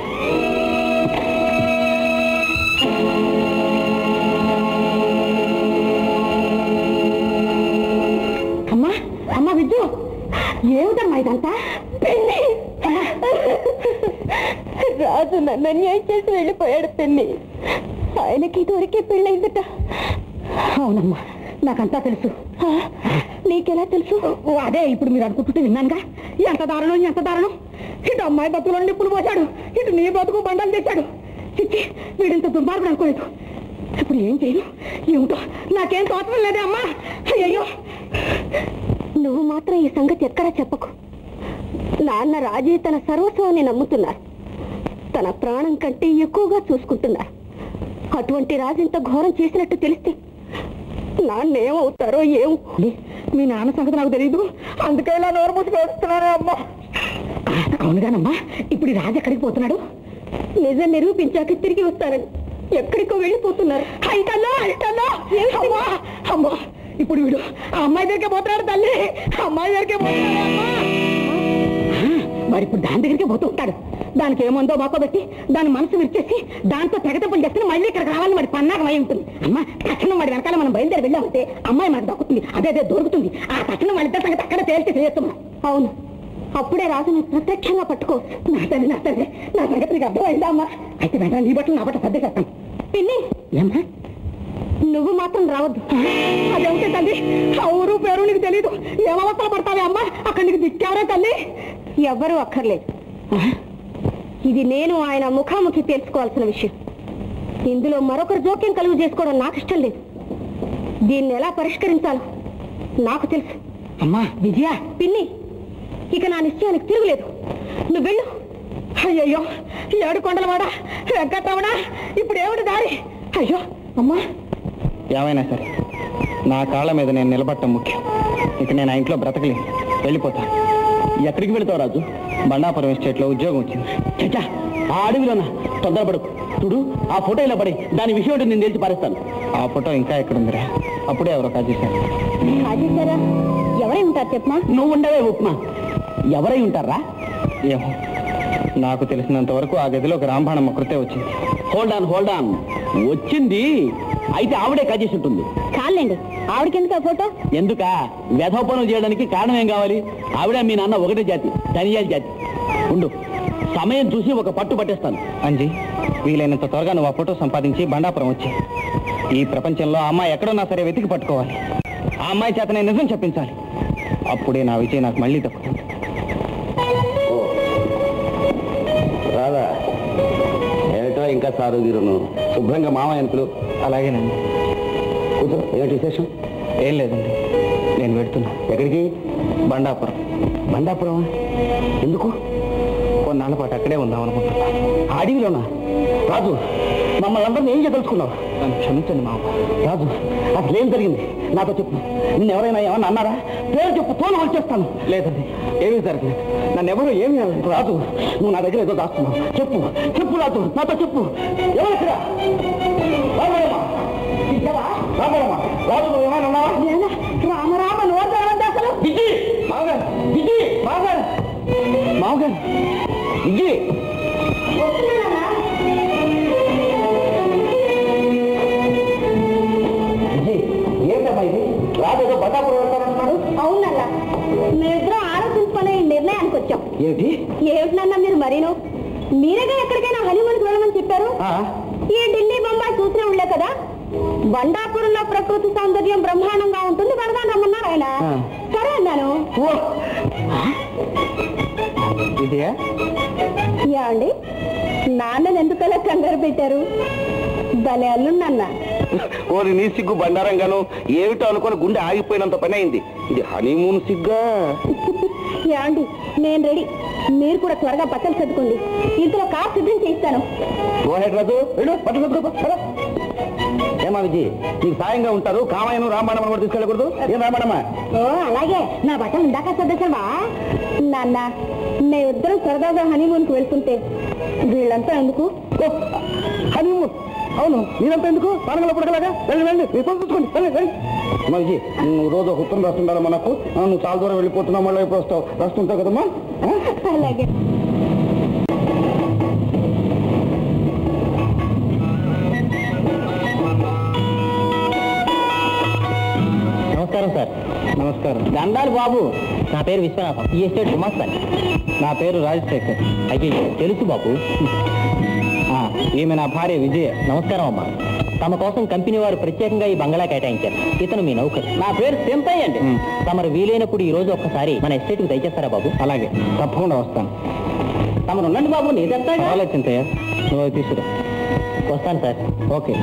S1: అమ్మా అమ్మా విద్యు ఏమిటమ్మా ఇదంతా పెళ్ళి రాజు నన్ను అన్యాయం చేసి వెళ్ళిపోయాడు పిన్ని ఆయనకి ఇదివరకే పెళ్ళైందట అవునమ్మా నాకంతా తెలుసు నీకెలా తెలుసు అదే ఇప్పుడు మీరు అనుకుంటుంటే విన్నానుగా ఎంత దారుణం ఎంత దారుణం ఇటు అమ్మాయి బతుకులో నిప్పులు పోశాడు ఇటు నీ బతుకు బండలు తెచ్చాడు చిచ్చి వీడింత దుర్మార్గుడు అనుకోలేదు ఇప్పుడు ఏం చేయను ఏమిటో నాకేం తోచడం లేదే అమ్మా అయ్యో నువ్వు మాత్రం ఈ సంగతి ఎక్కడా చెప్పకు నాన్న రాజీ తన సర్వస్వాన్ని నమ్ముతున్నారు తన ప్రాణం కంటే ఎక్కువగా చూసుకుంటున్నారు అటువంటి రాజు ఇంత ఘోరం చేసినట్టు తెలిస్తే నాన్న ఏమవుతారో ఏం మీ నాన్న సంగతి నాకు తెలియదు అందుకే ఇలా నోరు మూసి వేస్తున్నాను అమ్మా అవునుగానమ్మా ఇప్పుడు ఈ రాజు ఎక్కడికి పోతున్నాడు నిజం నిరూపించాక తిరిగి వస్తారని ఎక్కడికో వెళ్ళిపోతున్నారు అయితల్లో అయితల్లో అమ్మా అమ్మా ఇప్పుడు వీడు ఆ అమ్మాయి దగ్గరికి పోతున్నాడు తల్లి ఆ అమ్మాయి దగ్గరికి పోతున్నాడు అమ్మా మరి ఇప్పుడు దాని దగ్గరికి పోతూ ఉంటాడు దానికి ఏముందో పెట్టి దాని మనసు విరిచేసి దాంతో తెగతపులు చేస్తే మళ్ళీ ఇక్కడికి రావాలి మరి పన్నాగం అయి ఉంటుంది అమ్మ తక్షణం వాడి వెనకాల మనం బయలుదేరి వెళ్ళామంటే అమ్మాయి మనకు దక్కుతుంది అదే అదే దొరుకుతుంది ఆ తక్షణం వాళ్ళిద్దరి సంగతి అక్కడ తేల్చి చేస్తున్నాం అవును అప్పుడే రాజుని ప్రత్యక్షంగా పట్టుకో నా తల్లి నా తల్లి నా సంగతి నీకు అర్థమైందా అమ్మా అయితే వెంటనే నీ బట్టలు నా బట్ట సర్ది చేస్తాం పిన్ని ఏమ్మా నువ్వు మాత్రం రావద్దు అదేమిటి తల్లి ఆ ఊరు పేరు నీకు తెలీదు ఏమవసరం పడతావే అమ్మా అక్కడ నీకు దిక్కారే తల్లి ఎవ్వరూ అక్కర్లేదు ఇది నేను ఆయన ముఖాముఖి తెలుసుకోవాల్సిన విషయం ఇందులో మరొకరు జోక్యం కలుగు చేసుకోవడం నాకు ఇష్టం లేదు దీన్ని ఎలా పరిష్కరించాలో నాకు తెలుసు అమ్మా విజయ పిన్ని ఇక నా నిశ్చయానికి తిరుగులేదు నువ్వు వెళ్ళు అయ్యయ్యో ఏడు కొండలవాడా వెంకటరమణ ఇప్పుడు ఏమిటి దారి అయ్యో అమ్మా
S3: ఏమైనా సరే నా కాళ్ళ మీద నేను నిలబడటం ముఖ్యం ఇక నేను ఆ ఇంట్లో బ్రతకలేను వెళ్ళిపోతాను
S6: ఎక్కడికి వెళ్తావు రాజు
S3: బండాపురం ఎస్టేట్లో ఉద్యోగం వచ్చింది
S6: చచ్చా ఆ అడవిలోనా తొందరపడకు చూడు ఆ ఫోటో ఇలా పడి దాని విషయం ఏంటో నేను తెలిసి పారేస్తాను
S3: ఆ ఫోటో ఇంకా ఎక్కడుందిరా అప్పుడే ఎవరో కాజేశారు
S1: రాజేశారా ఎవరై ఉంటారు చెప్పమా
S6: నువ్వు ఉండవే ఉప్మా ఎవరై ఉంటారా
S3: ఏమో నాకు తెలిసినంత వరకు ఆ గదిలో ఒక రాంబాణమ్మ కృతే వచ్చింది
S6: హోల్డ్ ఆన్ హోల్డ్ ఆన్ వచ్చింది అయితే ఆవిడే కజేసి ఉంటుంది
S1: చాలండి ఆవిడకెందుకు ఆ ఫోటో
S6: ఎందుక వ్యధోపనం చేయడానికి కారణం ఏం కావాలి ఆవిడ మీ నాన్న ఒకటే జాతి ధనియాల జాతి ఉండు సమయం చూసి ఒక పట్టు పట్టేస్తాను
S3: అంజీ వీలైనంత త్వరగా నువ్వు ఆ ఫోటో సంపాదించి బండాపురం వచ్చి ఈ ప్రపంచంలో ఆ అమ్మాయి ఎక్కడున్నా సరే వెతికి పట్టుకోవాలి ఆ అమ్మాయి చేత నేను నిజం చెప్పించాలి అప్పుడే నా విజయ్ నాకు మళ్ళీ దక్కుతుంది
S2: రాదా ఏమిటో ఇంకా సారు గిరును శుభ్రంగా మామయ్య అనుకులు
S3: అలాగేనండి
S2: కూర్చో ఏమిటి విశేషం
S3: ఏం లేదండి నేను పెడుతున్నా
S2: ఎక్కడికి
S3: బండాపురం
S2: బండాపురం ఎందుకు
S3: కొన్నాళ్ళ పాటు అక్కడే ఉందాం అనుకుంటున్నా
S2: ఆ అడవిలోనా రాజు మమ్మల్ని అందరినీ ఏం చేయదలుచుకున్నావు
S3: నన్ను క్షమించండి మామ
S2: రాజు అసలు ఏం జరిగింది నాతో చెప్పు నిన్ను ఎవరైనా ఏమన్నా అన్నారా పేరు చెప్పు తోలు వచ్చేస్తాను
S3: లేదండి ఏమీ జరగలేదు నన్ను ఎవరు ఏమీ అనలేదు.
S2: రాజు నువ్వు నా దగ్గర ఏదో దాస్తున్నావు చెప్పు చెప్పు రాజు నాతో చెప్పు ఎవరు ఇక్కడ రామరామ ఇక్కడా? రామరామ రాజు నువ్వు ఏమైనా ఉన్నావా
S1: రామరామ నోరు తెరవద్దు అసలు
S2: విజి మామగారు విజి మామగారు మామగారు విజి విజి ఏంటమ్మా ఇది రాజు ఏదో బండాపురం వెళ్తానంటున్నాడు
S1: అవునల్లా మేమిద్దరం ఆలోచించుకునే ఈ నిర్ణయానికి వచ్చాం
S2: ఏమిటి
S1: ఏమిటన్నా మీరు మరీను మీరేగా ఎక్కడికైనా హనీమూన్కి వెళ్ళమని చెప్పారు
S2: ఆ,
S1: ఈ ఢిల్లీ బొంబాయి చూసిన ఉండే కదా బండాపురంలో ప్రకృతి సౌందర్యం బ్రహ్మాండంగా ఉంటుంది వెళదాం రమ్మన్నారు ఆయన
S2: ఆ.
S1: సరే అన్నాను
S2: ఓ
S3: ఇదే
S1: ఏమండి నాన్నని ఎందుకలా కంగారు పెట్టారు భలే అల్లుండన్నా
S2: ఓరి నీ సిగ్గు బండారంగాను ఏమిటో అనుకుని గుండె ఆగిపోయినంత పని అయింది ఇది హనీమూన్ సిగ్గా
S1: ఏమండి నేను రెడీ మీరు కూడా త్వరగా బట్టలు చదువుకోండి ఇంట్లో కార్ సిద్ధం చేయిస్తాను
S2: గోహెడ్ రాజు వెళ్ళు బట్టలు సర్దుకో, పద. ఏమా విజయ్ నీకు సాయంగా ఉంటారు కామాయను రామాయణం కూడా తీసుకెళ్ళకూడదు ఏం రామాయణమా
S1: ఓ అలాగే నా బట్టలు ఇందాక చదివేశావా నాన్న మేమిద్దరం సరదాగా హనీమూన్కి వెళ్తుంటే వీళ్ళంతా ఎందుకు
S2: ఓ, హనీమూన్ అవును మీరంతా ఎందుకు పానగల పడగలాగా వెళ్ళి వెళ్ళి మీ పనులు చూసుకోండి వెళ్ళి వెళ్ళి అమ్మా విజయ్ నువ్వు రోజు ఒక ఉత్తరం రాస్తుండాలి మనకు ఆ, నువ్వు చాలా దూరం వెళ్ళిపోతున్నావు మళ్ళీ ఎప్పుడు వస్తావు రాస్తుంటావు కదమ్మా ఆ?
S1: అలాగే
S3: నమస్కారం సార్ నమస్కారం దండాలు బాబు నా పేరు విశ్వనాథం ఈ ఎస్టేట్ గుమాస్తాను నా పేరు రాజశేఖర్ అయ్యో తెలుసు బాబు ఆ, ఈమె నా భార్య విజయ నమస్కారం అమ్మా తమ కోసం కంపెనీ వారు ప్రత్యేకంగా ఈ బంగళా కేటాయించారు ఇతను మీ నౌకరు నా పేరు సింపయ్య అండి తమరు వీలైనప్పుడు ఈ రోజు ఒక్కసారి మన ఎస్టేట్కి దయచేస్తారా బాబు అలాగే తప్పకుండా వస్తాను తమరు ఉండండి బాబు నీ తెస్తా చింతయ్య నువ్వు తీసుకురా వస్తాను సార్ ఓకే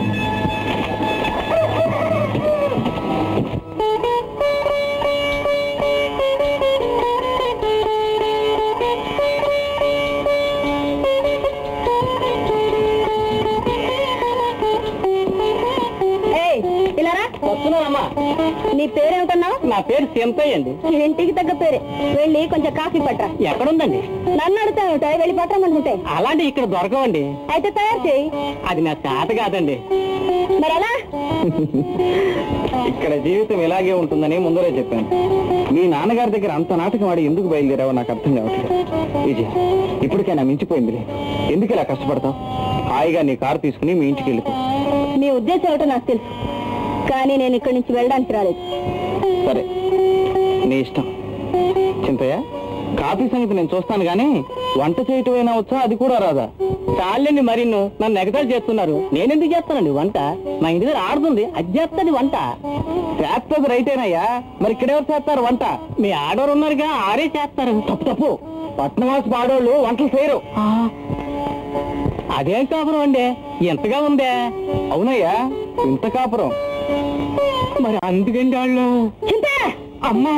S1: ఏయ్, ఇలా రా.
S3: వస్తున్నానమ్మా
S1: నీ పేరేమిటన్నావు
S3: నా పేరు సింపయ్య అండి
S1: ఇంటికి తగ్గ పేరే వెళ్ళి కొంచెం కాఫీ పట్టరా
S3: ఎక్కడుందండి
S1: నన్ను అడుగుతావుట వెళ్ళి పట్టమంటుంటే
S3: అలాంటి ఇక్కడ దొరకవండి
S1: అయితే తయారు చేయి
S3: అది నా చేత కాదండి
S1: మరి ఎలా
S3: ఇక్కడ జీవితం ఇలాగే ఉంటుందని ముందరే చెప్పాను మీ నాన్నగారి దగ్గర అంత నాటకం ఆడి ఎందుకు బయలుదేరావో నాకు అర్థం కావట్లేదు విజయ్ ఇప్పటికైనా మించిపోయింది ఎందుకు ఇలా కష్టపడతావు హాయిగా నీ కారు తీసుకుని మీ ఇంటికి వెళ్ళిపో
S1: మీ ఉద్దేశం ఏమిటో నాకు తెలుసు కానీ నేను ఇక్కడి నుంచి వెళ్ళడానికి రాలేదు
S3: సరే నీ ఇష్టం చింతయ్య కాఫీ సంగతి నేను చూస్తాను కానీ వంట చేయటమైనా వచ్చా అది కూడా రాదా చాలండి మరి నన్ను ఎగతాలు చేస్తున్నారు నేనెందుకు చేస్తానండి వంట మా ఇంటి దగ్గర ఆడుతుంది అది చేస్తుంది వంట చేస్తుంది రైటేనయ్యా మరి ఇక్కడెవరు చేస్తారు వంట మీ ఆడవారు ఉన్నారుగా ఆరే చేస్తారు తప్పు తప్పు పట్నవాసి ఆడవాళ్ళు వంటలు చేయరు అదేం కాపురం అండి ఎంతగా ఉందే అవునయ్యా ఇంత కాపురం మరి అందుకండి వాళ్ళు
S1: చింతా
S3: అమ్మా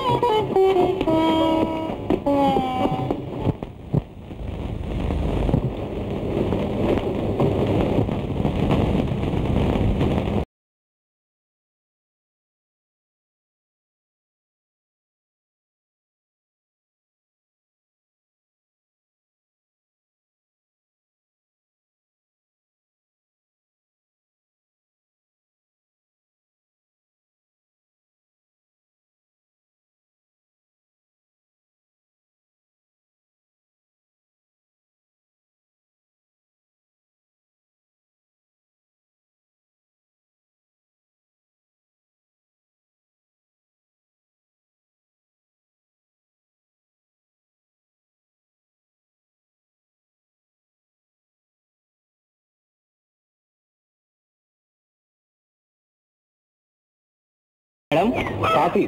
S3: మేడం కాఫీ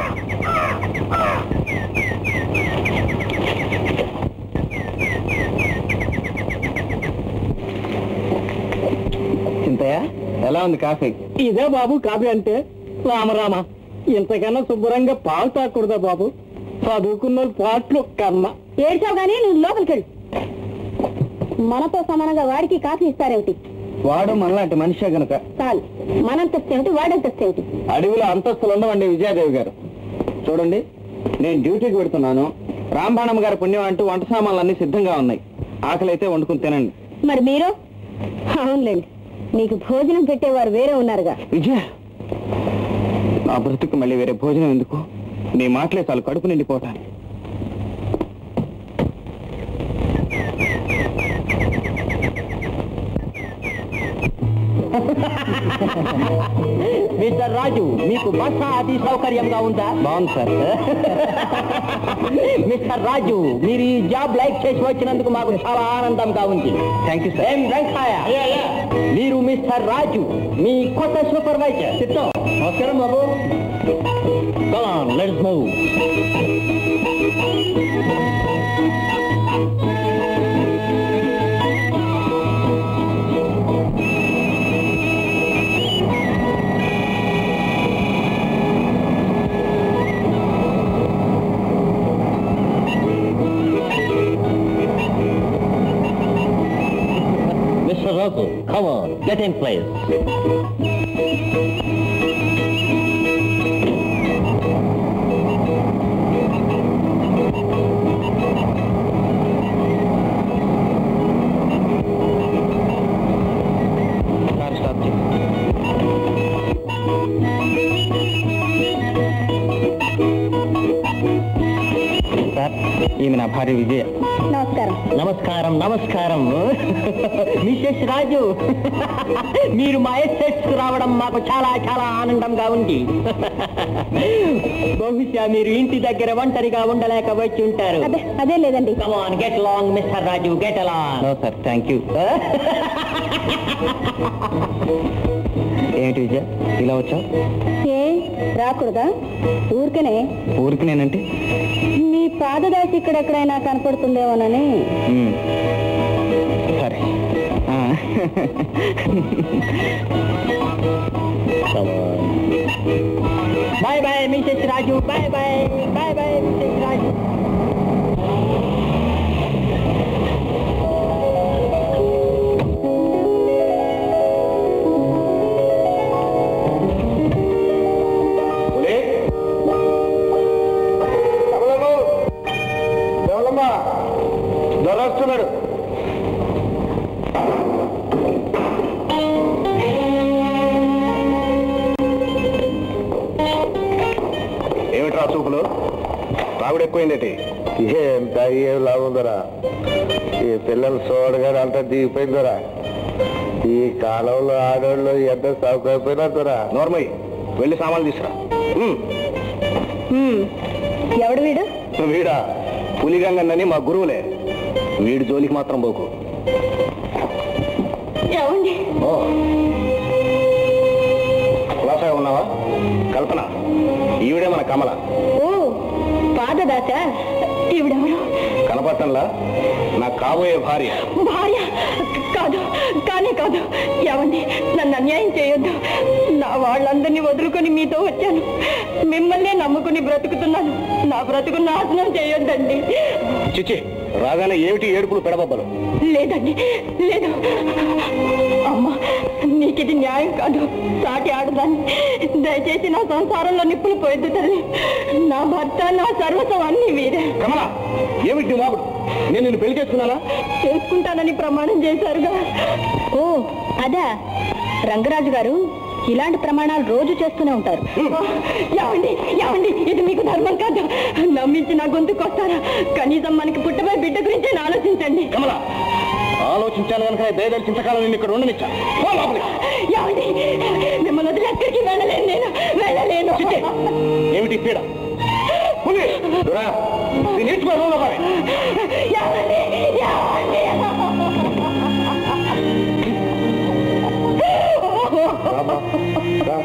S3: చింతయ్య ఎలా ఉంది కాఫీ ఇదే బాబు కాఫీ అంటే రామరామ ఇంతకన్నా శుభ్రంగా పాలు తాకూడదా బాబు చదువుకున్న పాటలు కన్నా
S1: ఏడ్చావు కానీ నువ్వు లోపలికి వెళ్ళు మనతో సమానంగా వాడికి కాఫీ ఇస్తారేమిటి
S3: వాడు మనలాంటి మనిషే గనుక
S1: చాలు మనంతస్తు ఏమిటి వాడంతస్తు ఏమిటి
S3: అడవిలో అంతస్తులు ఉండవండి విజయాదేవి గారు చూడండి నేను డ్యూటీకి పెడుతున్నాను రాంబాణమ్మ గారి పుణ్యం అంటూ వంట సామాన్లన్నీ సిద్ధంగా ఉన్నాయి ఆకలి అయితే వండుకుని తినండి
S1: మరి మీరు అవునులేండి నీకు భోజనం పెట్టేవారు వేరే ఉన్నారుగా
S3: విజయ నా బ్రతుకు మళ్ళీ వేరే భోజనం ఎందుకు నీ మాటలే చాలు కడుపు నిండిపోతాను మిస్టర్ రాజు మీకు బస్ అది సౌకర్యంగా ఉందా బాగుంది సార్ మిస్టర్ రాజు మీరు ఈ జాబ్ లైక్ చేసి వచ్చినందుకు మాకు చాలా ఆనందంగా ఉంది థ్యాంక్ యూ సార్ వెంకయ్య మీరు మిస్టర్ రాజు మీ కొత్త సూపర్వైజర్ చిత్తం నమస్కారం బాబు let's move Mr. Russell, come on, get in place. Car stop చేయి. సార్ ఈమె నా భార్య విజయ
S1: నమస్కారం
S3: నమస్కారం నమస్కారం మిసెస్ రాజు మీరు మా ఎస్టేట్స్ రావడం మాకు చాలా చాలా ఆనందంగా ఉంది బహుశా మీరు ఇంటి దగ్గర ఒంటరిగా ఉండలేక వచ్చి ఉంటారు
S1: అదే అదే లేదండి
S3: come on get long mister Raju get along no sir thank you ఏమిటి విజయ్ ఇలా వచ్చావు
S1: ఏ రాకూడదా ఊరికనే
S3: ఊరికి నేనంటే
S1: నీ పాదదాసి ఇక్కడెక్కడైనా కనపడుతుందేమోనని
S3: సరే bye bye Mrs Raju bye bye bye bye Mrs Raju
S2: దొరొస్తున్నాడు ఏమిట్రా చూపులు రాగుడు ఎక్కువైందేటి ఎంత ఏం లాగుందరా ఈ పిల్లలు చూడగానే అంత దిగిపోయిందరా ఈ కాలంలో ఆడవాళ్ళు ఎంత సౌకర్యపోయినా దొరా నోర్మయ్య వెళ్ళి సామాన్లు తీసురా
S1: ఎవడు వీడు
S2: వీడా పులిగంగన్నని మా గురువులే వీడి జోలికి మాత్రం పోకు
S1: ఏమండి
S2: ఓ కులాసాగా ఉన్నావా కల్పన ఈవిడే మన కమల
S1: ఓ పాదదాస ఈవిడెవరు
S2: కనపట్టంలా నా కాబోయే భార్య
S1: భార్య కాదు కానే కాదు ఏమండి నన్ను అన్యాయం చేయొద్దు నా వాళ్ళందరినీ వదులుకొని మీతో వచ్చాను మిమ్మల్నే నమ్ముకుని బ్రతుకుతున్నాను నా బ్రతుకు నాశనం చేయొద్దండి
S2: చిచ్చి రాగానే ఏమిటి ఏడుపులు పెడబబ్బలు
S1: లేదండి లేదు అమ్మా నీకిది న్యాయం కాదు సాటి ఆడదాన్ని దయచేసి నా సంసారంలో నిప్పులు పోయొద్దు తల్లి నా భర్త నా సర్వస్వం అన్ని మీరే
S2: కమల ఏమిటి నీ మాపుడు నేను నిన్ను పెళ్లి చేసుకున్నానా
S1: చేసుకుంటానని ప్రమాణం చేశారుగా ఓ అదా రంగరాజు గారు ఇలాంటి ప్రమాణాలు రోజు చేస్తూనే ఉంటారు ఏమండి ఏమండి ఇది మీకు ధర్మం కాదు నమ్మించి నా గొంతుకొస్తారా కనీసం మనకి పుట్టబోయే బిడ్డ గురించి ఆలోచించండి
S2: కమల ఆలోచించాను కనుక దయదలి చింతకాలం నిన్ను ఇక్కడ ఉండనిచ్చా పో లోపలికి.
S1: ఏమండి మిమ్మల్ని వదిలి ఎక్కడికి వెళ్ళలేను నేను వెళ్ళలేను
S2: ఏమిటి పీడ పులి, దురా, దీన్ని ఈడ్చుకో రూమ్లో పడే.
S1: ఏమండి? ఏమండి?
S2: రామ్మా, రా.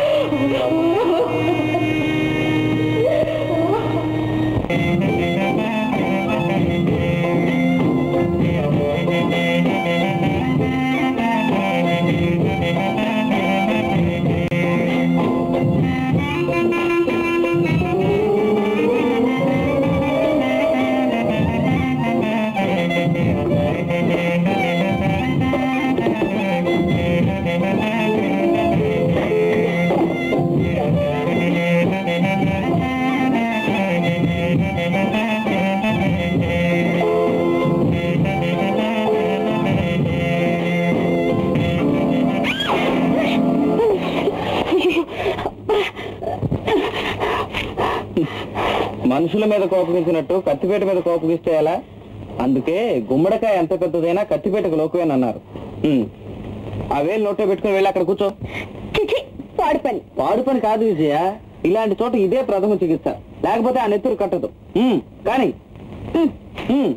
S3: మనుషుల మీద కోపగించినట్టు కత్తిపేట మీద కోపగిస్తే ఎలా అందుకే గుమ్మడికాయ ఎంత పెద్దదైనా కత్తిపేటకు లోకువేనన్నారు ఉమ్. అవే నోట్లో పెట్టుకుని వెళ్ళి అక్కడ కూర్చో
S1: చిచి పాడు పని
S3: పాడు పని కాదు విజయ ఇలాంటి చోట ఇదే ప్రథమ చికిత్స లేకపోతే ఆ నెత్తురు కట్టదు ఉమ్, కానీ ఉమ్.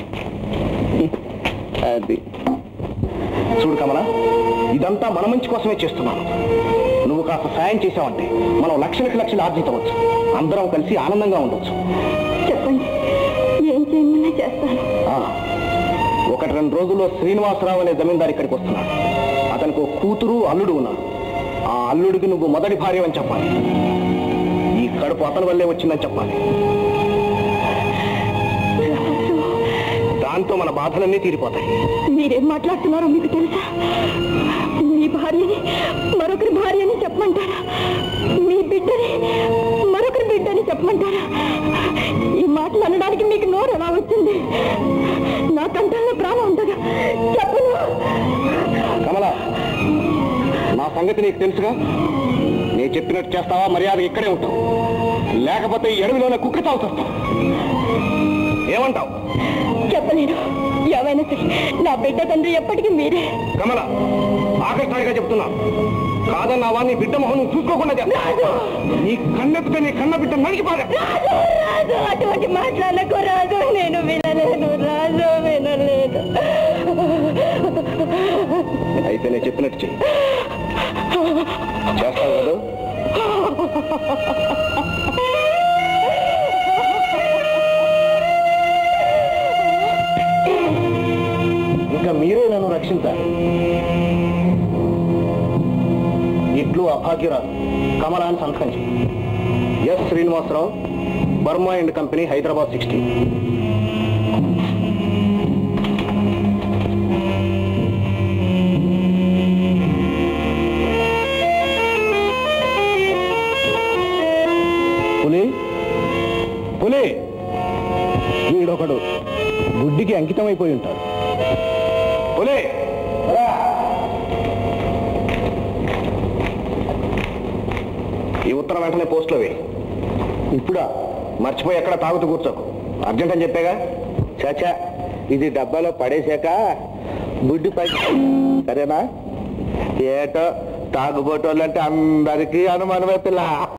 S3: అది
S2: చూడు కమల ఇదంతా మన మంచి కోసమే చేస్తున్నాను నువ్వు కాస్త సాయం చేసావంటే మనం లక్షలకు లక్షలు ఆర్జించవచ్చు అందరం కలిసి ఆనందంగా ఉండొచ్చు
S1: చెప్పండి ఏం చేయమన్నా చేస్తాను
S2: ఆ, ఒకటి రెండు రోజుల్లో శ్రీనివాసరావు అనే జమీందారు ఇక్కడికి వస్తున్నాడు అతనికి ఒక కూతురు అల్లుడు ఉన్నాడు ఆ అల్లుడికి నువ్వు మొదటి భార్య అని చెప్పాలి ఈ కడుపు అతని వల్లే వచ్చిందని చెప్పాలి దాంతో మన బాధలన్నీ తీరిపోతాయి
S1: మీరేం మాట్లాడుతున్నారో మీకు తెలుసా మీ భార్యని మరొకరి భార్యని చెప్పమంటారా మీ బిడ్డని మరొకరి బిడ్డని చెప్పమంటారా ఈ మాటలు అనడానికి మీకు నోరు ఎలా వచ్చింది నా కంఠంలో ప్రాణం ఉండగా చెప్పను
S2: కమల నా సంగతి నీకు తెలుసుగా నేను చెప్పినట్టు చేస్తావా మర్యాద ఇక్కడే ఉంటావు లేకపోతే ఈ అడవిలోనే కుక్క తాగుతావు
S6: ఏమంటావు
S1: చెప్పలేను ఏమైనా సరే నా బిడ్డ తండ్రి ఎప్పటికీ మీరే
S6: కమల ఆకస్మాయిగా చెప్తున్నా కాదన్నావా నీ బిడ్డ మొహం నువ్వు చూసుకోకుండా చేస్తా. నీ కన్నెత్తితే నీ కన్న బిడ్డ నడిచిపోగా
S1: రాజు రాజు అటువంటి మాట్లాడకు రాజు నేను వినలేను రాజు వినలేదు
S6: అయితే నేను చెప్పినట్టు చెయ్యి చేస్తావు కదా ఇంకా మీరే నన్ను రక్షించాలి ఇట్లు అభాగ్యరాలు కమలాన్ని సంతకం చేయి S Srinivasarao Barma and company Hyderabad sixty పులి పులి వీడొకడు గుడ్డికి అంకితం అయిపోయి ఉంటాడు పులి రా. ఈ ఉత్తరం వెంటనే పోస్ట్లో వేయి ఇప్పుడా మర్చిపోయి ఎక్కడ తాగుతూ కూర్చోకు అర్జెంట్ అని చెప్పాగా చాచా ఇది డబ్బాలో పడేశాక గుడ్డి పై సరేనా ఏటో తాగుబోటోళ్ళంటే అందరికీ అనుమానమే పిల్ల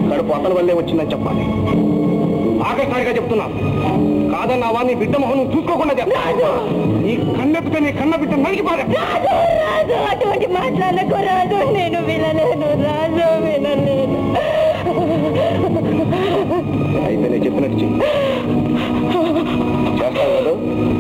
S3: కడుపు అతల వల్లే వచ్చిందని చెప్పాలి ఆకస్మారిగా చెప్తున్నాను కాదన్నావా నీ బిడ్డ మొహం నువ్వు చూసుకోకుండా చెప్పు నీ కన్నెప్పితే నీ కన్న బిడ్డ నలిగిపోలే
S1: రాజు అటువంటి మాట్లాడకు రాజు నేను వినలేను రాజు వినలేను
S3: అయితే నేను చెప్పినట్టు చెయ్యి చేస్తావు కదా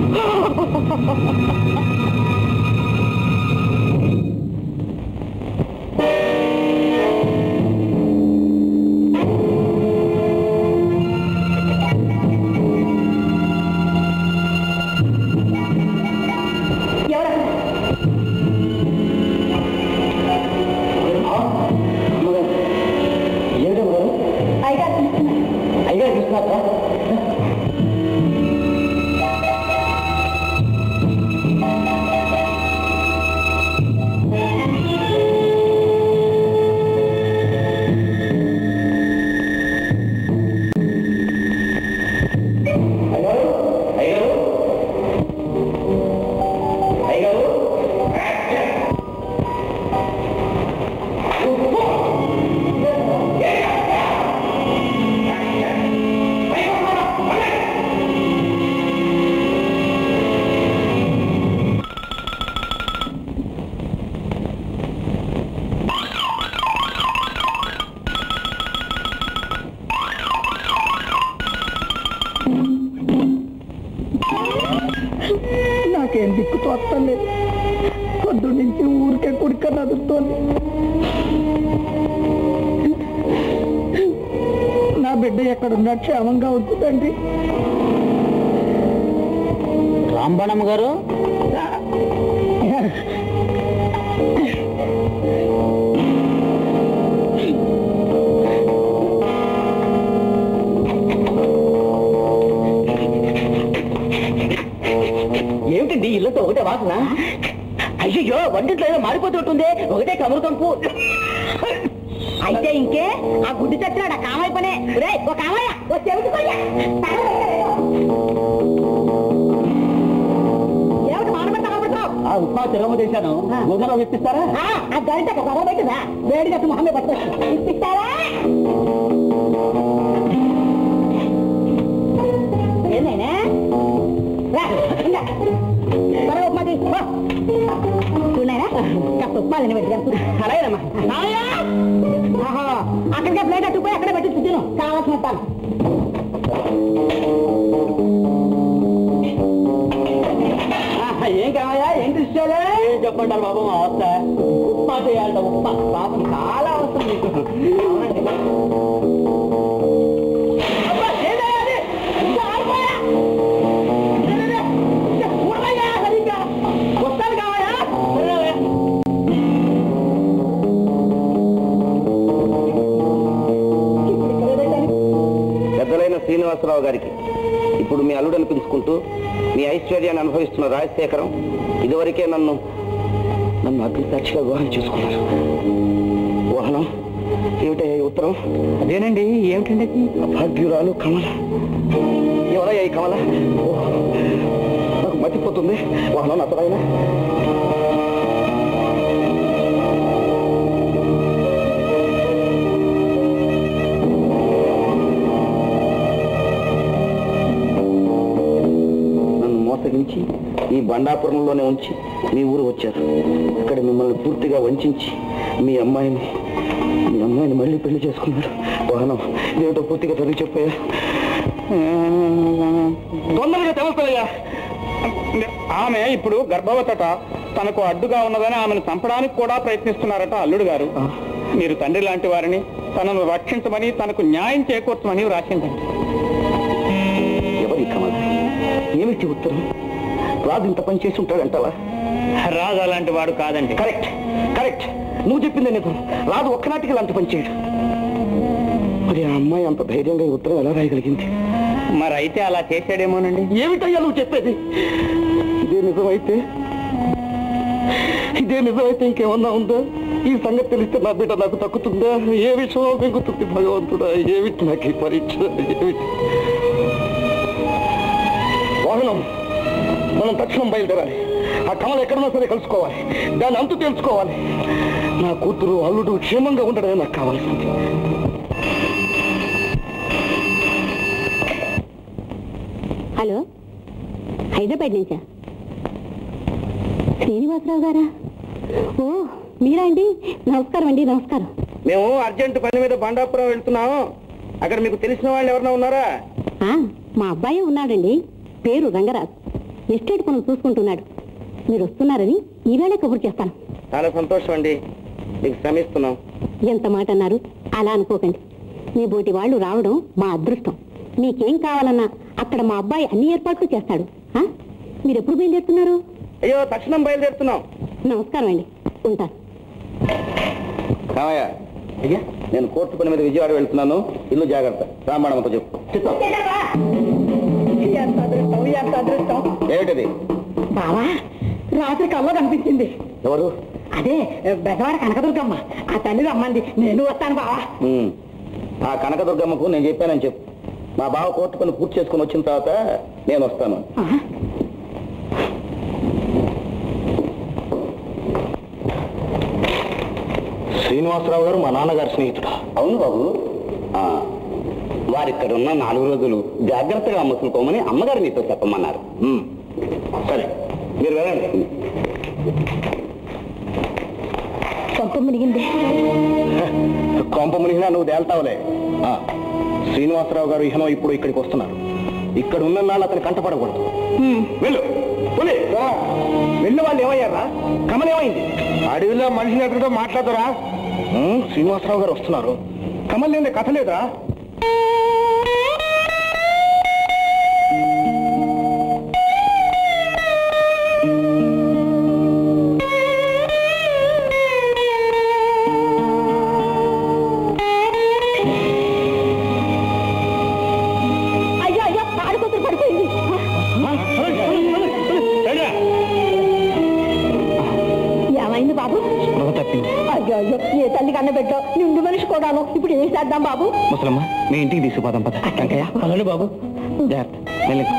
S3: అయ్యా చూస్తున్నా
S1: నాకేం దిక్కు తోస్తలేదు పొద్దు నుంచి ఊరికే కుడిక నదురుతోంది నా బిడ్డ ఎక్కడున్నా క్షేమంగా ఉంటుందండి
S2: రాంబణమ్మ గారు
S3: ఏమిటండి ఇల్లుతో ఒకటే వాసన అయ్యో వంటింట్లో ఏదో మారిపోతుంటుంది ఒకటే కమురు కంపు
S1: అయితే ఇంకే ఆ గుడ్డి చచ్చినాడు ఆ కామాయి పనే రే ఒక కామయ్య ఓ చెవిటి కొయ్య ఏమిటి మానబెట్ట కాబడుతున్నావు
S3: ఆ ఉప్మా తిరగమ చేశాను గోధుమ ఇప్పిస్తారా
S1: ఆ గరిట పగబెట్టుదా వేడి కట్టి మొహమే పట్టుకో ఇప్పిస్తారా ఏందైనా రా, ఇందా. త్వరగా ఉప్మా తీ, పో. చూడనాయనా కాస్త ఉప్మా తిని పెట్టి
S3: అలాగేనమ్మా
S1: ఆహా అక్కడికే ప్లేట్ అట్టుకుపోయి అక్కడే పెట్టి తిను కావాల్సిన తాను
S3: ఏం కావాలా ఏం తీసుకోవాలా ఏం చెప్పంటారు బాబు మా అవస్థ ఉప్మా చేయాలంట ఉప్మా పాపం చాలా అవసరం మీకు అవునండి అబ్బా, ఏంటయ్యా అది? ఇంకా ఆరిపోయా? లే, లే, లే. ఇంకా చూడవయ్యా సరిగ్గా. వస్తాను కావాలా సరేవయ్యా. పెద్దలైన శ్రీనివాసరావు గారికి ఇప్పుడు మీ అల్లుడని పిలుచుకుంటూ మీ ఐశ్వర్యాన్ని అనుభవిస్తున్న రాజశేఖరం ఇదివరకే నన్ను నన్ను అగ్నిసాక్షిగా వివాహం చేసుకున్నారు వాహనం ఏమిటయ్యా ఈ ఉత్తరం అదేనండి ఏమిటండి భాగ్యురాలు కమల ఎవరయ్యా ఈ కమల ఓ, నాకు మర్చిపోతుంది వాహనం అతడైనా నన్ను మోసగించి ఈ బండాపురంలోనే ఉంచి మీ ఊరు వచ్చారు ఇక్కడ మిమ్మల్ని పూర్తిగా వంచి మీ అమ్మాయిని మీ అమ్మాయిని మళ్ళీ పెళ్లి చేసుకున్నారు వాహనం ఇదేమిటో పూర్తిగా చదివి చెప్పాయా తొందరగా తెలుస్తాయా
S8: ఆమె ఇప్పుడు గర్భవతట తనకు అడ్డుగా ఉన్నదని ఆమెను చంపడానికి కూడా ప్రయత్నిస్తున్నారట అల్లుడు గారు మీరు తండ్రి లాంటి వారిని తనను రక్షించమని తనకు న్యాయం చేకూర్చమని వ్రాసిందండి
S2: ఎవరి కమల ఏమిటి ఉత్తరం రాజు ఇంత పని చేసి ఉంటాడంటావా
S8: రాజు అలాంటి వాడు కాదండి
S2: కరెక్ట్ కరెక్ట్ నువ్వు చెప్పిందే నిజం రాజు ఒక్కనాటికి లాంటి పని చేయడు మరి ఆ అమ్మాయి అంత ధైర్యంగా ఈ ఉత్తరం ఎలా రాయగలిగింది
S8: మరి అయితే అలా చేశాడేమోనండి
S2: ఏమిటయ్యా నువ్వు చెప్పేది ఇదే నిజమైతే ఇదే నిజమైతే ఇంకేమన్నా ఉందా ఈ సంగతి తెలిస్తే నా బిడ్డ నాకు తక్కుతుందా ఏ విషయం మిగుతుంది భగవంతుడా ఏమిటి నాకు ఈ పరీక్ష ఏమిటి వాహనం మనం తక్షణం బయలుదేరాలి ఆ కమల ఎక్కడున్నా సరే కలుసుకోవాలి దాన్ని అంతు తెలుసుకోవాలి నా కూతురు అల్లుడు క్షేమంగా ఉండడమే నాకు కావాల్సింది
S1: హలో హైదరాబాద్ నుంచా శ్రీనివాసరావు గారా ఓ మీరా అండి నమస్కారం అండి నమస్కారం
S3: మేము అర్జెంట్ పని మీద బండాపురం వెళ్తున్నాము అక్కడ మీకు తెలిసిన వాళ్ళు ఎవరైనా ఉన్నారా
S1: ఆ, మా అబ్బాయి ఉన్నాడండి పేరు రంగరాజు ఎస్టేట్ పనులు చూసుకుంటున్నాడు మీరు వస్తున్నారని ఈవేళ కబురు చేస్తాను
S3: చాలా సంతోషం అండి మీకు శ్రమిస్తున్నాం
S1: ఎంత మాట అన్నారు అలా అనుకోకండి మీ బోటి వాళ్ళు రావడం మా అదృష్టం మీకేం కావాలన్నా అక్కడ మా అబ్బాయి అన్ని ఏర్పాట్లు చేస్తాడు ఆ? మీరు ఎప్పుడు బయలుదేరుతున్నారు
S3: అయ్యో తక్షణం బయలుదేరుతున్నాం
S1: నమస్కారం అండి ఉంటాను
S2: రామయ్య అయ్యా నేను కోర్టు పని మీద విజయవాడ వెళ్తున్నాను ఇల్లు జాగ్రత్త రామాయణంతో చెప్పు చిత్తం ఏమిటది
S1: బావా రాత్రి కల్లో కనిపించింది
S2: ఎవరు
S1: అదే బెజవాడ కనకదుర్గమ్మ ఆ తల్లి రమ్మంది నేను వస్తాను బావా
S2: ఉమ్. ఆ కనకదుర్గమ్మకు నేను చెప్పానని చెప్పు మా బావ కోర్టు పని పూర్తి చేసుకుని వచ్చిన తర్వాత నేను వస్తాను శ్రీనివాసరావు గారు మా నాన్నగారి స్నేహితుడు అవును బాబు వారిక్కడ ఉన్న నాలుగు రోజులు జాగ్రత్తగా మసులుకోమని అమ్మగారు మీతో చెప్పమన్నారు సరే మీరు వెళ్ళండి
S1: కొంత మునిగింది
S2: కొంప మునిగినా నువ్వు తేల్తావులే ఆ, శ్రీనివాసరావు గారు ఇహనో ఇప్పుడు ఇక్కడికి వస్తున్నారు ఇక్కడ ఉన్న నాళ్ళు అతను కంటపడకూడదు వెళ్ళు పులి. వెళ్ళి వాళ్ళు ఏమయ్యారా కమలేమైంది అడవిలో మనిషిని ఎక్కడితో మాట్లాడతారా శ్రీనివాసరావు గారు వస్తున్నారు కమల్ లేని కథ లేదా
S1: అయ్యో అయ్యో ఆడుకూతురు పడిపోయింది ఏమైంది బాబు అయ్యో అయ్యో ఏ తల్లి కన్న పెట్టో నిండు మనిషి కూడాను ఇప్పుడు ఏం చేద్దాం బాబు
S2: ముసలమ్మ మీ ఇంటికి తీసుకుపోదాం పద టంకయ్య పదండి బాబు జాగ్రత్త వెళ్ళి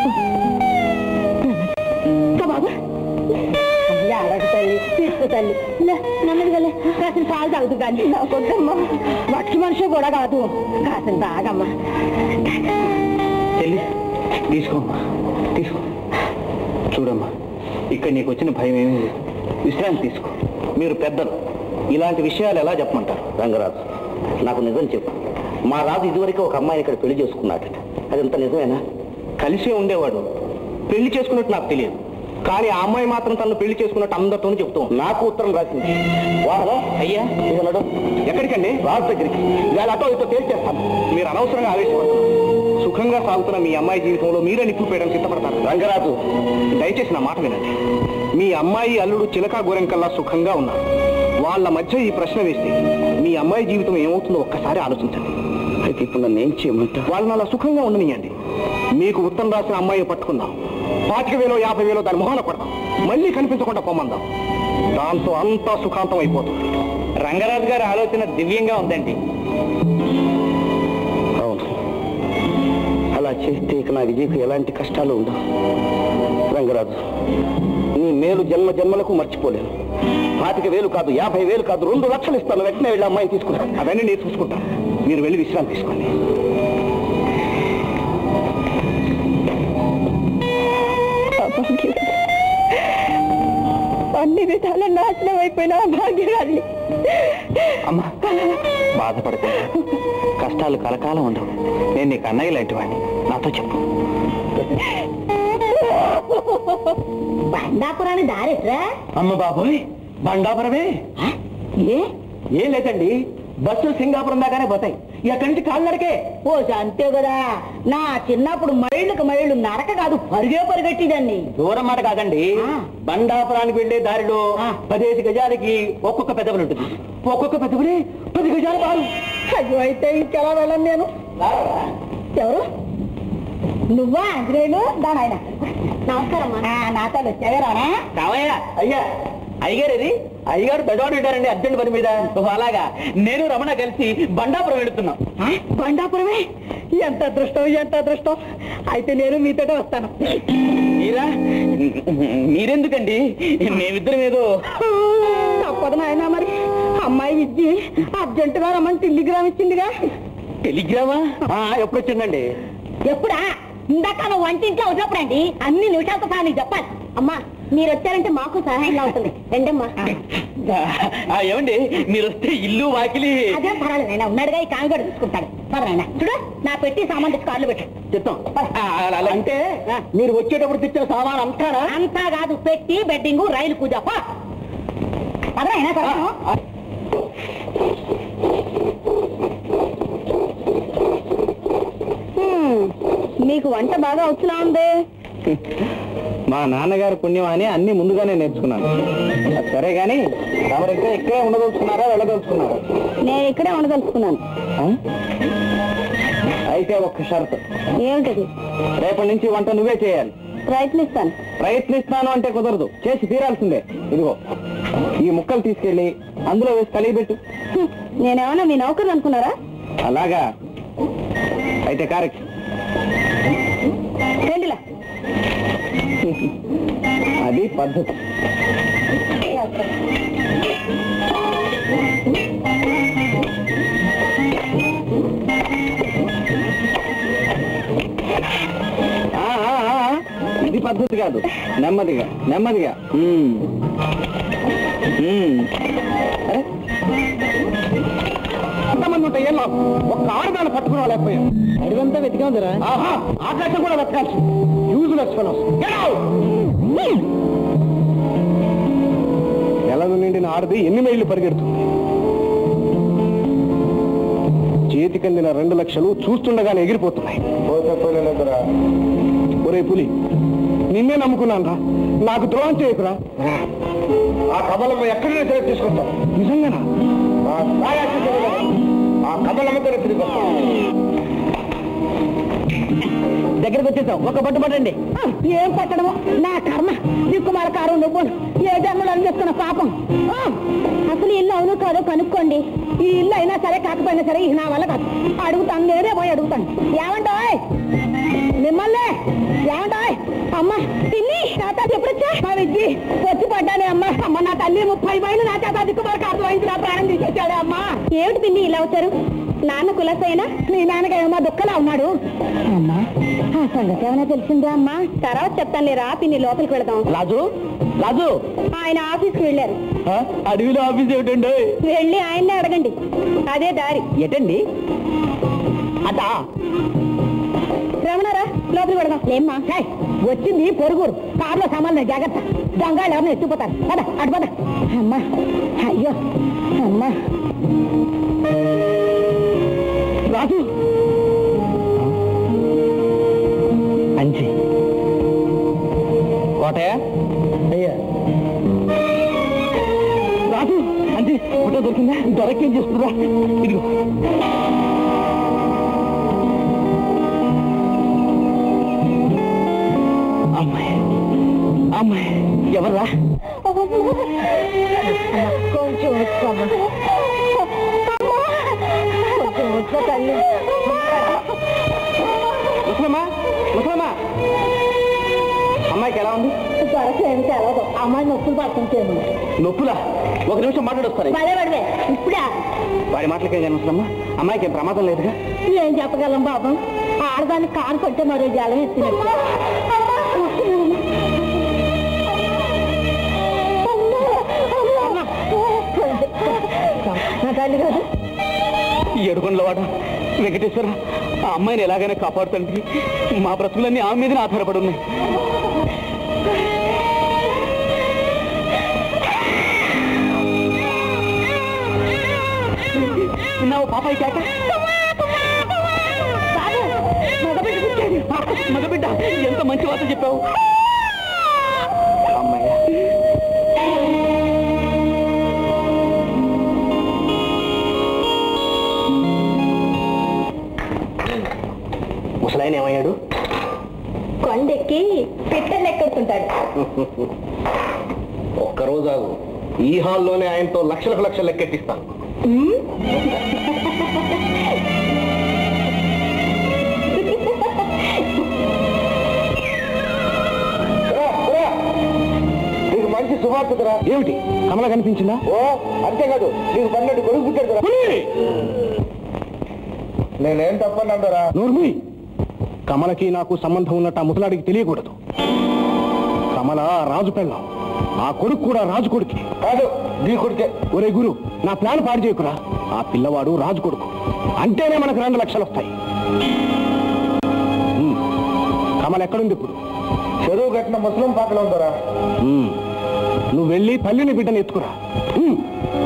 S1: ఇంకా బాబు ఏడకు తల్లి తీసుకో తల్లి లే, నెమ్మదిగా లే కాసిన పాలు తాగుతూ కానీ నా కొద్దమ్మా వట్టి మనిషి కూడా కాదు కాసిన తాగమ్మా
S2: చెల్లి తీసుకోమ్మా తీసుకో చూడమ్మా ఇక్కడ నీకు వచ్చిన భయం ఏమీ లేదు విశ్రాంతి తీసుకో మీరు పెద్దలు ఇలాంటి విషయాలు ఎలా చెప్పమంటారు రంగరాజు నాకు నిజం చెప్పు మా రాజు ఇదివరకు ఒక అమ్మాయిని ఇక్కడ పెళ్లి చేసుకున్నాడు అదంతా నిజమేనా కలిసే ఉండేవాడు పెళ్లి చేసుకున్నట్టు నాకు తెలియదు కానీ ఆ అమ్మాయి మాత్రం తను పెళ్లి చేసుకున్నట్టు అందరితోనూ చెప్తూ ఉంది. నాకు ఉత్తరం రాసింది వాహనం అయ్యా ఇదన్నాడు ఎక్కడికండి రాజు దగ్గరికి ఇవాళ అటో ఇటో తేల్చేస్తాను మీరు అనవసరంగా ఆవేశపడతారు సుఖంగా సాగుతున్న మీ అమ్మాయి జీవితంలో మీరే నిప్పు పేయడం సిద్ధపడతారు రంగరాజు దయచేసి నా మాట వినండి మీ అమ్మాయి అల్లుడు చిలకా గోరెంకల్లా సుఖంగా ఉన్నారు వాళ్ళ మధ్య ఈ ప్రశ్న వేస్తే మీ అమ్మాయి జీవితం ఏమవుతుందో ఒక్కసారి ఆలోచించండి అయితే ఇప్పుడు నన్ను ఏం చేయమంటా వాళ్ళని అలా సుఖంగా ఉండనియండి మీకు ఉత్తరం రాసిన అమ్మాయిని పట్టుకుందాం పాతిక వేలో యాభై వేలో దాని మొహాన పడదాం మళ్ళీ కనిపించకుండా పొమ్మందాం దాంతో అంతా సుఖాంతం అయిపోతుంది రంగరాజు గారి ఆలోచన దివ్యంగా ఉందండి అవును అలా చేస్తే ఇక నా విజయకు ఎలాంటి కష్టాలు ఉండవు రంగరాజు నీ మేలు జన్మ జన్మలకు మర్చిపోలేను పాతిక వేలు కాదు యాభై వేలు కాదు రెండు లక్షలు ఇస్తాను వెంటనే వెళ్ళి అమ్మాయిని తీసుకున్నా అవన్నీ నేను చూసుకుంటాను మీరు వెళ్ళి విశ్రాంతి తీసుకోండి
S1: అన్ని విధాల నాశనం అయిపోయిన భాగ్యరాలి
S2: అమ్మా బాధపడకుండా కష్టాలు కలకాలం ఉండవు నేను నీకు అన్నయ్య లాంటి వాడిని నాతో చెప్పు
S1: బండాపురాన్ని దారెట్రా
S2: అమ్మ బాబోయ్ బండాపురమే
S1: ఏ
S2: ఏం లేదండి బస్సు సింగాపురం దాకానే పోతాయి ఎక్కడి నుంచి కాళ్ళడికే
S1: ఓ అంతే కదా నా చిన్నప్పుడు మైళ్ళకు మైళ్ళు నరక కాదు పరుగే పరుగెట్టిదాన్ని
S2: దూరం మాట కాదండి
S1: ఆ.
S2: బండాపురానికి వెళ్లే దారిలో
S1: ఆ.
S2: పదేసి గజాలకి ఒక్కొక్క పెద్దవులు ఉంటుంది ఒక్కొక్క పెద్దవులే పది గజాలు కాదు
S1: అయ్యో అయితే ఇంకెలా వెళ్ళను నేను ఎవరు నువ్వా ఆంజనేయులు దాని ఆయన నమస్కారం నాతో వచ్చావరానా
S2: రావయ్యా అయ్యా అయ్యగారు ఇది అయ్యగారు బెడవాడు పెట్టారండి అర్జెంట్ పని మీద ఓహో, అలాగా నేను రమణ కలిసి బండాపురం వెళుతున్నాం
S1: బండాపురమే ఎంత అదృష్టం ఎంత అదృష్టం అయితే నేను మీతోటే వస్తాను
S2: మీరా మీరెందుకండి మేమిద్దరం ఏదో
S1: తప్పదు నాయన మరి అమ్మాయి విద్య అర్జెంటుగా రమ్మని టెలిగ్రామ్ ఇచ్చిందిగా
S2: టెలిగ్రామా ఎప్పుడు వచ్చిందండి
S1: ఎప్పుడా ఇందాక నువ్వు వంటింట్లో ఉన్నప్పుడండి అన్ని నిమిషాలతో సహా నీకు చెప్పాలి అమ్మా మీరు వచ్చారంటే మాకు సహాయంగా ఉంటుంది రండమ్మా
S5: ఆ, ఏమండి మీరు వస్తే ఇల్లు వాకిలి
S1: అదే పర్వాలేదు నాయన ఉన్నాడుగా ఈ కామిగడు చూసుకుంటాడు పద నాయన చూడు నా పెట్టి సామాన్ తెచ్చి కార్లు పెట్టు
S5: చెప్తాం ఆ, అలా- అలా అంటే మీరు వచ్చేటప్పుడు తెచ్చిన సామాన్ అంటారా
S1: అంతా కాదు పెట్టి బెడ్డింగ్ రైలు పూజ పో. పదరా అయినా కదా మీకు వంట బాగా వచ్చులా ఉంది
S5: మా నాన్నగారి పుణ్యం అని అన్ని ముందుగానే నేర్చుకున్నాను అది సరే గాని తమరింకా ఇక్కడే ఉండదలుచుకున్నారా వెళ్ళదలుచుకున్నారా
S1: నేను ఇక్కడే ఉండదలుచుకున్నాను
S5: ఆ? అయితే ఒక్క షరతు
S1: ఏమిటది
S5: రేపటి నుంచి వంట నువ్వే చేయాలి
S1: ప్రయత్నిస్తాను
S5: ప్రయత్నిస్తాను అంటే కుదరదు చేసి తీరాల్సిందే ఇదిగో ఈ ముక్కలు తీసుకెళ్లి అందులో వేసి కలిగిపెట్టు
S1: హ్మ్. నేనేమన్నా మీ నౌకరు అనుకున్నారా
S5: అలాగా అయితే కరెక్ట్
S1: రండిలా
S5: అది పద్ధతి ఆ, ఆ, ఆ, ఆ. ఇది పద్ధతి కాదు నెమ్మదిగా నెమ్మదిగా ఉమ్. ఉమ్. అరే. ఎంతమంది ఉంటాయి ఏం లాభం? ఒక్క ఆడదాన్ని పట్టుకుని లేకపోయాం అడిగంతా వెతికాందిరా ఆహా ఆకాశం కూడా వెతకాల్సి యూజ్లెస్ ఫెలోస్ నెలను నిండిన ఆడది ఎన్ని మైళ్ళు పరిగెడుతుంది చేతికందిన రెండు లక్షలు చూస్తుండగానే ఎగిరిపోతున్నాయి ఒరే పులి నిన్నే నమ్ముకున్నాను రా నాకు ద్రోహం చేయకురా ఆ కమలం ఎక్కడైనా సరే తీసుకొస్తాం నిజంగానా ఆ కమలం తిరిగి దగ్గరకు వచ్చేసాం ఒక పట్టు పట్టండి
S1: ఏం పట్టడము నా కర్మ దిక్కుమాల కారు నువ్వు ఏ జన్మలు అందిస్తున్న పాపం ఆ, అసలు ఈ ఇల్లు అవును కాదో కనుక్కోండి ఈ ఇల్లు అయినా సరే కాకపోయినా సరే ఇది నా వల్ల కాదు అడుగుతాను నేనే పోయి అడుగుతాను ఏమంటాయ్ మిమ్మల్ని ఏమంటాయ్ అమ్మ తిని నా తాత ఎప్పుడొచ్చా మా విద్య వచ్చి పడ్డానే అమ్మ అమ్మ నా తల్లి ముప్పై మైలు నా చేత దిక్కుమాల కారు అయింది నా ప్రాణం తీసేసాడే అమ్మా ఏమిటి పిన్ని ఇలా వచ్చారు నాన్న కులసైనా మీ నాన్నగారు దుఃఖలా ఉన్నాడు అమ్మా ఆ సంగతి ఏమైనా తెలిసిందా అమ్మా తర్వాత చెప్తాను రా పిన్ని లోపలికి వెళదాం
S5: రాజు రాజు
S1: ఆయన ఆఫీస్కి వెళ్ళారు
S5: ఆ, అడవిలో ఆఫీస్ ఏమిటండి
S1: వెళ్ళి ఆయన్నే అడగండి అదే దారి
S5: ఎటండి అదా
S1: రమణారా లోపలికి వెళదాం ఏమ్మా ఛాయ్, వచ్చింది పొరుగురు కారులో సామాన్లు జాగ్రత్త దొంగలు ఎవరిని ఎత్తుకుపోతారు పద అటు పద అమ్మా అయ్యో అమ్మా
S5: రాజు అంచి కోటయ్య అయ్యా రాజు అంచి ఫోటో దొరికిందా దొరకేం చేస్తుందా ఇదిగో అమ్మాయి అమ్మాయి ఎవర్రా
S1: కొంచెం వచ్చాము కొంచెం వచ్చా తల్లి
S5: ముసలమ్మా ముసలమ్మా అమ్మాయికి ఎలా ఉంది
S1: త్వరగా ఏమి తెలవదు అమ్మాయి నొప్పులు పడుతుంటేను
S5: నొప్పులా ఒక నిమిషం మాట్లాడొస్తారు
S1: పదే పడవే ఇప్పుడా
S5: వాడి మాటలకే కానీ ముసలమ్మా అమ్మాయికి ఏం ప్రమాదం లేదుగా
S1: ఏం చెప్పగలం బాబు ఆడదాన్ని కారు కొట్టే మరో జలం ఎత్తినట్టు నా తల్లి కాదు
S5: ఏడుకొండల వాడ వెంకటేశ్వర ఆ అమ్మాయిని ఎలాగైనా కాపాడుతండి మా బ్రతుకులన్నీ ఆమె మీదనే ఆధారపడి ఉన్నాయి విన్నావు పాపాయి కేక మగబిడ్డ పుట్టాడు. మగబిడ్డ ఎంత మంచి వార్త చెప్పావు అమ్మాయి ముసలాయన ఏమయ్యాడు
S1: కొండెక్కి పిట్టలు ఎక్కడుతుంటాడు
S2: ఒక్కరోజు ఆగు ఈ హాల్లోనే ఆయనతో లక్షలకు లక్షలు లెక్కెట్టిస్తాను నీకు మంచి శుభార్తరా
S5: ఏమిటి కమల కనిపించిందా
S2: ఓ అంతేకాదు నీకు పన్నెండు కొడుకు పుట్టాడు కదా నేనేం తప్పనందరా
S5: నూర్మి
S3: కమలకి నాకు సంబంధం ఉన్నట్టు ఆ ముసలాడికి తెలియకూడదు కమల రాజు పెళ్ళం ఆ కొడుకు కూడా రాజు కొడుకే కాదు నీ కొడుకే ఒరే గురు నా ప్లాన్ పాడు చేయకురా ఆ పిల్లవాడు రాజు కొడుకు అంటేనే మనకు రెండు లక్షలు వస్తాయి ఉమ్. కమల ఎక్కడుంది ఇప్పుడు చెరువు కట్టిన ముస్లిం పాకలో ఉందరా నువ్వు వెళ్ళి పల్లిని బిడ్డను ఎత్తుకురా ఉమ్.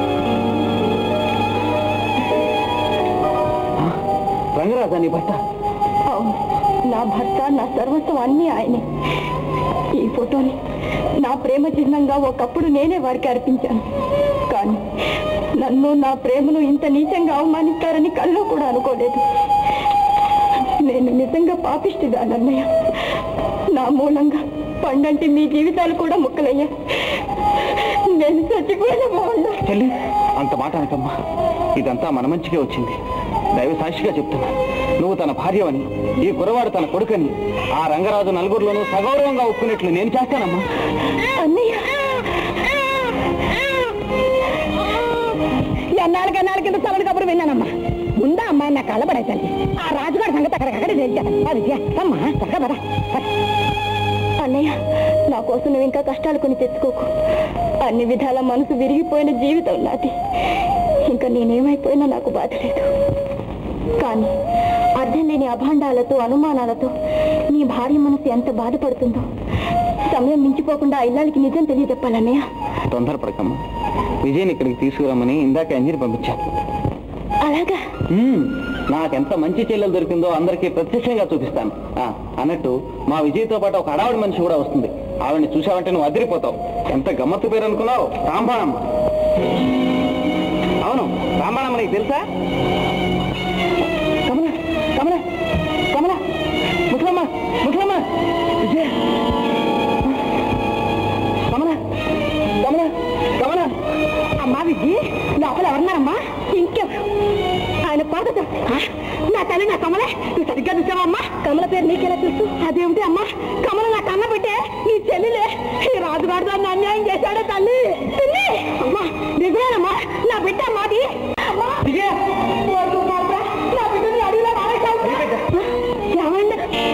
S3: రంగరాజా నీ భర్త
S1: అవును నా భర్త నా సర్వస్వం అన్నీ ఆయనే ఈ ఫోటోని నా ప్రేమ చిహ్నంగా ఒకప్పుడు నేనే వారికి అర్పించాను కానీ నన్ను నా ప్రేమను ఇంత నీచంగా అవమానిస్తారని కల్లో కూడా అనుకోలేదు నేను నిజంగా పాపిష్టిగా అన్నయ్య నా మూలంగా పండంటి మీ జీవితాలు కూడా ముక్కలయ్యా నేను చచ్చిపోయిన బాగుండా
S3: చెల్లి అంత మాట అనకమ్మా ఇదంతా మన మంచిగా వచ్చింది దైవ సాక్షిగా చెప్తున్నా నువ్వు తన భార్యవని ఈ కురవాడు తన కొడుకని ఆ రంగరాజు నలుగురిలోనూ సగౌరవంగా ఒప్పుకున్నట్లు నేను చేస్తానమ్మా
S1: అన్నయ్య ఎన్నాళ్ళకి ఎన్నాళ్ళ కింద చల్లడి కబురు విన్నానమ్మా ముందా అమ్మాయి నా కళ్ళబడే తల్లి ఆ రాజుగారి సంగతి అక్కడికక్కడ తెలిచాను అది అమ్మా చక్కగా పద పద. అన్నయ్య నా కోసం నువ్వు ఇంకా కష్టాలు కొని తెచ్చుకోకు అన్ని విధాల మనసు విరిగిపోయిన జీవితం నాది ఇంకా నేనేమైపోయినా నాకు బాధ లేదు కానీ అర్థం లేని అభాండాలతో అనుమానాలతో నీ భార్య మనసు ఎంత బాధపడుతుందో సమయం మించిపోకుండా ఆ ఇల్లాలకి నిజం తెలియజెప్పాలన్నయ్య
S3: తొందరపడకమ్మా విజయ్ని ఇక్కడికి తీసుకురమ్మని ఇందాక అంజని పంపించాను
S1: అలాగా
S3: మ్మ్. నాకెంత మంచి చెల్లెలు దొరికిందో అందరికీ ప్రత్యక్షంగా చూపిస్తాను ఆ, అన్నట్టు మా విజయ్తో పాటు ఒక అడావిడి మనిషి కూడా వస్తుంది ఆవిడని చూసావంటే నువ్వు అదిరిపోతావు ఎంత గమ్మత్తు పేరు అనుకున్నావు రాంబాణమ్మ అవును రాంబాణమ్మ నీకు తెలుసా కమల కమల కమల ముసలమ్మ ముసలమ్మ విజయ కమల కమల కమల
S1: అమ్మా విజి లోపల ఎవరున్నారమ్మా ఇంకెవరు ఆయన పాదతో నా తల్లి నా కమలే నువ్వు సరిగ్గా చూసావమ్మా కమల పేరు నీకెలా తెలుసు అదేమిటి అమ్మా కమల నా కన్న పెట్టే నీ చెల్లిలే ఈ రాజుగారు దాన్ని అన్యాయం చేశాడే తల్లి పిన్ని అమ్మా నిజమేనమ్మా నా బిడ్డ మాది అమ్మా వద్దు మాత్రం, నా బిడ్డని అడవిలో మానేశావు. ఏమండి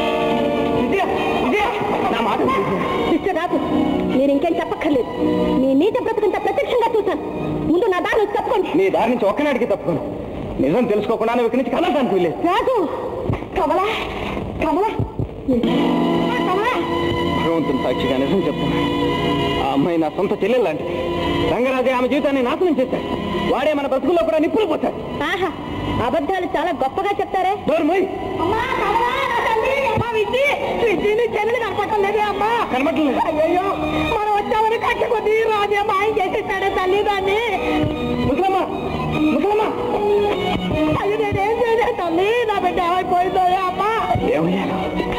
S3: నా మాట విజయ.
S1: మిస్టర్ రాజు మీరు ఇంకేం చెప్పక్కర్లేదు మీ నీతి బ్రతుకంత ప్రత్యక్షంగా చూశాను ముందు నా దారి నుంచి తప్పుకోండి
S3: నీ దారి నుంచి ఒక్కనాడికి తప్పుకోను నిజం తెలుసుకోకుండా నువ్వు ఇక్కడి నుంచి కలవడానికి వెళ్ళేది
S1: రాజు కమలా కమలా ఆ, కమలా
S3: భగవంతుని సాక్షిగా నిజం చెప్తున్నా ఆ అమ్మాయి నా సొంత చెల్లెలు లాంటిది రంగరాజే ఆమె జీవితాన్ని నాశనం చేశాడు వాడే మన బ్రతుకుల్లో కూడా నిప్పులు పోతాడు
S1: ఆహా అబద్ధాలు చాలా గొప్పగా చెప్తారే
S3: దూరమోయ్
S1: అమ్మా కమలా నా తల్లి అమ్మా విద్య విద్యని చెల్లెలు కనపడటం లేదే అమ్మా
S3: కనబట్టలేదు
S1: అయ్యో మనం వచ్చామని కట్ట కొద్ది రాజే మాయం చేసేసాడే తల్లి దాన్ని
S3: ముసలమ్మ ముసలమ్మ
S1: అయ్యో నేనేం చేయలే తల్లి నా బిడ్డ ఏమైపోయిందో అమ్మా
S3: ఏమయ్యాను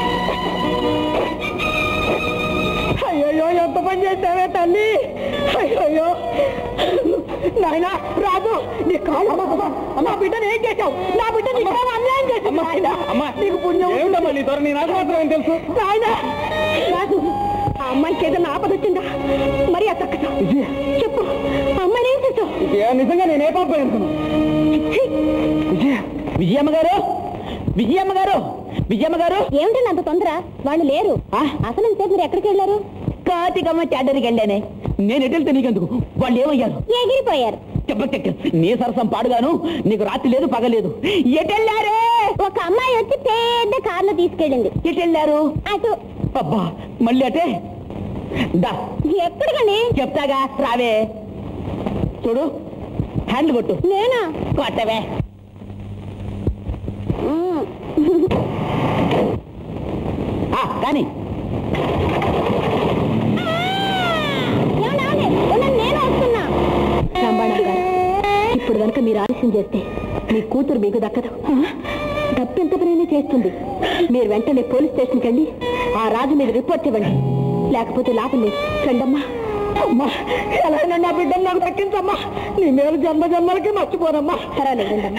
S1: అయ్యో ఎంత పని చేసావే తల్లి అయ్యో నాయనా రాజు నీ కాళ్ళు నా బిడ్డను ఏం చేశావు నా బిడ్డ నీకు అన్యాయం చేసావు నాయన
S3: అమ్మా
S1: నీకు పుణ్యం
S3: ఏమిటమ్మా నీ ధోరణి నాకు మాత్రమే తెలుసు
S1: నాయన రాజు ఆ అమ్మాయికి ఏదైనా ఆపద వచ్చిందా మరి ఆ చక్కగా
S3: విజయ
S1: చెప్పు ఆ అమ్మాయిని ఏం చేసావు
S3: విజయ నిజంగా నేనే పాపం అనుకున్నాను విజయ విజయమ్మ గారు విజయమ్మ గారు విజయమ్మ గారు
S1: ఏమిటండి అంత తొందర వాళ్ళు లేరు అసలు ఇంతసేపు మీరు ఎక్కడికి వెళ్ళారు
S3: కాతికమ్మ చెడ్డరికి వెళ్ళానే నేను ఎటు వెళ్తే నీకెందుకు వాళ్ళు ఏమయ్యారు
S1: ఎగిరిపోయారు
S3: చెప్పక్క నీ సరసం పాడుగాను నీకు రాత్రి లేదు పగలేదు ఎటెళ్ళారే
S1: ఒక అమ్మాయి వచ్చి పెద్ద కార్లో తీసుకెళ్ళింది
S3: ఎటెళ్ళారు
S1: అటు
S3: అబ్బా మళ్ళీ అటే దా
S1: ఎక్కడికండి
S3: చెప్తాగా రావే చూడు హ్యాండ్ కొట్టు
S1: నేనా
S3: కొట్టవే ఆ, కానీ
S1: ఏమండి, ఆగండి. ఉండండి, నేను వస్తున్నా రంబాణం గారు ఇప్పుడు కనుక మీరు ఆలస్యం చేస్తే మీ కూతురు మీకు దక్కదు డబ్బు ఎంత పనైనా చేస్తుంది మీరు వెంటనే పోలీస్ స్టేషన్కి వెళ్ళి ఆ రాజు మీద రిపోర్ట్ ఇవ్వండి లేకపోతే లాభం లేదు రండమ్మా అమ్మా ఎలా నా బిడ్డను నాకు దక్కించమ్మా నీ మేలు జన్మ జన్మలకి మర్చిపోనమ్మా పర్వాలేదు రండమ్మా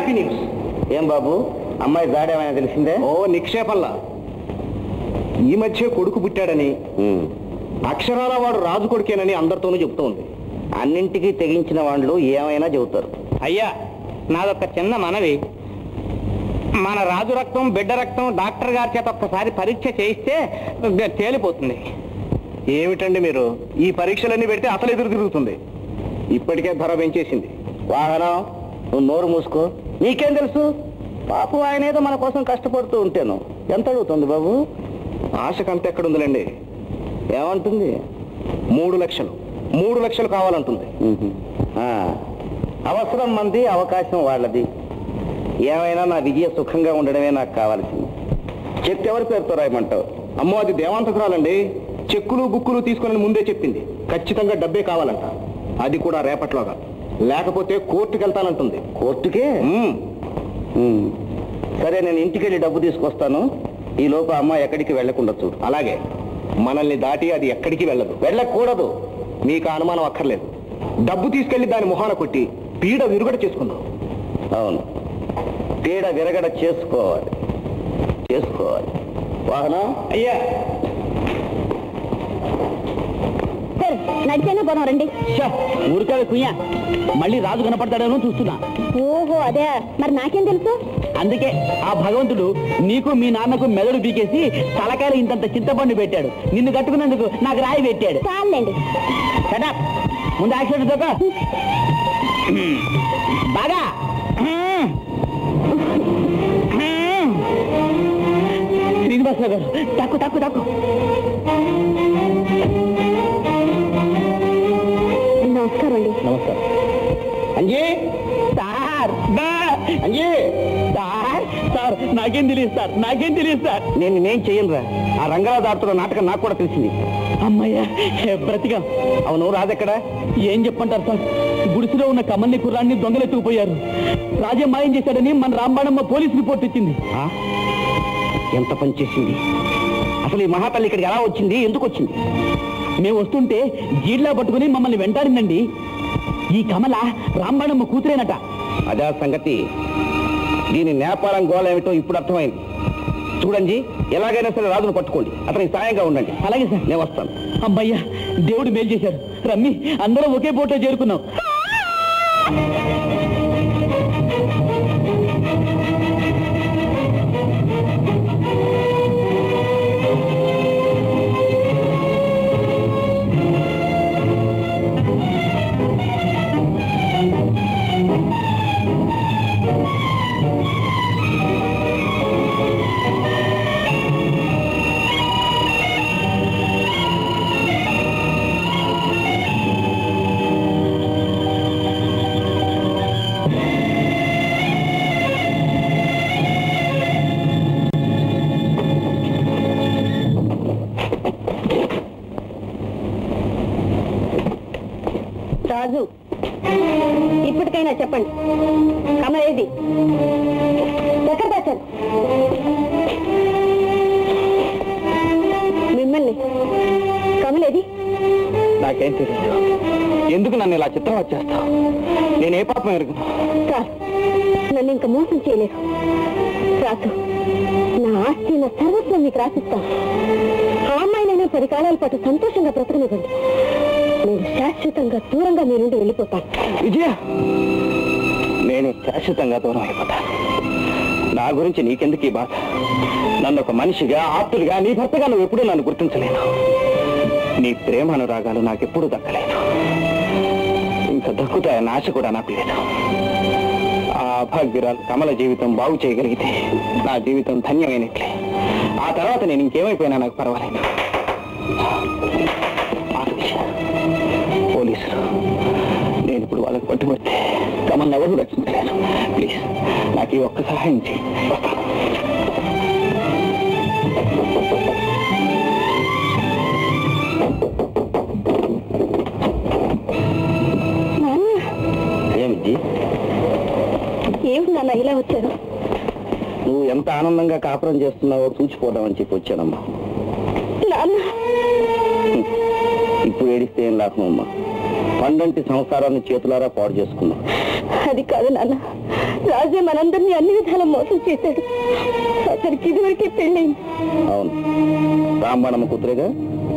S3: హ్యాపీ న్యూస్
S2: ఏం బాబు అమ్మాయి జాడేమైనా తెలిసిందే
S3: ఓ నిక్షేపంలా ఈ మధ్య కొడుకు పుట్టాడని
S2: ఉమ్.
S3: అక్షరాల వాడు రాజు కొడుకేనని అందరితోనూ చెబుతూ ఉంది
S2: అన్నింటికీ తెగించిన వాళ్ళు ఏమైనా చెబుతారు
S5: అయ్యా నాదొక చిన్న మనవి మన రాజు రక్తం బిడ్డ రక్తం డాక్టర్ గారి చేత ఒక్కసారి పరీక్ష చేయిస్తే తేలిపోతుంది
S3: ఏమిటండి మీరు ఈ పరీక్షలన్నీ పెడితే అసలు ఎదురు తిరుగుతుంది ఇప్పటికే ధర పెంచేసింది
S2: వాహనం నువ్వు నోరు మూసుకో నీకేం తెలుసు పాపం ఆయన ఏదో మన కోసం కష్టపడుతూ ఉంటేను ఎంత అడుగుతుంది బాబు
S3: ఆశకంత ఎక్కడుందిలేండి
S2: ఏమంటుంది
S3: మూడు లక్షలు మూడు లక్షలు కావాలంటుంది
S2: ఉహు. ఆ, అవసరం మంది అవకాశం వాళ్ళది ఏమైనా నా విజయ సుఖంగా ఉండడమే నాకు కావాల్సింది చెక్ ఎవరి పేరుతో రాయమంటావు
S3: అమ్మో అది దేవాంతకురాలండి చెక్కులు బుక్కులు తీసుకొని ముందే చెప్పింది ఖచ్చితంగా డబ్బే కావాలంట అది కూడా రేపట్లోగా లేకపోతే కోర్టుకి వెళ్తానంటుంది
S2: కోర్టుకే
S3: మ్మ్.
S2: ఉమ్. సరే నేను ఇంటికి వెళ్ళి డబ్బు తీసుకొస్తాను ఈ లోపు అమ్మ ఎక్కడికి వెళ్లకుండా చూడు
S3: అలాగే మనల్ని దాటి అది ఎక్కడికి వెళ్ళదు
S2: వెళ్ళకూడదు
S3: మీకు ఆ అనుమానం అక్కర్లేదు డబ్బు తీసుకెళ్లి దాని మొహాన కొట్టి పీడ విరుగడ చేసుకుందాం
S2: అవును పీడ విరగడ చేసుకోవాలి చేసుకోవాలి వాహనం
S5: అయ్యా
S1: సరే నడిచేనే పోదాం రండి
S5: ఊరికాయ కుయ్యా మళ్ళీ రాజు కనపడతాడేమో చూస్తున్నా
S1: ఓహో అదే మరి నాకేం తెలుసు
S5: అందుకే ఆ భగవంతుడు నీకు మీ నాన్నకు మెదడు బీకేసి తలకాయలు ఇంతంత చింతపండు పెట్టాడు నిన్ను కట్టుకున్నందుకు నాకు రాయి పెట్టాడు
S1: చాలండి
S5: షటప్ ముందు యాక్సిడెంట్ దొక్క బాగా శ్రీనివాసరావు గారు తక్కు తక్కు తక్కు
S1: నమస్కారం అండి
S2: నమస్కారం అంజీ
S5: సార్ బా!
S2: అంజీ
S5: సార్ సార్ నాకేం తెలియదు సార్ నాకేం తెలియదు సార్
S2: నేను నేను చెయ్యనురా ఆ రంగరాజు ఆడుతున్న నాటకం నాకు కూడా తెలిసింది
S5: అమ్మయ్యా బ్రతిగా
S2: అవును రాజెక్కడ
S5: ఏం చెప్పంటారు సార్ గుడిసెలో ఉన్న కమల్ని కుర్రాన్ని దొంగలెత్తుకుపోయారు రాజే మాయం చేశాడని మన రాంబాణమ్మ పోలీస్ రిపోర్ట్ ఇచ్చింది
S2: ఆ? ఎంత పని చేసింది అసలు ఈ మహాతల్లి ఇక్కడికి ఎలా వచ్చింది ఎందుకు వచ్చింది
S5: మేము వస్తుంటే జీడ్లా పట్టుకుని మమ్మల్ని వెంటాడిందండి ఈ కమల రాంబాణమ్మ కూతురేనట
S2: అదే సంగతి దీని నేపాలం గోళ ఏమిటో ఇప్పుడు అర్థమైంది చూడండి ఎలాగైనా సరే రాజును పట్టుకోండి అతనికి సాయంగా ఉండండి
S5: అలాగే సార్
S2: నేను వస్తాను
S5: అమ్మయ్యా దేవుడు మేలు చేశారు రమ్మి అందరం ఒకే బోట్లో చేరుకున్నాం
S1: రాజు ఇప్పటికైనా చెప్పండి కమల ఏది ఎక్కడ దాచారు మిమ్మల్ని కమలేది
S3: నాకేం తెలియదు ఎందుకు నన్ను ఇలా చిత్రం వచ్చేస్తావు నేను ఏ పాపం ఎరుగును
S1: సార్ నన్ను ఇంకా మోసం చేయలేదు రాజు నా ఆస్తి నా సర్వస్వం మీకు రాసిస్తాను ఆ అమ్మాయినైనా పది కాలాల పాటు సంతోషంగా బ్రతకనివ్వండి నేను శాశ్వతంగా దూరంగా మీ నుండి వెళ్ళిపోతాను
S3: విజయ నేను శాశ్వతంగా దూరం అయిపోతాను నా గురించి నీకెందుకు ఈ బాధ నన్ను ఒక మనిషిగా ఆప్తుడిగా నీ భర్తగా నువ్వు ఎప్పుడూ నన్ను గుర్తించలేదు నీ ప్రేమ అనురాగాలు నాకెప్పుడూ దక్కలేదు ఇంకా దక్కుతాయన్న ఆశ కూడా నాకు లేదు ఆ అభాగ్యురాలు కమల జీవితం బాగు చేయగలిగితే నా జీవితం ధన్యమైనట్లే ఆ తర్వాత నేను ఇంకేమైపోయినా నాకు పర్వాలేదు ఆరు విషయాలు. పోలీసులు నేను ఇప్పుడు వాళ్ళకి పట్టుబడితే కమల్ని ఎవరు రక్షించలేను ప్లీజ్ నాకు ఈ ఒక్క సహాయం చేయి వస్తాను
S2: ఏమిటి
S1: ఏమిటి నాన్న ఇలా వచ్చారు
S2: నువ్వు ఎంత ఆనందంగా కాపురం చేస్తున్నావో చూచిపోదామని చెప్పి వచ్చానమ్మా
S1: నాన్న
S2: ఇప్పుడు ఏడిస్తే ఏం లాభం అమ్మా పండంటి సంసారాన్ని చేతులారా పాడు చేసుకున్నాం
S1: అది కాదు నాన్న రాజే మనందరినీ అన్ని విధాల మోసం చేశాడు అతనికి ఇదివరకే పెళ్ళైంది
S2: అవును రాంబాణమ్మ కూతురేగా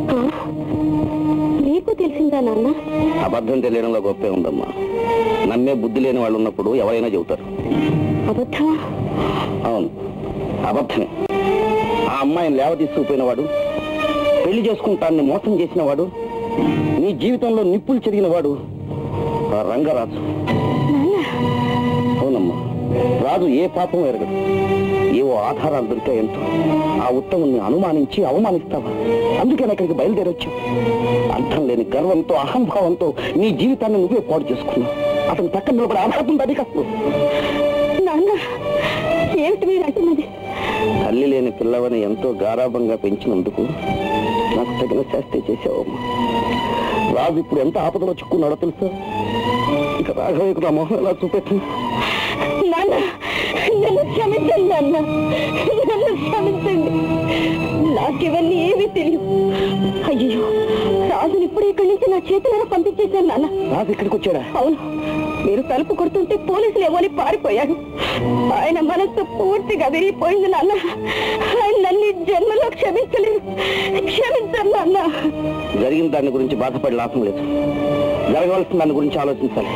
S1: నీకు తెలిసిందా నాన్న
S2: అబద్ధం తెలియడంలో గొప్పే ఉందమ్మా నమ్మే బుద్ధి లేని వాళ్ళు ఉన్నప్పుడు ఎవరైనా చెబుతారు
S1: అబద్ధమా
S2: అవును అబద్ధమే ఆ అమ్మాయిని లేవ తీసుకుపోయినవాడు పెళ్లి చేసుకుంటాన్ని మోసం చేసిన వాడు నీ జీవితంలో నిప్పులు చెరిగిన వాడు ఆ రంగరాజు అవునమ్మా రాజు ఏ పాపం ఎరగడు ఏవో ఆధారాలు దొరికాయంటూ ఆ ఉత్తముని అనుమానించి అవమానిస్తావా అందుకే నా ఇక్కడికి బయలుదేరొచ్చు అర్థం లేని గర్వంతో అహంభావంతో నీ జీవితాన్ని నువ్వే పాడు చేసుకున్నావు అతను పక్కన నిలబడి ఆధారం అది కాదు
S1: నాన్న ఏమిటి మీరు అంటున్నది
S2: తల్లి లేని పిల్లవని ఎంతో గారాభంగా పెంచినందుకు నాకు తగిన శాస్త్రి చేసావమ్మా రాజు ఇప్పుడు ఎంత ఆపదలో చిక్కున్నాడో తెలుసా ఇక రాఘవయ్యకు నా మొహం ఎలా చూపెట్టింది
S1: నాన్న నన్ను క్షమించండి నాన్న నన్ను క్షమించండి నాకివన్నీ ఏమీ తెలియదు అయ్యో రాజుని ఇప్పుడు ఇక్కడి నుంచి నా చేతులను పంపించేశాను నాన్న
S2: రాజు ఇక్కడికి వచ్చాడా
S1: అవును మీరు తలుపు కొడుతుంటే పోలీసులు ఏమో అని పారిపోయాడు ఆయన మనస్సు పూర్తిగా విరిగిపోయింది నాన్న ఆయన నన్ను ఈ జన్మలో క్షమించలేదు క్షమించండి నాన్న
S2: జరిగిన దాని గురించి బాధపడి లాభం లేదు జరగవలసిన దాని గురించి ఆలోచించాలి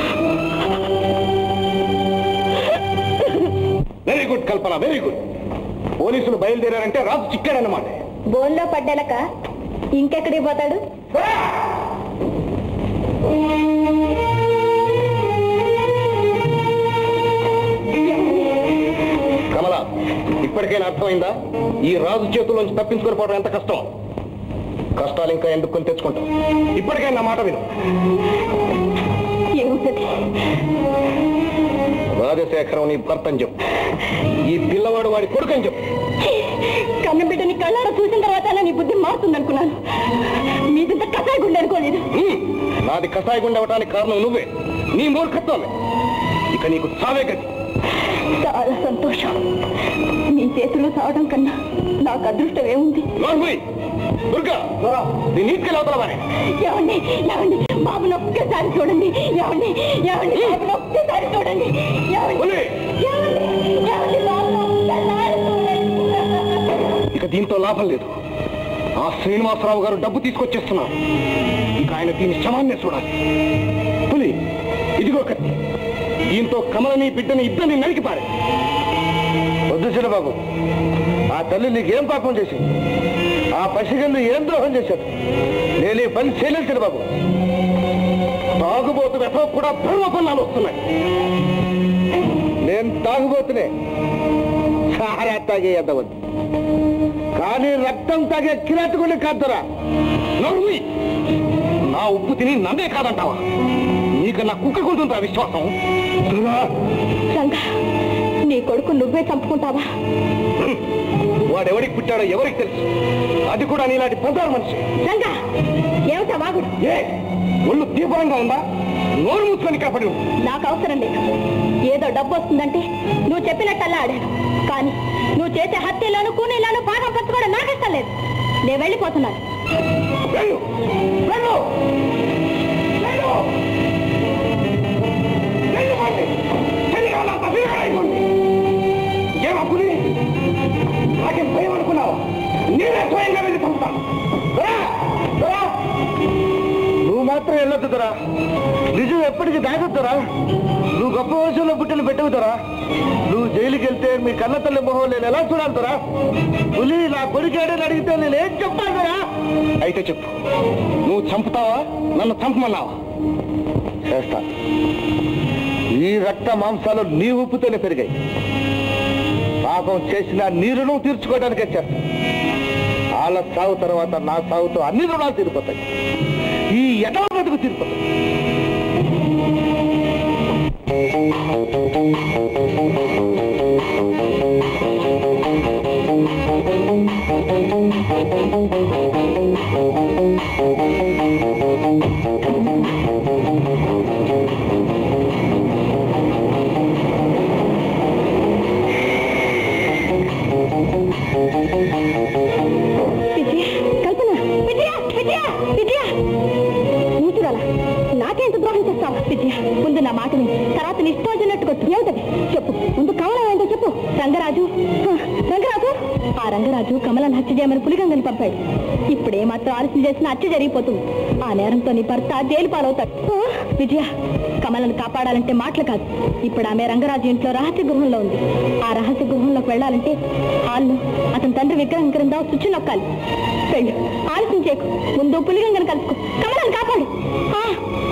S8: very good Kalpana very good పోలీసులు బయలుదేరారంటే రాజు చిక్కాడన్నమాట
S1: బోన్లో పడ్డాలక ఇంకెక్కడికి పోతాడు
S8: కమల ఇప్పటికైనా అర్థమైందా ఈ రాజు చేతుల్లోంచి తప్పించుకొని పోవడం ఎంత కష్టం కష్టాలు ఇంకా ఎందుకు కొని తెచ్చుకుంటాం ఇప్పటికైనా నా మాట విను
S1: ఏముంటది
S8: రాజశేఖరం నీ భర్త అని చెప్పు ఈ పిల్లవాడు వాడి కొడుకు అని చెప్పు
S1: కన్న బిడ్డని కళ్ళారా చూసిన తర్వాత నీ బుద్ధి మారుతుంది అనుకున్నాను మీదంతా కసాయి గుండె అనుకోలేదు
S8: హ్మ్. నాది కషాయ గుండె అవటానికి కారణం నువ్వే నీ మూర్ఖత్వమే ఇక నీకు చావే గతి
S1: చాలా సంతోషం మీ చేతిలో సావడం కన్నా నాకు అదృష్టం ఏముంది
S8: నోర్మూయ్. దుర్గా నీ నీటికి అవతల వారే
S1: ఏమండి ఏమండి బాబుని ఒక్కసారి చూడండి ఏమండి ఏమండి బాబుని ఒక్కసారి చూడండి ఏమండి
S8: ఉలి.
S1: ఏమండి ఏమండి బాబుని ఒక్కసారి చూడండి
S8: ఇక దీంతో లాభం లేదు ఆ శ్రీనివాసరావు గారు డబ్బు తీసుకొచ్చేస్తున్నారు ఇక ఆయన దీని శవాన్నే చూడాలి పులి ఇదిగో కత్తి దీంతో కమలని బిడ్డని ఇద్దరిని నరికి పారే వద్దు చిన్నబాబు ఆ తల్లి నీకేం పాపం చేసింది ఆ పసిగల్లు ఏం ద్రోహం చేశాడు నేను ఈ పని చేయలేదు చిన్నబాబు తాగుబోతు వెతవ కూడా ధర్మ పన్నాలు వస్తున్నాయి నేను తాగుబోతునే సారా తాగే ఎద్దవద్దు కానీ రక్తం తాగే కిరాతకుని కాదురా నోర్మి నా ఉప్పు తిని నన్నే కాదంటావా నీకు నా కుక్క కొంటుందా విశ్వాసం దురా,
S1: రంగా నీ కొడుకు నువ్వే చంపుకుంటావా
S8: వాడెవడికి పుట్టాడో ఎవరికి తెలుసు అది కూడా నీలాంటి ప్రధాన మనిషి
S1: రంగా ఏమిటా వాగుడు
S8: ఏ ఒళ్ళు తీవ్రంగా ఉందా నోరు మూసుకొని ఇక్కడ పడి ఉండు.
S1: నాకు అవసరం లేదు ఏదో డబ్బు వస్తుందంటే నువ్వు చెప్పినట్టల్లా ఆడాను కానీ నువ్వు చేసే హత్యలోను కూనీలోను భాగం పంచుకోవడం నాకు ఇష్టం లేదు నేను వెళ్ళిపోతున్నాను
S8: వెళ్ళు వెళ్ళు వెళ్ళు వెళ్ళు వాడిని. శరీరాలంతా విరగడైపోండి. ఏం అప్పుని నాకేం భయం అనుకున్నావు నేనే స్వయంగా వెళ్ళి పంపుతాను రా, రా. నువ్వు మాత్రం వెళ్ళొద్దు దొరా నిజం ఎప్పటికీ దాగొద్దురా నువ్వు గొప్ప వయసులో పుట్టిన పెట్టవుతారా నువ్వు జైలుకి వెళ్తే మీ కన్న తల్లి మొహం నేను ఎలా చూడాలరా పులి నా కొడుకేడని అడిగితే నేను ఏం చెప్పాలరా అయితే చెప్పు నువ్వు చంపుతావా నన్ను చంపమన్నావా చేస్తా ఈ రక్త మాంసాలు నీ ఉప్పుతోనే పెరిగాయి పాపం చేసిన నీ రుణం తీర్చుకోవడానికి వచ్చారు వాళ్ళ సాగు తర్వాత నా సాగుతో అన్ని రుణాలు తీరిపోతాయి ఈ ఎటవ బతుకు తీరిపోతాయి
S1: విజయ కల్పన విజయ విజయ విజయ నీచురాల ముందు కమలం ఏంటో చెప్పు రంగరాజు హ, రంగరాజు ఆ రంగరాజు కమలను హత్య చేయమని పులిగంగని పంపాడు ఇప్పుడే మాత్రం ఆలస్యం చేసిన హత్య జరిగిపోతుంది ఆ నేరంతో నీ భర్త జైలు పాలవుతాడు ఆ, విజయ కమలను కాపాడాలంటే మాటలు కాదు ఇప్పుడు ఆమె రంగరాజు ఇంట్లో రహస్య గృహంలో ఉంది ఆ రహస్య గృహంలోకి వెళ్ళాలంటే హాల్లో అతని తండ్రి విగ్రహం క్రింద స్విచ్ నొక్కాలి వెళ్ళు ఆలస్యం చేయకు ముందు పులిగంగని కలుసుకో కమలను కాపాడు ఆ.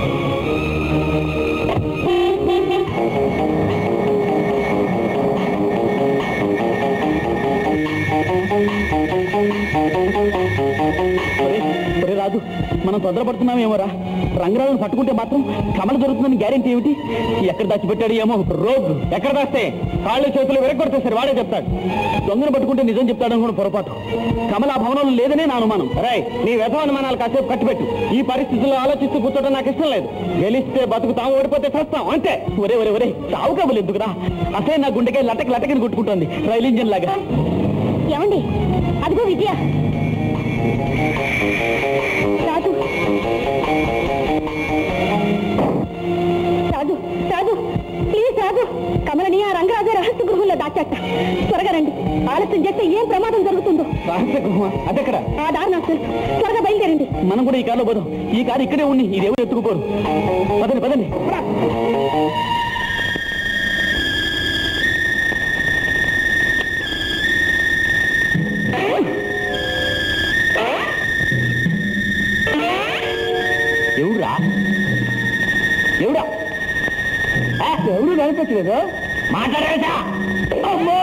S5: ఒరే రాజు మనం తొందరపడుతున్నామేమోరా రంగరాజును పట్టుకుంటే మాత్రం కమల దొరుకుతుందని గ్యారెంటీ ఏమిటి ఎక్కడ దాచిపెట్టాడు ఏమో రోగ్ ఎక్కడ దాస్తే కాళ్ళు చేతులు విరగొడితే సరే వాడే చెప్తాడు దొంగను పట్టుకుంటే నిజం చెప్తాడు అనుకున్న పొరపాటు కమల ఆ భవనంలో లేదనే నా అనుమానం రే నీ వ్యసమానుమానాలు కాసేపు కట్టిపెట్టు ఈ పరిస్థితుల్లో ఆలోచిస్తూ కూర్చోవడం నాకు ఇష్టం లేదు గెలిస్తే బతుకుతాం ఓడిపోతే చస్తాం అంతే ఒరే ఒరే ఒరే చావు కబులు ఎందుకురా అసలే నా గుండెకాయ లటకి లటకని కొట్టుకుంటోంది రైలు ఇంజిన్ లాగా
S1: ఏమండి అదిగో విజయ రాజు రాజు రాజు ప్లీజ్ రాజు కమలని ఆ రంగరాజు రహస్య గృహంలో దాచాట త్వరగా రండి ఆలస్యం చేస్తే ఏం ప్రమాదం జరుగుతుందో
S5: రహస్య గుహ అదెక్కడ
S1: ఆ దారి నాకు తెలుసు త్వరగా బయలుదేరండి
S5: మనం కూడా ఈ కారులో పోదాం ఈ కారు ఇక్కడే ఉండి ఇది ఎవరు ఎత్తుకుపోరు పదండి పదండి ఎవరా ఎవడా ఆ, ఎవరు కనిపించలేదు మాట్లాడేసా అమ్మో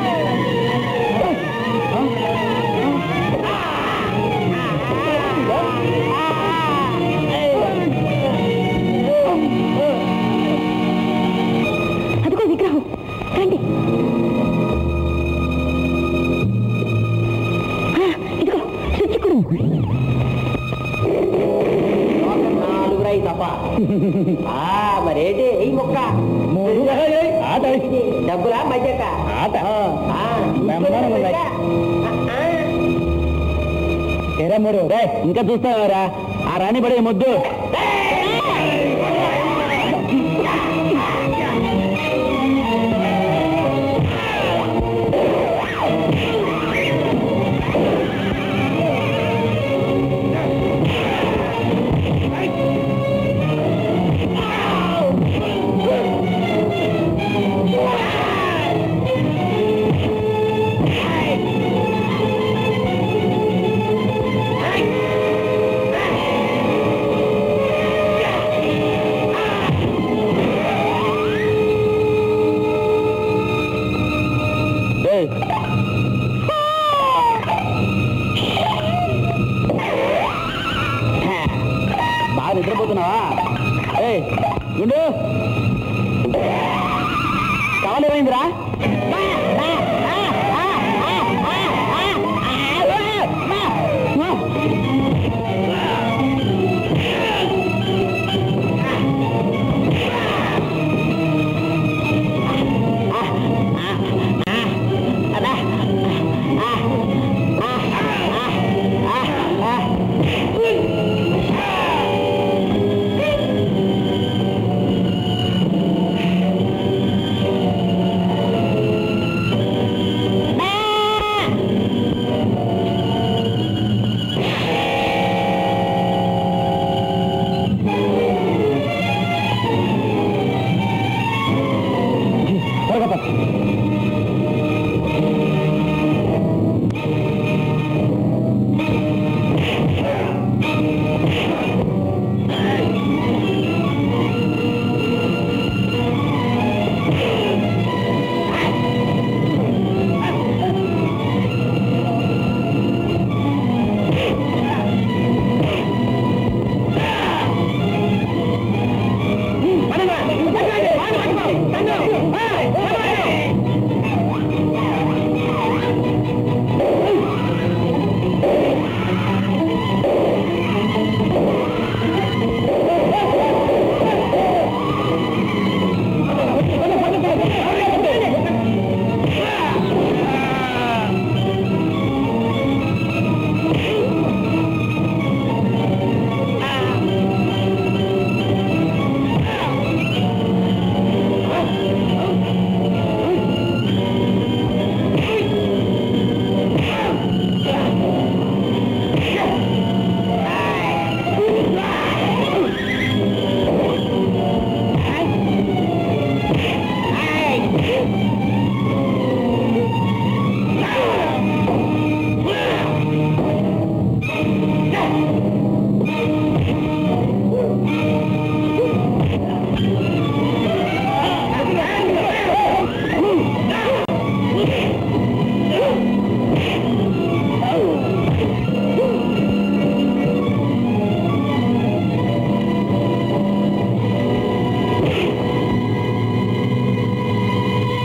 S1: అదిగో విగ్రహం రండి ఆ, ఇదిగో స్విచ్ కూడా
S5: నాలుగురై తప్ప మరేంటి ఈ మొక్క ఆట డబ్బులా మధ్యక ఆట ఏరా మూడు రే ఇంకా చూస్తావారా ఆ రాణి పడే ముద్దు ఏయ్. బాగా నిద్రపోతున్నావా ఏ గుండు కావాలేమైందిరా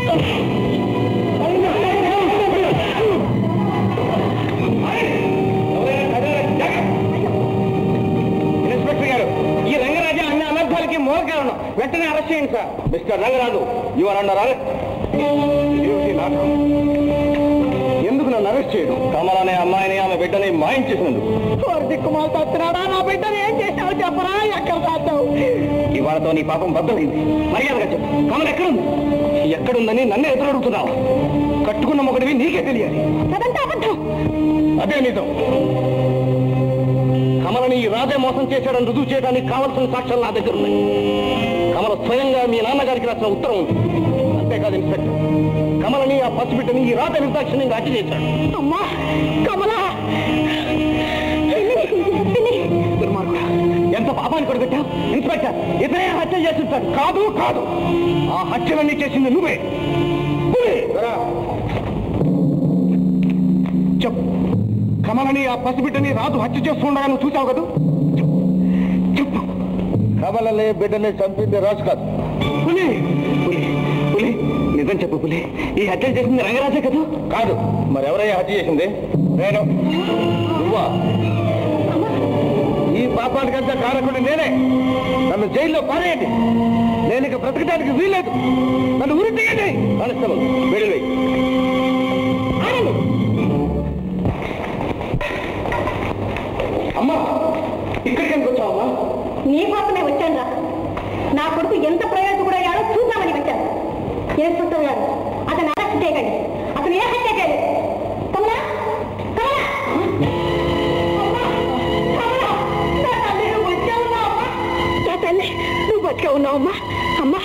S5: ఇన్స్పెక్టర్ గారు ఈ రంగరాజు అన్ని అనర్థాలకి మూల కారణం వెంటనే అరెస్ట్ చేయండి sir
S6: mister Rangaraju you are under arrest ఎందుకు నన్ను అరెస్ట్ చేయడం కమల్ అనే అమ్మాయిని ఆమె బిడ్డని మాయం చేసినందుకు
S1: దిక్కుమాల తచ్చినాడా నా బిడ్డను ఏం చేశావు చెప్పరా ఎక్కడ దాచావు
S6: ఇవాళతో నీ పాపం బద్దలైంది మర్యాదగా చెప్పు కమల్ ఎక్కడుంది ఎక్కడుందని నన్నే ఎదురు అడుగుతున్నావు కట్టుకున్న ఒకటివి నీకే తెలియాలి
S1: అదంతా అబద్ధం
S6: అదే నిజం కమలని ఈ రాజే మోసం చేశాడని రుజువు చేయడానికి కావలసిన సాక్ష్యాలు నా దగ్గర ఉన్నాయి కమల స్వయంగా మీ నాన్నగారికి రాసిన ఉత్తరం ఉంది అంతేకాదు ఇన్స్పెక్టర్ కమలని ఆ పసిబిడ్డని ఈ రాజ నిర్దాక్షిణ్యంగా హత్య చేశాడు
S1: అమ్మా కమలా
S6: దుర్మార్గుడా, ఎంత పాపాన్ని కొడగట్టావు ఇన్స్పెక్టర్ ఇతనే హత్య చేస్తుంటాడు కాదు కాదు ఆ హత్యలన్నీ చేసింది నువ్వే నువ్వే. చెప్పు కమలని ఆ పసిబిడ్డని రాజు హత్య చేస్తుండగా నువ్వు చూసావు కదా చెప్పు కమలని బిడ్డని చంపింది రాజు కాదు పులి పులి పులి నిజం చెప్పు పులి ఈ హత్య చేసింది రంగరాజే కదా కాదు మరి ఎవరయ్యా హత్య చేసింది నేను నువ్వా ఈ పాపానికంతా కారకుడు నేనే నన్ను జైల్లో పారేయండి నేను ఇక బ్రతకడానికి వీల్లేదు నన్ను ఉరి తీయండి కానిస్టేబుల్ వెళ్ళి అమ్మా ఇక్కడికి ఎందుకు వచ్చావమ్మా
S1: నీ కోసమే వచ్చాను రా నా కొడుకు ఎంత ప్రయోజకుడయ్యాడో చూద్దామని వచ్చాను ఇన్స్పెక్టర్ గారు అతను అరెస్ట్ చేయకండి అతను ఏ హత్య చేయలేదు కమలా కమలా అమ్మా! కమలా! నా తల్లి నువ్వు బతికే ఉన్నావమ్మా? నా తల్లి నువ్వు బతికే ఉన్నావమ్మా అమ్మా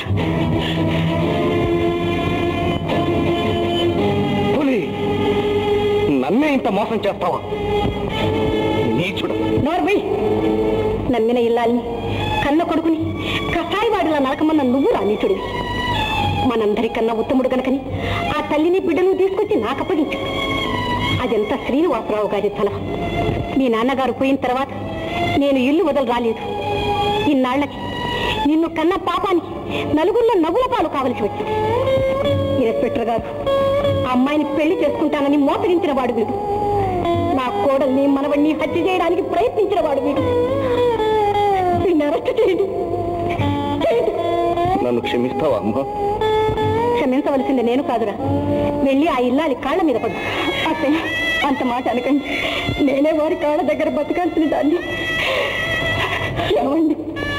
S6: పులి నన్నే ఇంత మోసం చేస్తావా నీచుడు
S1: నోర్బై నమ్మిన ఇల్లాల్ని కన్న కొడుకుని కషాయవాడిలా నరకమన్న నువ్వు రానీచుడివి మనందరికన్నా ఉత్తముడు గనకని ఆ తల్లిని బిడ్డను తీసుకొచ్చి నాకు అప్పగించాడు అదంతా శ్రీనివాసరావు గారి తల మీ నాన్నగారు పోయిన తర్వాత నేను ఇల్లు వదలు రాలేదు ఇన్నాళ్లకి నిన్ను కన్న పాపానికి నలుగురిలో నవ్వుల పాలు కావలసి వచ్చింది ఇన్స్పెక్టర్ గారు ఆ అమ్మాయిని పెళ్లి చేసుకుంటానని మోసగించిన వాడు వీడు నా కోడల్ని మనవణ్ణి హత్య చేయడానికి ప్రయత్నించిన వాడు వీడు వీడిని అరెస్ట్ చేయండి చేయండి
S6: నన్ను క్షమిస్తావా అమ్మా
S1: క్షమించవలసింది నేను కాదురా వెళ్ళి ఆ ఇల్లాలి కాళ్ళ మీద పడు అత్తయ్య అంత మాట అనకండి నేనే వారి కాళ్ళ దగ్గర బతకాల్సిన దాన్ని ఏమండి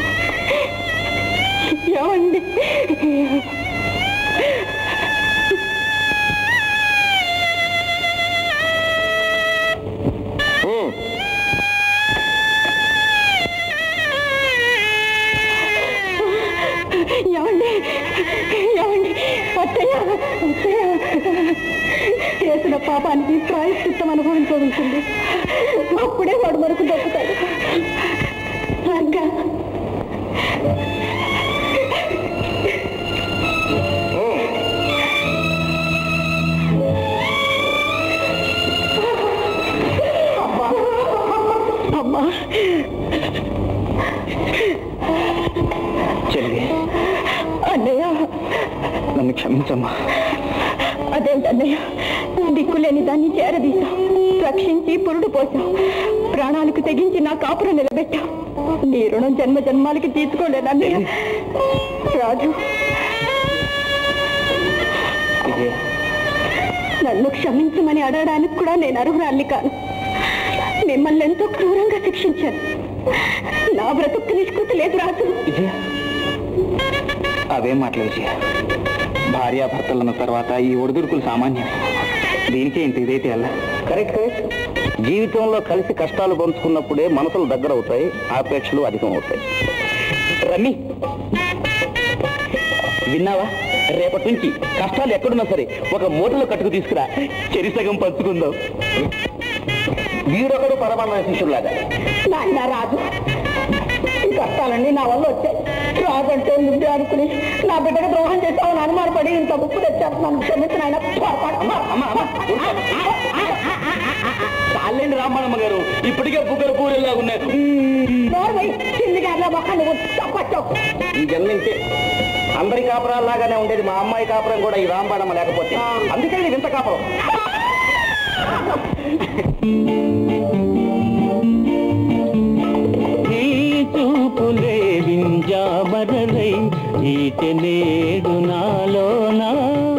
S1: ఏమండి ఏమండి ఏమండి అత్తయ్య అత్తయ్య చేసిన పాపానికి ప్రాయశ్చిత్తం అనుభవించవలసింది అప్పుడే వాడు మనకు దొక్కుతాడు రంగా అమ్మా అమ్మా
S6: చెల్లి
S1: అన్నయ్య
S6: నన్ను క్షమించమ్మా
S1: అదేంటన్నయ్య దిక్కులేని దాన్ని చేరదీశాం రక్షించి పురుడు పోసాం ప్రాణాలకు తెగించి నా కాపురం నిలబెట్టాం నీ రుణం జన్మ జన్మాలకి తీసుకోలేదన్నయ్య రాజు
S6: ఇదే
S1: నన్ను క్షమించమని అడగడానికి కూడా నేను అర్హురాల్ని కాను మిమ్మల్ని ఎంతో క్రూరంగా శిక్షించాను నా బ్రతుకు నిష్కృతి లేదు రాజు
S6: విజయ అవేం మాటలు విజయ భార్యాభర్తలన్న తర్వాత ఈ ఒడిదుడుకులు సామాన్యం దీనికే ఇంత ఇదైతే అలా
S2: కరెక్ట్ కరెక్ట్ జీవితంలో కలిసి కష్టాలు పంచుకున్నప్పుడే మనసులు దగ్గర అవుతాయి ఆపేక్షలు అధికం అవుతాయి
S6: రమ్మి విన్నావా రేపటి నుంచి కష్టాలు ఎక్కడున్నా సరే ఒక మూటలో కట్టుకు తీసుకురా చెరిసగం పంచుకుందాం
S2: వీడొకడు పరమాన్న శిష్యులాగా
S1: నాయన రాజు ఈ కష్టాలన్నీ నా వల్ల వచ్చాయి రాజంటే నువ్వే అనుకుని నా బిడ్డకు ద్రోహం చేస్తామని అనుమానపడి ఇంత ఉప్పు తెచ్చాను నన్ను క్షమించిన ఆయన
S6: చాలండి రామ్మణమ్మ గారు ఇప్పటికే బుగ్గర పూరేలా ఉన్నాయి
S1: చిల్లిగా మొక్కలు తప్పచ్చు
S2: ఈ జన్మించే అందరి కాపురాల్లాగానే ఉండేది మా అమ్మాయి కాపురం కూడా ఈ రాంబాణమ్మ లేకపోతే అందుకే ఇది ఇంత కాపురం
S5: ఈ చూపులే వింజామరలై ఈట నేడు నాలోనా